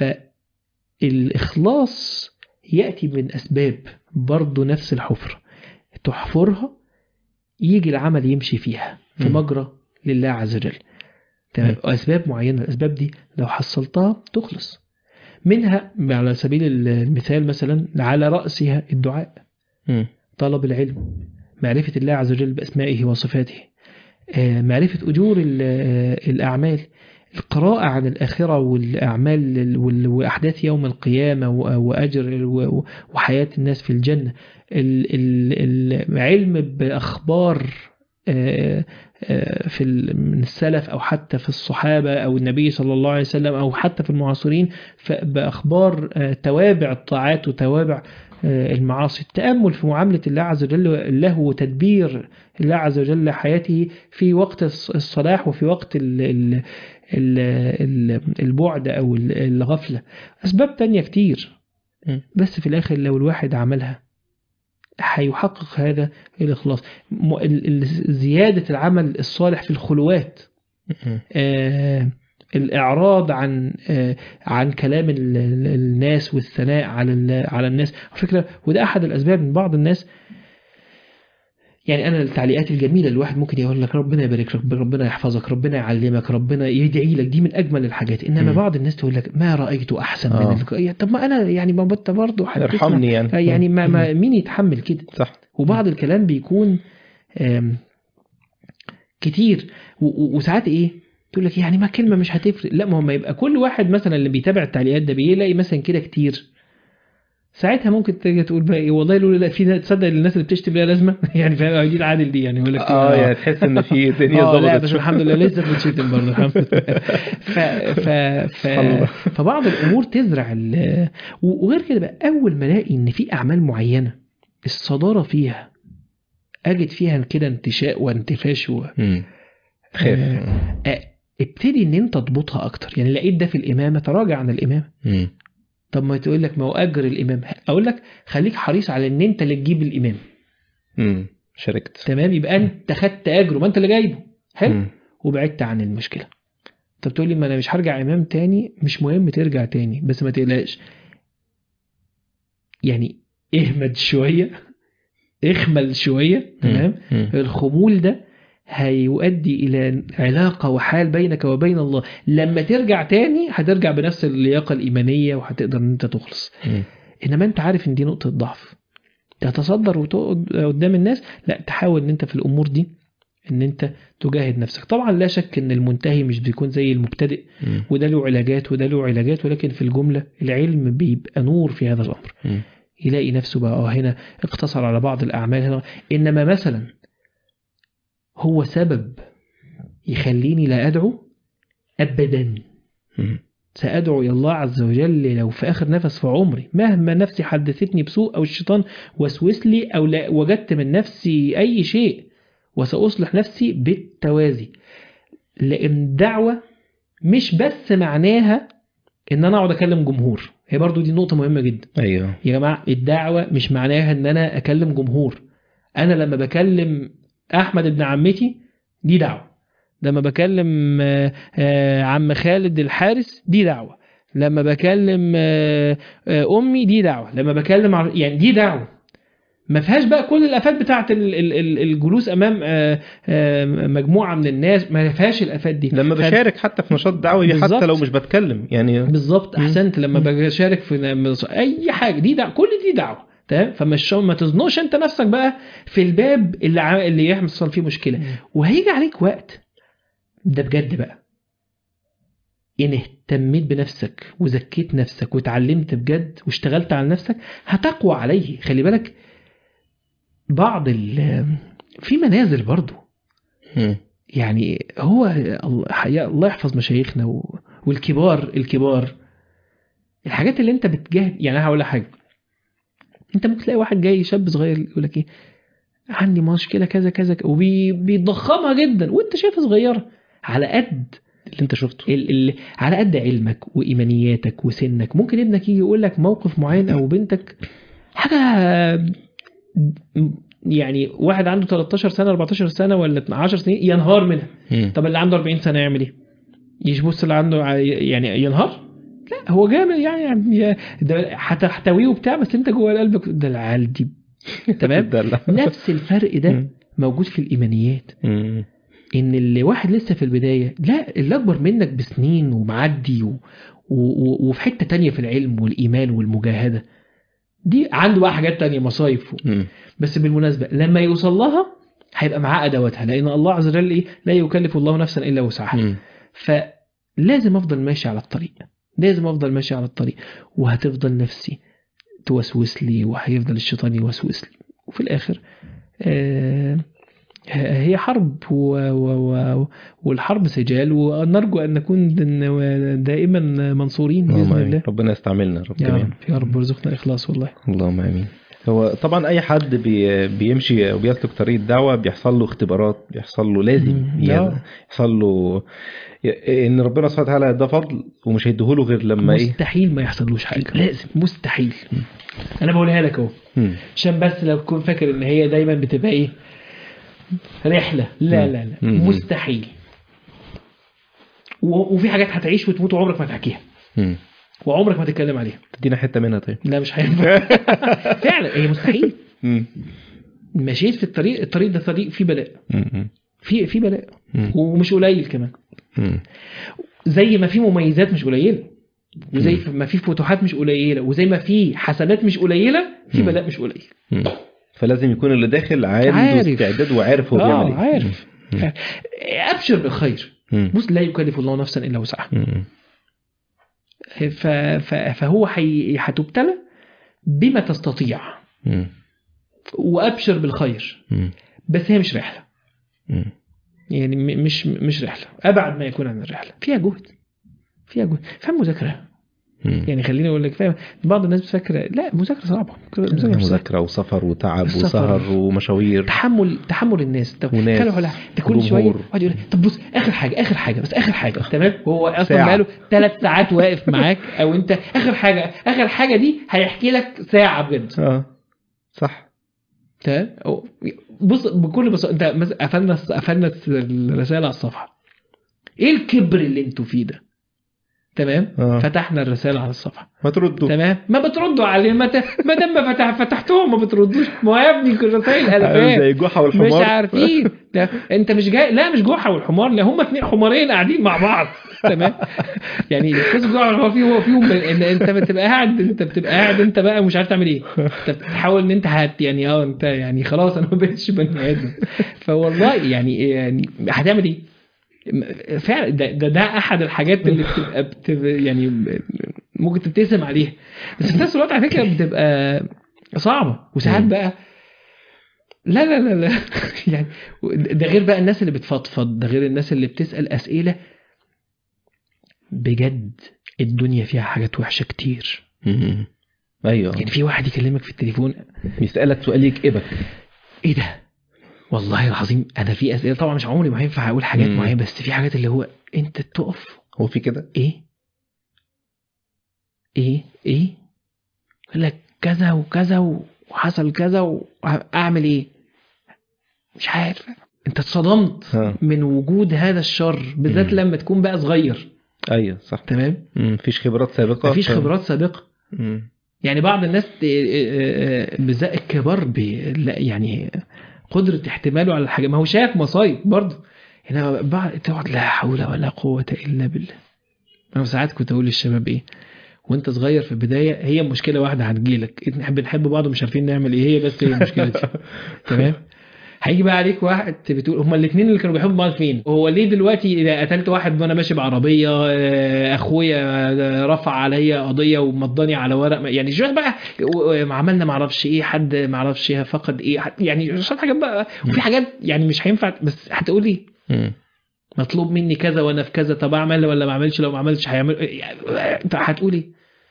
فالاخلاص ياتي من اسباب برضه نفس الحفرة تحفرها يجي العمل يمشي فيها في مم. مجرى لله عز وجل تمام مم. واسباب معينه الاسباب دي لو حصلتها تخلص منها على سبيل المثال مثلا على راسها الدعاء مم. طلب العلم معرفه الله عز وجل باسمائه وصفاته آه، معرفه اجور ال- آه، الاعمال القراءة عن الآخرة والأعمال ال- وال- وأحداث يوم القيامة و- وأجر و- وحياة الناس في الجنة ال- ال- العلم بأخبار آه، آه، في ال- من السلف أو حتى في الصحابة أو النبي صلى الله عليه وسلم أو حتى في المعاصرين ف- بأخبار آه، توابع الطاعات وتوابع آه، المعاصي التأمل في معاملة الله عز وجل له وتدبير الله عز وجل حياته في وقت الص- الصلاح وفي وقت ال ال ال ال البعد أو ال- الغفلة أسباب تانية كتير م. بس في الآخر لو الواحد عملها هيحقق هذا الإخلاص م- ال- ال- زيادة العمل الصالح في الخلوات مم. آه، الإعراض عن آه، عن كلام ال- ال- الناس والثناء على ال- على الناس على فكرة وده أحد الأسباب من بعض الناس يعني انا التعليقات الجميله اللي الواحد ممكن يقول لك ربنا يبارك لك ربنا يحفظك ربنا يعلمك ربنا يدعي لك دي من اجمل الحاجات انما مم. بعض الناس تقول لك ما رايت احسن آه. من الك... يا طب ما انا يعني ما انت برضه هتسمع. ارحمني يعني يعني ما, ما مين يتحمل كده صح وبعض الكلام بيكون آم، كتير و- و- وساعات ايه تقول لك يعني ما كلمه مش هتفرق لا ما هو ما يبقى كل واحد مثلا اللي بيتابع التعليقات ده بيلاقي مثلا كده كتير ساعتها ممكن تيجي تقول بقى ايه والله لولا لا في ناس- تصدق الناس اللي بتشتم ليها لازمه يعني فاهم دي العادل دي يعني يقول لك اه يعني تحس ان في الدنيا اه لا ظبطت بس شوية. الحمد لله لسه بنشتم برضه الحمد لله ف ف ف الله. فبعض الامور تزرع ال- و- وغير كده بقى اول ما الاقي ان في اعمال معينه الصداره فيها اجد فيها كده انتشاء وانتفاش و... مم. خاف آه، ابتدي ان انت تضبطها اكتر يعني لقيت ده في الامامه تراجع عن الامامه مم. طب ما تقول لك ما هو اجر الامام اقول لك خليك حريص على ان انت اللي تجيب الامام مم. شاركت تمام يبقى انت خدت اجره ما انت اللي جايبه حلو مم. وبعدت عن المشكله طب تقول لي ما انا مش هرجع امام تاني مش مهم ترجع تاني بس ما تقلقش يعني اهمد شويه اخمل شويه تمام مم. الخمول ده هيؤدي الى علاقه وحال بينك وبين الله لما ترجع تاني هترجع بنفس اللياقه الايمانيه وهتقدر ان انت تخلص مم. انما انت عارف ان دي نقطه ضعف تتصدر وتقعد قدام الناس لا تحاول ان انت في الامور دي ان انت تجاهد نفسك طبعا لا شك ان المنتهي مش بيكون زي المبتدئ مم. وده له علاجات وده له علاجات ولكن في الجمله العلم بيبقى نور في هذا الامر مم. يلاقي نفسه بقى اه هنا اقتصر على بعض الاعمال هنا انما مثلا هو سبب يخليني لا ادعو ابدا مم. سأدعو إلى الله عز وجل لو في آخر نفس في عمري مهما نفسي حدثتني بسوء أو الشيطان وسوس لي أو لا وجدت من نفسي أي شيء وسأصلح نفسي بالتوازي لأن الدعوة مش بس معناها إن أنا أقعد أكلم جمهور هي برضو دي نقطة مهمة جدا ايوه يا جماعة الدعوة مش معناها إن أنا أكلم جمهور أنا لما بكلم أحمد ابن عمتي دي دعوة لما بكلم آه، آه، عم خالد الحارس دي دعوة لما بكلم آه، آه، أمي دي دعوة لما بكلم عر- يعني دي دعوة ما فيهاش بقى كل الافات بتاعت ال- ال- ال- الجلوس امام آه، آه، مجموعه من الناس ما فيهاش الافات دي لما ف- بشارك حتى في نشاط دعوي حتى بالظبط. لو مش بتكلم يعني بالظبط مم. احسنت لما بشارك في اي حاجه دي دعوة كل دي دعوه تمام فمش ما تزنقش انت نفسك بقى في الباب اللي ع- اللي يحصل فيه مشكله وهيجي عليك وقت ده بجد بقى ان اهتميت بنفسك وزكيت نفسك وتعلمت بجد واشتغلت على نفسك هتقوى عليه خلي بالك بعض ال في منازل برضو مم. يعني هو الحقيقة الله يحفظ مشايخنا و... والكبار الكبار الحاجات اللي انت بتجاهد يعني انا هقول لك حاجه انت ممكن تلاقي واحد جاي شاب صغير يقول لك ايه عندي مشكله كذا كذا كذا، وبيضخمها جدا وانت شايفها صغيره على قد اللي انت شفته ال ال على قد علمك وايمانياتك وسنك ممكن ابنك يجي يقول لك موقف معين او بنتك حاجه يعني واحد عنده 13 سنه 14 سنه ولا 10 سنين ينهار منها مم. طب اللي عنده 40 سنه يعمل ايه؟ يبص اللي عنده ع- يعني ينهار؟ لا هو جامد يعني يعني ده هتحتويه وبتاع بس انت جوه قلبك ده العيال دي تمام؟ ده لا. نفس الفرق ده مم. موجود في الايمانيات مم. ان اللي واحد لسه في البدايه لا اللي اكبر منك بسنين ومعدي و... و... و... وفي حته تانية في العلم والايمان والمجاهده دي عنده بقى حاجات تانية مصايف مم. بس بالمناسبه لما يوصل لها هيبقى معاه ادواتها لان الله عز وجل ايه لا يكلف الله نفسا الا وسعها مم. فلازم افضل ماشي على الطريق لازم افضل ماشي على الطريق وهتفضل نفسي توسوس لي وهيفضل الشيطان يوسوس لي وفي الاخر آه هي حرب و و و والحرب سجال ونرجو ان نكون دائما منصورين باذن اللهم آمين. الله ربنا يستعملنا يا رب يا كمان رب يا رب ارزقنا اخلاص والله اللهم امين هو طبعا اي حد بي بيمشي وبيسلك طريق الدعوه بيحصل له اختبارات بيحصل له لازم مم. يعني آه. يحصل له ان ربنا سبحانه وتعالى ده فضل ومش هيديهوله غير لما ايه مستحيل ما يحصلوش حاجه لازم مستحيل انا بقولها لك اهو مم. عشان بس لو تكون فاكر ان هي دايما بتبقى ايه رحله لا لا لا مم. مستحيل و- وفي حاجات هتعيش وتموت وعمرك ما تحكيها مم. وعمرك ما تتكلم عليها تدينا حته منها طيب لا مش هينفع فعلا هي مستحيل مم. مشيت في الطريق الطريق ده طريق فيه بلاء مم. في في بلاء مم. ومش قليل كمان مم. زي ما في مميزات مش قليله وزي مم. ما في فتوحات مش قليله وزي ما في حسنات مش قليله في مم. بلاء مش قليل مم. فلازم يكون اللي داخل عنده عارف. استعداد وعارف هو اه بيعمل ايه عارف مم. ابشر بالخير مم. بص لا يكلف الله نفسا الا وسعها مم. ف... ف... فهو حي... هتبتلى بما تستطيع مم. وابشر بالخير مم. بس هي مش رحله مم. يعني م- مش مش رحله ابعد ما يكون عن الرحله فيها جهد فيها جهد فيها مذاكره مم. يعني خليني اقول لك فاهم بعض الناس بتفكر لا مذاكره صعبه مذاكره مش سهلة. مذاكرة وسفر وتعب السفر. وسهر ومشاوير تحمل تحمل الناس طب وناس. خلوا على ده كل جمهور. شويه واحد يقول طب بص اخر حاجه اخر حاجه بس اخر حاجه تمام وهو اصلا ساعة. بقاله ثلاث ساعات واقف معاك او انت اخر حاجه اخر حاجه دي هيحكي لك ساعه بجد اه صح تمام أو- بص بكل بساطه انت مثلا قفلنا قفلنا الرسائل على الصفحه ايه الكبر اللي انتوا فيه ده تمام اه فتحنا الرسائل على الصفحه ما تردوا تمام ما بتردوا عليه ما, ت... ما دام ما فتح... فتحتوهم ما بتردوش ما هو يا ابني الرسائل عامل الفان زي جحا مش والحمار عارفين ده انت مش جاي لا مش جحا والحمار لا هم اتنين حمارين قاعدين مع بعض تمام يعني القصه جحا والحمار فيه هو فيهم ان انت بتبقى قاعد انت بتبقى قاعد انت بقى مش عارف تعمل ايه انت بتحاول ان انت هت يعني اه انت يعني خلاص انا ما بقتش بني ادم فوالله يعني يعني هتعمل ايه؟ فعلا ده, ده ده احد الحاجات اللي بتبقى, بتبقى يعني ممكن تبتسم عليها بس في نفس الوقت على فكره بتبقى صعبه وساعات مم. بقى لا لا لا لا يعني ده غير بقى الناس اللي بتفضفض ده غير الناس اللي بتسال اسئله بجد الدنيا فيها حاجات وحشه كتير مم. ايوه يعني في واحد يكلمك في التليفون يسألك سؤال يكئبك ايه ده والله العظيم انا في اسئله طبعا مش عمري ما هينفع اقول حاجات مم. معينه بس في حاجات اللي هو انت تقف هو في كده ايه ايه ايه يقول لك كذا وكذا وحصل كذا واعمل ايه مش عارف انت اتصدمت ها. من وجود هذا الشر بالذات مم. لما تكون بقى صغير ايوه صح تمام مم. مفيش خبرات سابقة مفيش ف- خبرات سابقه مم. يعني بعض الناس ت- آه، آه، بالذات الكبار بي- لا يعني قدرة احتماله على الحاجة ما هو شايف مصايب برضه هنا بعض تقعد لا حول ولا قوة إلا بالله أنا ساعات كنت أقول للشباب إيه وأنت صغير في البداية هي مشكلة واحدة هتجيلك نحب نحب بعض ومش عارفين نعمل إيه هي بس هي المشكلة دي تمام هيجي بقى عليك واحد بتقول هما الاثنين اللي كانوا بيحبوا بعض فين هو ليه دلوقتي اذا قتلت واحد وانا ماشي بعربيه آه، اخويا آه، رفع عليا قضيه ومضاني على ورق يعني شويه بقى و- و- عملنا معرفش ايه حد معرفش ايه فقد ايه حد- يعني شويه حاجات بقى وفي حاجات يعني مش هينفع بس هتقولي مم. مطلوب مني كذا وانا في كذا طب اعمل ولا ما اعملش لو ما عملتش هيعمل يعني انت هتقولي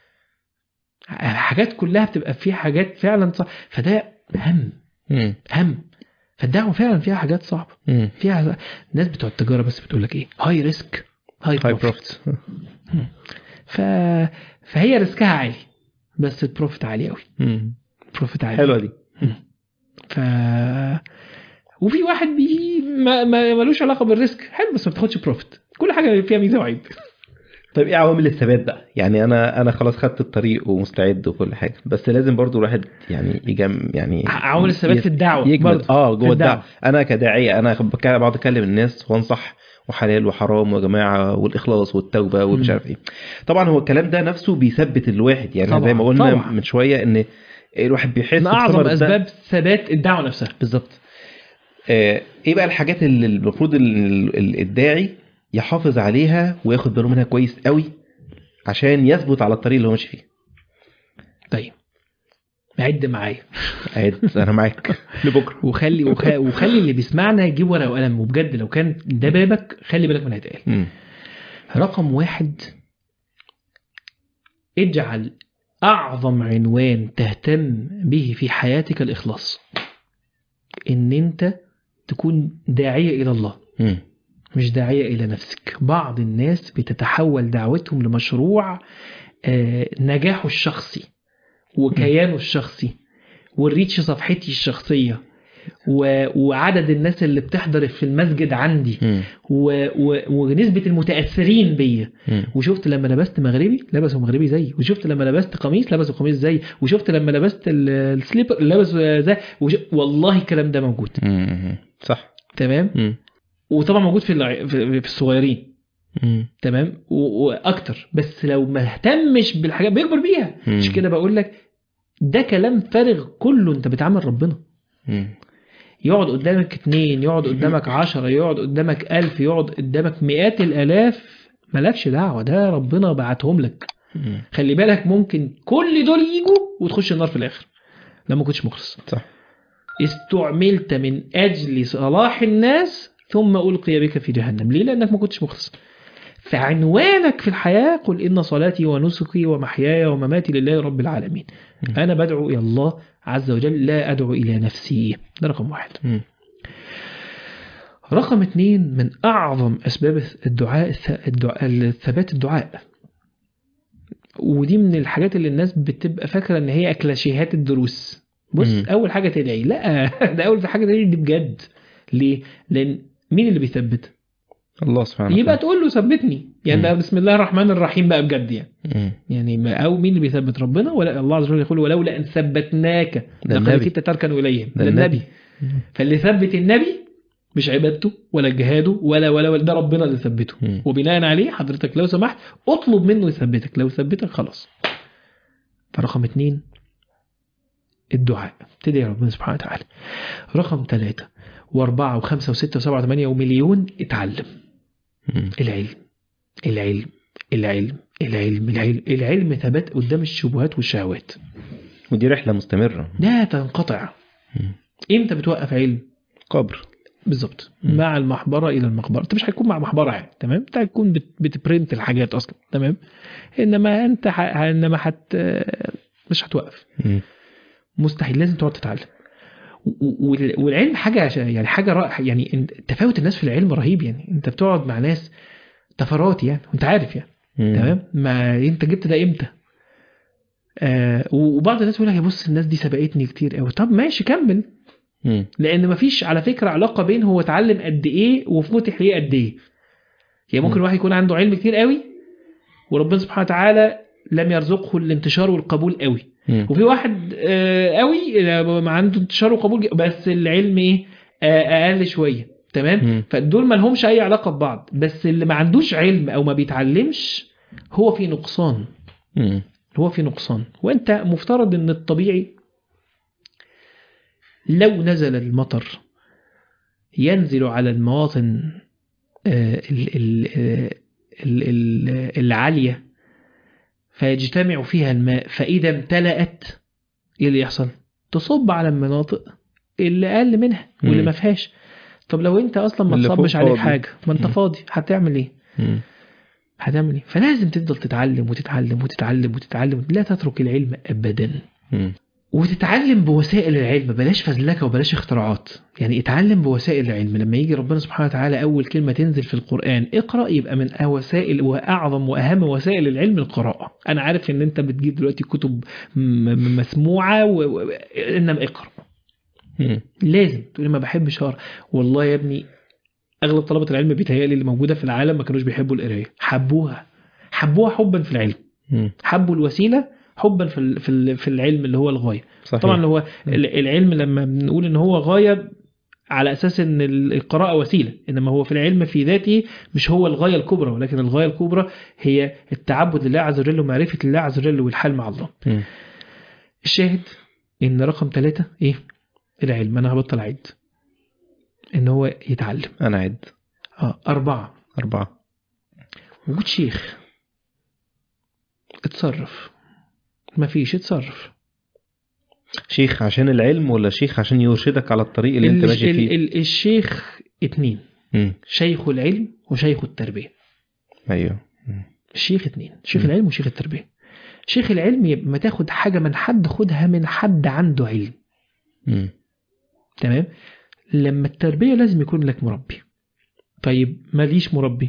حاجات كلها بتبقى فيها حاجات فعلا صح فده هم مم. هم فالدعوه فعلا فيها حاجات صعبه مم. فيها ناس بتوع التجاره بس بتقول لك ايه هاي ريسك هاي هاي بروفيت بروفيت ف... فهي ريسكها عالي بس البروفيت عالي قوي مم. بروفيت عالي حلوة دي ف وفي واحد بي ما ما- ملوش علاقه بالريسك حلو بس ما بتاخدش بروفيت كل حاجه فيها ميزه وعيب طيب ايه عوامل الثبات بقى يعني انا انا خلاص خدت الطريق ومستعد وكل حاجه بس لازم برضو الواحد يعني يجم يعني عوامل الثبات في الدعوه يجمد برضه اه في جوه الدعوة. الدعوه انا كداعيه انا بك- بقعد اكلم الناس وانصح وحلال وحرام ويا جماعه والاخلاص والتوبه ومش مم. عارف ايه طبعا هو الكلام ده نفسه بيثبت الواحد يعني طبعاً، زي ما قلنا طبعاً. من شويه ان الواحد بيحس من اعظم بثمر ده. اسباب ثبات الدعوه نفسها بالظبط آه، ايه بقى الحاجات اللي المفروض ال- ال- الداعي يحافظ عليها وياخد باله منها كويس قوي عشان يثبت على الطريق اللي هو ماشي فيه طيب عد معايا عاد انا معاك لبكره وخلي وخ... وخلي اللي بيسمعنا يجيب ورقه وقلم وبجد لو كان ده بابك خلي بالك من هيتقال مم. رقم واحد اجعل أعظم عنوان تهتم به في حياتك الإخلاص إن أنت تكون داعية إلى الله مم. مش داعية إلى نفسك بعض الناس بتتحول دعوتهم لمشروع آه، نجاحه الشخصي وكيانه الشخصي والريتش صفحتي الشخصية و... وعدد الناس اللي بتحضر في المسجد عندي مم. و... و... ونسبه المتاثرين بيا مم. وشفت لما لبست مغربي لبسوا مغربي زيي وشفت لما لبست قميص لبسوا قميص زيي وشفت لما لبست ال- السليبر لبسوا زي وش... والله الكلام ده موجود مم. صح تمام مم. وطبعا موجود في الع- في في الصغيرين مم. تمام و- واكتر بس لو ما اهتمش بالحاجات بيكبر بيها مم. مش كده بقول لك ده كلام فارغ كله انت بتعامل ربنا مم. يقعد قدامك اتنين يقعد قدامك عشرة يقعد قدامك ألف يقعد قدامك مئات الآلاف مالكش دعوة ده ربنا بعتهم لك مم. خلي بالك ممكن كل دول يجوا وتخش النار في الآخر لو ما كنتش مخلص صح استعملت من أجل صلاح الناس ثم ألقي بك في جهنم ليه لأنك ما كنتش مخلص فعنوانك في الحياة قل إن صلاتي ونسكي ومحياي ومماتي لله رب العالمين م. أنا بدعو إلى الله عز وجل لا أدعو إلى نفسي ده رقم واحد مم. رقم اتنين من أعظم أسباب الدعاء الث- الدعاء الثبات الدعاء ودي من الحاجات اللي الناس بتبقى فاكرة إن هي كلاشيهات الدروس بص مم. أول حاجة تدعي لا ده أول حاجة تدعي دي بجد ليه؟ لأن مين اللي بيثبت؟ الله سبحانه يبقى وتعالى تقول له ثبتني يعني ده مم. بسم الله الرحمن الرحيم بقى بجد يعني مم. يعني ما او مين اللي بيثبت ربنا ولا الله عز وجل يقول ولولا ان ثبتناك ده لقد النبي. كنت تركن اليهم ده ده النبي مم. فاللي ثبت النبي مش عبادته ولا جهاده ولا ولا, ولا ده ربنا اللي ثبته مم. وبناء عليه حضرتك لو سمحت اطلب منه يثبتك لو ثبتك خلاص فرقم اتنين الدعاء تدعي ربنا سبحانه وتعالى رقم ثلاثة وأربعة وخمسة وستة وسبعة وثمانية ومليون اتعلم مم. العلم العلم العلم العلم العلم العلم ثبات قدام الشبهات والشهوات ودي رحلة مستمرة لا تنقطع مم. امتى بتوقف علم قبر بالظبط مم. مع المحبره الى المقبره انت مش هتكون مع محبره يعني تمام انت هتكون بت... بتبرنت الحاجات اصلا تمام انما انت ح... انما حت... مش هتوقف مم. مستحيل لازم تقعد تتعلم و- وال- والعلم حاجه عش- يعني حاجه رائعه يعني إن- تفاوت الناس في العلم رهيب يعني انت بتقعد مع ناس طفرات يعني وانت عارف يعني مم. تمام ما انت جبت ده امتى آه وبعض الناس يقول لك يا بص الناس دي سبقتني كتير قوي طب ماشي كمل مم. لان مفيش على فكره علاقه بين هو اتعلم قد ايه وفتح ليه قد ايه يعني ممكن م. واحد يكون عنده علم كتير قوي وربنا سبحانه وتعالى لم يرزقه الانتشار والقبول قوي مم. وفي واحد آه، قوي آه، ما عنده انتشار وقبول ج- بس العلم ايه آه، اقل شويه تمام مم. فدول ما لهمش اي علاقه ببعض بس اللي ما عندوش علم او ما بيتعلمش هو في نقصان مم. هو في نقصان وانت مفترض ان الطبيعي لو نزل المطر ينزل على المواطن آه، ال- ال- آه، ال- ال- العالية فيجتمع فيها الماء فإذا امتلأت إيه اللي يحصل؟ تصب على المناطق اللي أقل منها واللي مم. ما فيهاش طب لو أنت أصلا ما اللي فوق تصبش عليك فاضي. حاجة ما أنت مم. فاضي هتعمل إيه؟ مم. هتعمل ايه؟ فلازم تفضل تتعلم وتتعلم وتتعلم وتتعلم لا تترك العلم ابدا مم. وتتعلم بوسائل العلم بلاش فزلكه وبلاش اختراعات يعني اتعلم بوسائل العلم لما يجي ربنا سبحانه وتعالى اول كلمه تنزل في القران اقرا يبقى من وسائل واعظم واهم وسائل العلم القراءه انا عارف ان انت بتجيب دلوقتي كتب م- م- مسموعه و... و... انما اقرا مم. لازم تقول ما بحبش اقرا والله يا ابني اغلب طلبه العلم بيتهيألي اللي موجوده في العالم ما كانوش بيحبوا القرايه حبوها حبوها حبا في العلم مم. حبوا الوسيله حبا في ال- في ال- في العلم اللي هو الغايه صحيح طبعا هو ال- العلم لما بنقول ان هو غايه على اساس ان ال- القراءه وسيله انما هو في العلم في ذاته مش هو الغايه الكبرى ولكن الغايه الكبرى هي التعبد لله عز وجل ومعرفه الله عز وجل والحال مع الله مم. الشاهد ان رقم ثلاثة ايه العلم انا هبطل اعد ان هو يتعلم أنا عد اه اربعة أربعة وجود شيخ اتصرف مفيش اتصرف شيخ عشان العلم ولا شيخ عشان يرشدك على الطريق اللي انت ال- ماشي ال- فيه ال- الشيخ اتنين مم. شيخ العلم وشيخ التربية ايوه مم. الشيخ اتنين شيخ م. العلم وشيخ التربية شيخ العلم يبقى ما تاخد حاجة من حد خدها من حد عنده علم مم. تمام لما التربية لازم يكون لك مربي طيب ماليش مربي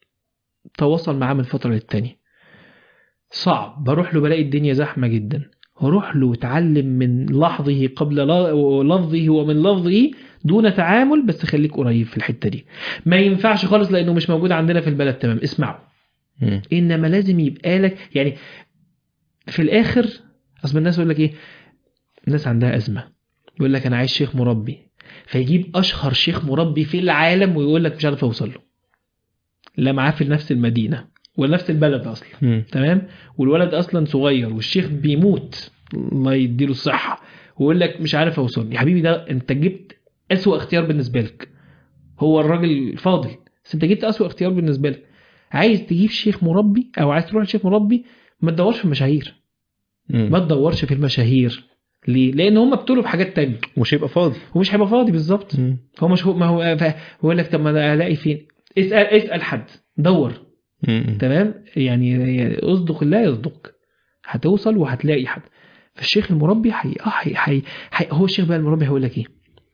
تواصل معاه من فترة للتانية صعب بروح له بلاقي الدنيا زحمة جدا روح له وتعلم من لحظه قبل ل- لفظه ومن لفظه دون تعامل بس خليك قريب في الحته دي ما ينفعش خالص لانه مش موجود عندنا في البلد تمام اسمعه مم. انما لازم يبقى لك يعني في الاخر اصل الناس يقول لك ايه الناس عندها ازمه يقول لك انا عايز شيخ مربي فيجيب اشهر شيخ مربي في العالم ويقول لك مش عارف اوصل له لا معاه في نفس المدينه ولا نفس البلد اصلا مم. تمام والولد اصلا صغير والشيخ بيموت الله يديله الصحه ويقول لك مش عارف اوصل يا حبيبي ده انت جبت اسوأ اختيار بالنسبه لك هو الراجل فاضل بس انت جبت اسوأ اختيار بالنسبه لك عايز تجيب شيخ مربي او عايز تروح لشيخ مربي ما تدورش في المشاهير مم. ما تدورش في المشاهير ليه؟ لان هم ابتلوا بحاجات تانية مش هيبقى فاضي ومش هيبقى فاضي بالظبط مم. هو مش هو ما هو ف- هو يقول لك طب ما انا الاقي فين؟ اسال اسال حد دور مم. تمام يعني يعني اصدق الله يصدق هتوصل وهتلاقي حد فالشيخ المربي حي... اه حي... حي... حي... هو الشيخ بقى المربي هيقول لك ايه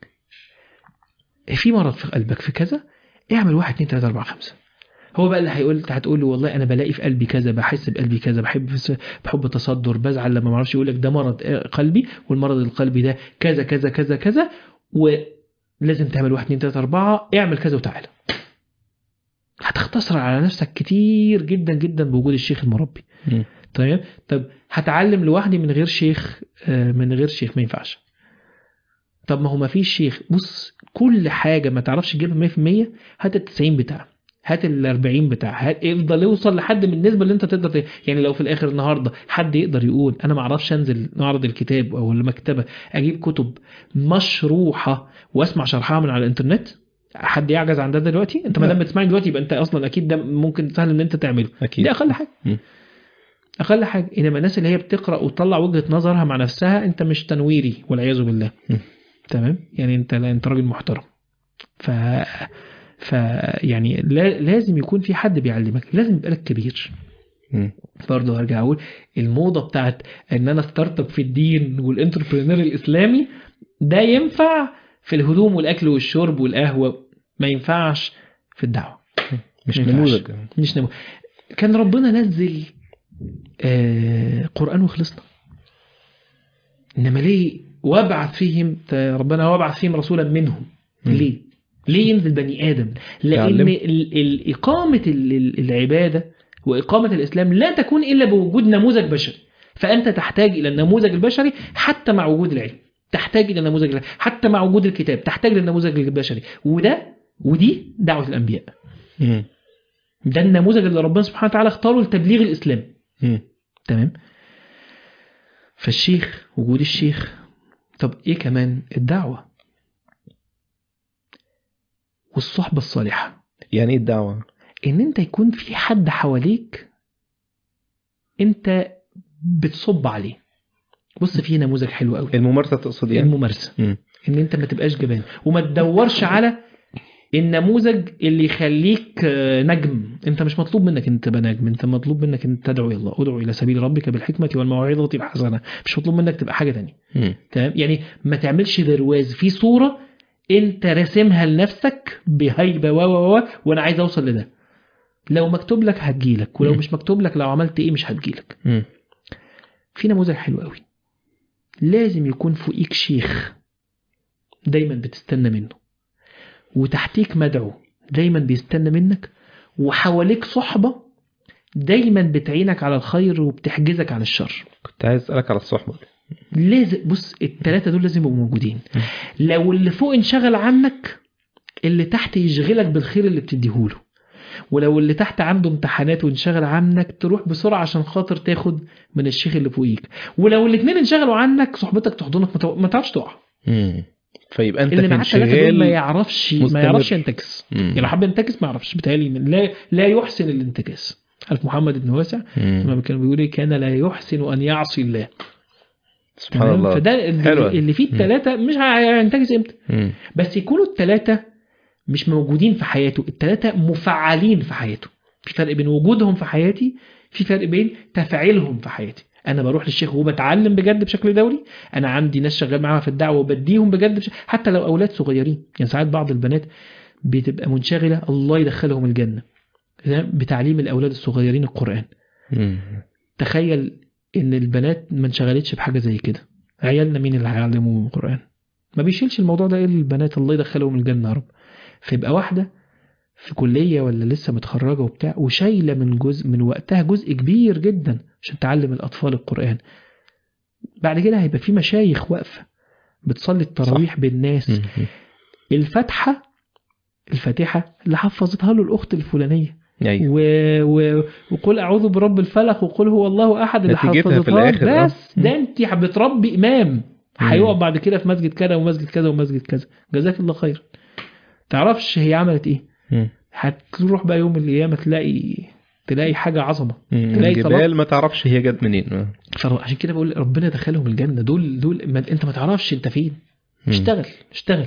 في مرض في قلبك في كذا اعمل واحد اتنين تلاته اربعه خمسه هو بقى اللي هيقول انت هتقول له والله انا بلاقي في قلبي كذا بحس بقلبي كذا بحب بحب تصدر بزعل لما ما اعرفش يقول لك ده مرض آه، قلبي والمرض القلبي ده كذا كذا كذا كذا ولازم تعمل واحد اتنين تلاته اربعه اعمل كذا وتعالى هتختصر على نفسك كتير جدا جدا بوجود الشيخ المربي مم. تمام طب هتعلم لوحدي من غير شيخ آه، من غير شيخ ما ينفعش طب ما هو ما فيش شيخ بص كل حاجه ما تعرفش تجيبها 100% هات ال 90 بتاعها هات ال 40 بتاعها هات افضل اوصل لحد من النسبه اللي انت تقدر ت- يعني لو في الاخر النهارده حد يقدر يقول انا ما اعرفش انزل معرض الكتاب او المكتبه اجيب كتب مشروحه واسمع شرحها من على الانترنت حد يعجز عن ده دلوقتي انت ما لا. دام بتسمعني دلوقتي يبقى انت اصلا اكيد ده ممكن سهل ان انت تعمله اكيد دي اقل حاجه مم. اقل حاجه انما الناس اللي هي بتقرا وتطلع وجهه نظرها مع نفسها انت مش تنويري والعياذ بالله مم. تمام يعني انت لا انت راجل محترم ف ف يعني لا لازم يكون في حد بيعلمك لازم يبقى لك كبير مم. برضه هرجع اقول الموضه بتاعت ان انا ستارت اب في الدين والانتربرينور الاسلامي ده ينفع في الهدوم والاكل والشرب والقهوه ما ينفعش في الدعوه مش ما ينفعش. نموذج مش نمو كان ربنا نزل آه قرآن وخلصنا إنما ليه وابعث فيهم ربنا وابعث فيهم رسولا منهم مم. ليه ليه ينزل بني آدم لأن يعلم. ال- ال- إقامة ال- ال- العبادة وإقامة الإسلام لا تكون إلا بوجود نموذج بشري فأنت تحتاج إلى النموذج البشري حتى مع وجود العلم تحتاج إلى النموذج البشري. حتى مع وجود الكتاب تحتاج للنموذج البشري وده ودي دعوة الأنبياء مم. ده النموذج اللي ربنا سبحانه وتعالى اختاره لتبليغ الإسلام مم. تمام فالشيخ وجود الشيخ طب ايه كمان الدعوة والصحبة الصالحة يعني ايه الدعوه ان انت يكون في حد حواليك انت بتصب عليه بص في نموذج حلو قوي الممارسه تقصد يعني الممارسة مم. ان انت ما تبقاش جبان وما تدورش على النموذج اللي يخليك آه، نجم انت مش مطلوب منك انت تبقى نجم انت مطلوب منك ان تدعو الى الله ادعو الى سبيل ربك بالحكمه والموعظه الحسنه مش مطلوب منك تبقى حاجه تانية مم. تمام يعني ما تعملش برواز في صوره انت راسمها لنفسك بهيبه و و و وانا عايز اوصل لده لو مكتوب لك هتجيلك ولو مم. مش مكتوب لك لو عملت ايه مش هتجيلك مم. في نموذج حلو قوي لازم يكون فوقيك شيخ دايما بتستنى منه وتحتيك مدعو دايما بيستنى منك وحواليك صحبة دايما بتعينك على الخير وبتحجزك عن الشر كنت عايز اسالك على الصحبه دي. لازم بص التلاتة دول لازم يبقوا موجودين م. لو اللي فوق انشغل عنك اللي تحت يشغلك بالخير اللي بتديهوله ولو اللي تحت عنده امتحانات وانشغل عنك تروح بسرعة عشان خاطر تاخد من الشيخ اللي فوقيك ولو الاتنين انشغلوا عنك صحبتك تحضنك ما تو- ما تعرفش تقع مم. فيبقى انت اللي في معاه الثلاثة دول ما انشغال يعرفش ما مستمر. يعرفش ينتكس مم. يعني لو حب ينتكس ما يعرفش بيتهيألي من- لا لا يحسن الانتكاس عارف محمد بن واسع مم. لما كان بيقول إيه؟ كان لا يحسن ان يعصي الله سبحان تمام؟ الله فده اللي, حلوة. اللي فيه مم. الثلاثه مش هينتكس امتى مم. بس يكونوا الثلاثه مش موجودين في حياته الثلاثه مفعلين في حياته في فرق بين وجودهم في حياتي في فرق بين تفعيلهم في حياتي انا بروح للشيخ وبتعلم بجد بشكل دوري انا عندي ناس شغال معاها في الدعوه وبديهم بجد بش... حتى لو اولاد صغيرين يعني ساعات بعض البنات بتبقى منشغله الله يدخلهم الجنه تمام؟ بتعليم الاولاد الصغيرين القران مم. تخيل ان البنات ما انشغلتش بحاجه زي كده عيالنا مين اللي هيعلمهم القران ما بيشيلش الموضوع ده الا البنات الله يدخلهم الجنه يا رب فيبقى واحده في كليه ولا لسه متخرجه وبتاع وشايله من جزء من وقتها جزء كبير جدا عشان تعلم الاطفال القران بعد كده هيبقى في مشايخ واقفه بتصلي التراويح بالناس مم. الفاتحه الفاتحه اللي حفظتها له الاخت الفلانيه ايوه و... و... وقل اعوذ برب الفلق وقل هو الله احد اللي نتيجتها في حفظتها الآخر، آه. بس ده انت بتربي امام هيقف بعد كده في مسجد كذا ومسجد كذا ومسجد كذا جزاك الله خير تعرفش هي عملت ايه مم. هتروح بقى يوم القيامه تلاقي تلاقي حاجه عظمه مم. تلاقي الجبال ما تعرفش هي جت منين آه. فعشان كده بقول ربنا دخلهم الجنه دول دول ما انت ما تعرفش انت فين مم. اشتغل اشتغل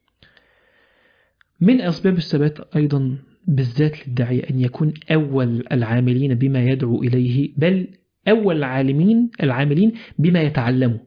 من أسباب الثبات أيضا بالذات للداعية أن يكون أول العاملين بما يدعو إليه بل أول العالمين العاملين بما يتعلموا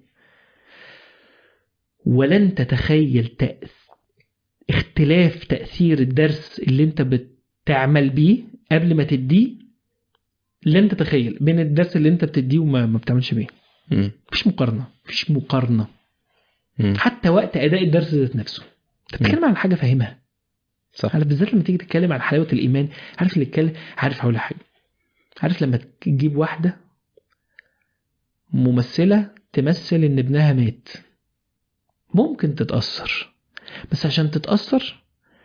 ولن تتخيل تأس اختلاف تأثير الدرس اللي انت بتعمل بيه قبل ما تديه لن تتخيل بين الدرس اللي انت بتديه وما ما بتعملش بيه مم. مفيش مقارنة مفيش مقارنة مم. حتى وقت اداء الدرس ذات نفسه انت بتتكلم عن حاجه فاهمها صح عارف بالذات لما تيجي تتكلم عن حلاوه الايمان عارف اللي يتكلم عارف هقول لك حاجه عارف لما تجيب واحده ممثله تمثل ان ابنها مات ممكن تتاثر بس عشان تتاثر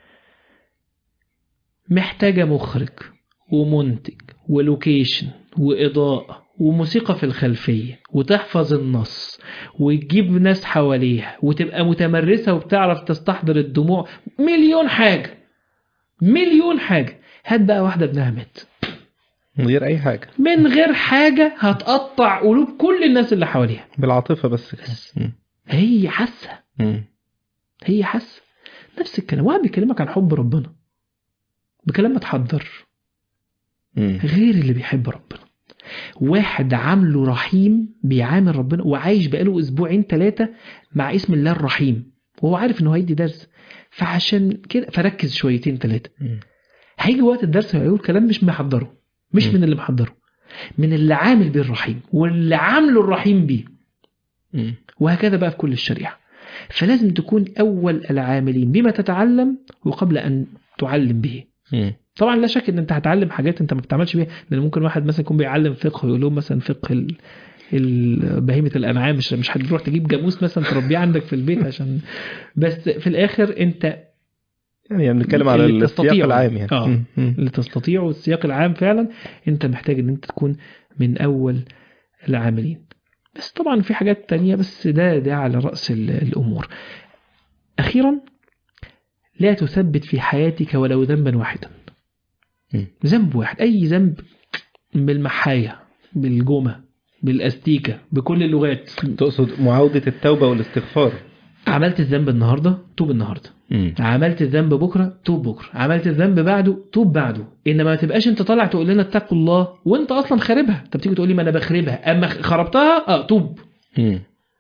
محتاجه مخرج ومنتج ولوكيشن واضاءه وموسيقى في الخلفيه وتحفظ النص وتجيب ناس حواليها وتبقى متمرسه وبتعرف تستحضر الدموع مليون حاجه مليون حاجه هات بقى واحده ابنها مات من غير اي حاجه من غير حاجه هتقطع قلوب كل الناس اللي حواليها بالعاطفه بس كده. بس. مم. هي حاسه مم. هي حاسه نفس الكلام واحد بيكلمك عن حب ربنا بكلام متحضر مم. غير اللي بيحب ربنا واحد عامله رحيم بيعامل ربنا وعايش بقاله اسبوعين ثلاثه مع اسم الله الرحيم وهو عارف انه هيدي درس فعشان كده فركز شويتين ثلاثه مم. هيجي وقت الدرس هيقول كلام مش محضره مش م. من اللي محضره من اللي عامل بيه الرحيم واللي عامله الرحيم بيه مم. وهكذا بقى في كل الشريعة فلازم تكون أول العاملين بما تتعلم وقبل أن تعلم به مم. طبعا لا شك ان انت هتعلم حاجات انت ما بتعملش بيها لان ممكن واحد مثلا يكون بيعلم فقه ويقول لهم مثلا فقه ال... ال- بهيمه الانعام مش مش هتروح تجيب جاموس مثلا تربيه عندك في البيت عشان بس في الاخر انت يعني بنتكلم على اللي السياق تستطيعه. العام يعني آه. مم. مم. اللي تستطيعه السياق العام فعلا انت محتاج ان انت تكون من اول العاملين بس طبعا في حاجات تانية بس ده ده على رأس ال- الأمور أخيرا لا تثبت في حياتك ولو ذنبا واحدا مم. ذنب واحد أي ذنب بالمحاية بالجمة بالأستيكة بكل اللغات تقصد معاودة التوبة والاستغفار عملت الذنب النهاردة توب النهاردة مم. عملت الذنب بكره توب بكره عملت الذنب بعده توب بعده انما ما تبقاش انت طالع تقول لنا اتقوا الله وانت اصلا خاربها انت بتيجي تقول لي ما انا بخربها اما خربتها اه توب مم.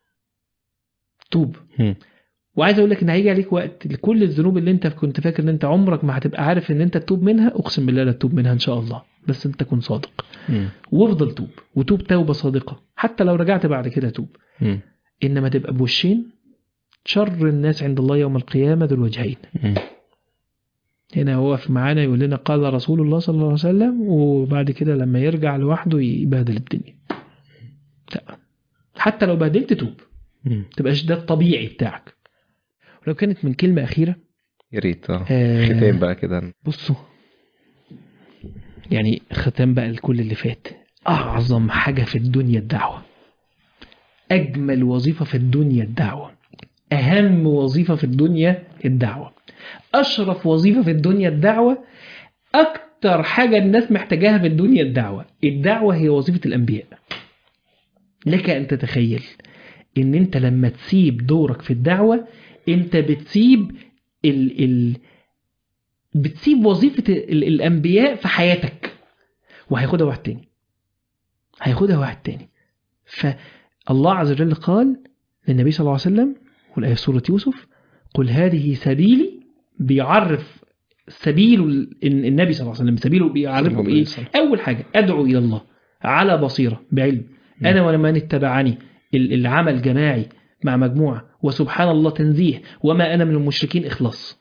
توب مم. وعايز اقول لك ان هيجي عليك وقت لكل الذنوب اللي انت كنت فاكر ان انت عمرك ما هتبقى عارف ان انت تتوب منها اقسم بالله لا تتوب منها ان شاء الله بس انت تكون صادق مم. وافضل توب وتوب توبه صادقه حتى لو رجعت بعد كده توب مم. انما تبقى بوشين شر الناس عند الله يوم القيامه ذو الوجهين مم. هنا هو في معانا يقول لنا قال رسول الله صلى الله عليه وسلم وبعد كده لما يرجع لوحده يبهدل الدنيا لا حتى لو بهدلت توب مم. تبقاش ده الطبيعي بتاعك ولو كانت من كلمة أخيرة يا ريت اه آه، ختام بقى كده بصوا يعني ختام بقى لكل اللي فات أعظم حاجة في الدنيا الدعوة أجمل وظيفة في الدنيا الدعوة أهم وظيفة في الدنيا الدعوة أشرف وظيفة في الدنيا الدعوة أكتر حاجة الناس محتاجاها في الدنيا الدعوة الدعوة هي وظيفة الأنبياء لك أن تتخيل إن أنت لما تسيب دورك في الدعوة أنت بتسيب ال ال بتسيب وظيفة ال الأنبياء في حياتك وهياخدها واحد تاني هياخدها واحد تاني فالله عز وجل قال للنبي صلى الله عليه وسلم والآية في سورة يوسف قل هذه سبيلي بيعرف سبيل ال- النبي صلى الله عليه وسلم سبيله بيعرفه بإيه أول حاجة أدعو إلى الله على بصيرة بعلم مم. انا ولمن اتبعني ال- العمل جماعي مع مجموعه وسبحان الله تنزيه وما انا من المشركين اخلاص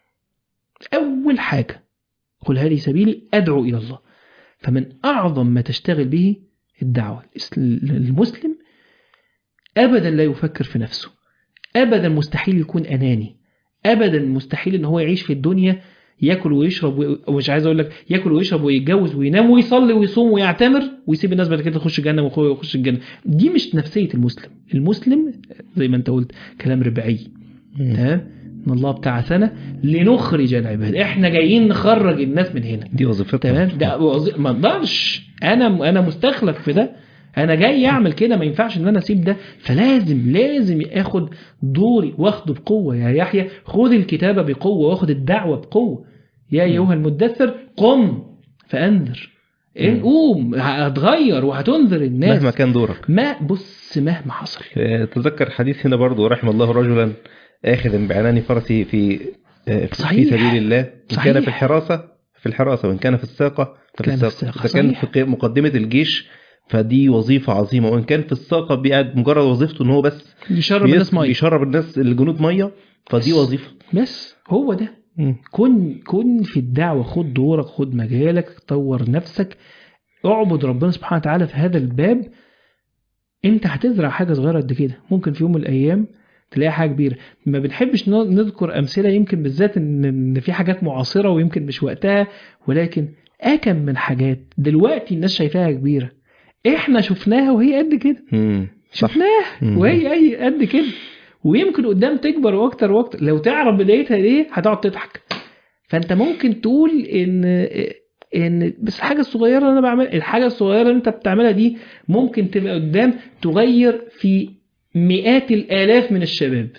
اول حاجه قل هذه سبيلي ادعو الى الله فمن اعظم ما تشتغل به الدعوه الإس- المسلم ابدا لا يفكر في نفسه ابدا مستحيل يكون اناني ابدا مستحيل ان هو يعيش في الدنيا ياكل ويشرب وي- ومش عايز اقول لك ياكل ويشرب ويتجوز وينام ويصلي ويصوم ويعتمر ويسيب الناس بعد كده تخش الجنه واخوه يخش الجنه دي مش نفسيه المسلم المسلم زي ما انت قلت كلام ربعي مم. تمام ان الله ابتعثنا لنخرج العباد احنا جايين نخرج الناس من هنا دي وظيفتنا تمام ده وظي- ما اقدرش انا انا مستخلف في ده انا جاي اعمل كده ما ينفعش ان انا اسيب ده فلازم لازم اخد دوري واخده بقوه يا يحيى خد الكتابه بقوه واخد الدعوه بقوه يا ايها المدثر قم فانذر إن مم. قوم هتغير وهتنذر الناس مهما كان دورك ما بص مهما حصل آه، تذكر حديث هنا برضو رحم الله رجلا آخذ بعنان فرسه في آه، في صحيح. سبيل الله إن صحيح. كان في الحراسة في الحراسة وإن كان في الساقة ففي كان في الساقة الساقة. إذا كان صحيح. في مقدمة الجيش فدي وظيفة عظيمة وإن كان في الساقة بيقعد مجرد وظيفته إن هو بس يشرب بيس- الناس ميه بيشرب الناس الجنود مية فدي بس. وظيفة بس هو ده مم. كن كن في الدعوة خد دورك خد مجالك طور نفسك اعبد ربنا سبحانه وتعالى في هذا الباب انت هتزرع حاجة صغيرة قد كده ممكن في يوم من الأيام تلاقي حاجة كبيرة ما بنحبش ن- نذكر أمثلة يمكن بالذات إن إن في حاجات معاصرة ويمكن مش وقتها ولكن أكم من حاجات دلوقتي الناس شايفاها كبيرة احنا شفناها وهي قد كده مم. صح شفناها مم. وهي اي قد كده ويمكن قدام تكبر واكتر واكتر لو تعرف بدايتها ايه هتقعد تضحك فانت ممكن تقول ان ان بس الحاجه الصغيره اللي انا بعملها الحاجه الصغيره اللي انت بتعملها دي ممكن تبقى قدام تغير في مئات الالاف من الشباب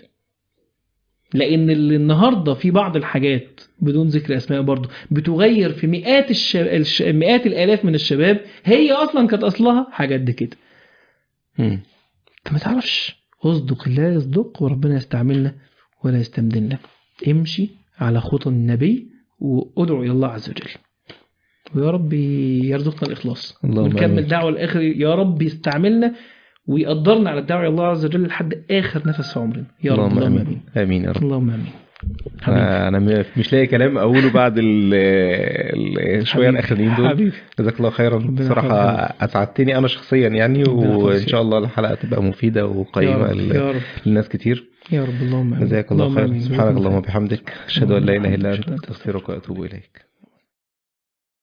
لان اللي النهارده في بعض الحاجات بدون ذكر اسماء برضه بتغير في مئات الشب... الش... مئات الالاف من الشباب هي اصلا كانت اصلها حاجه قد كده مم. انت ما تعرفش اصدق الله يصدق وربنا يستعملنا ولا يستمدلنا امشي على خطى النبي وادعو الى الله عز وجل ويا رب يرزقنا الاخلاص اللهم ونكمل آمين. دعوه الاخر يا رب يستعملنا ويقدرنا على الدعوه الى الله عز وجل لحد اخر نفس في عمرنا يا رب اللهم اللهم آمين امين آمين يا رب اللهم امين حبيبي آه، انا م- مش لاقي كلام اقوله بعد ال- ال- شويه حبيبي. الاخرانيين دول حبيبي جزاك الله خيرا ربنا بصراحه يحفظك. اسعدتني انا شخصيا يعني ربنا وان يحفظك. شاء الله الحلقه تبقى مفيده يا وقيمه رب ل- يا رب لناس كتير يا رب اللهم امين جزاك الله اللهم خير آمين. سبحانك جزاكم اللهم خير. وبحمدك اشهد ان لا اله الا أشهد أن لا انت استغفرك واتوب اليك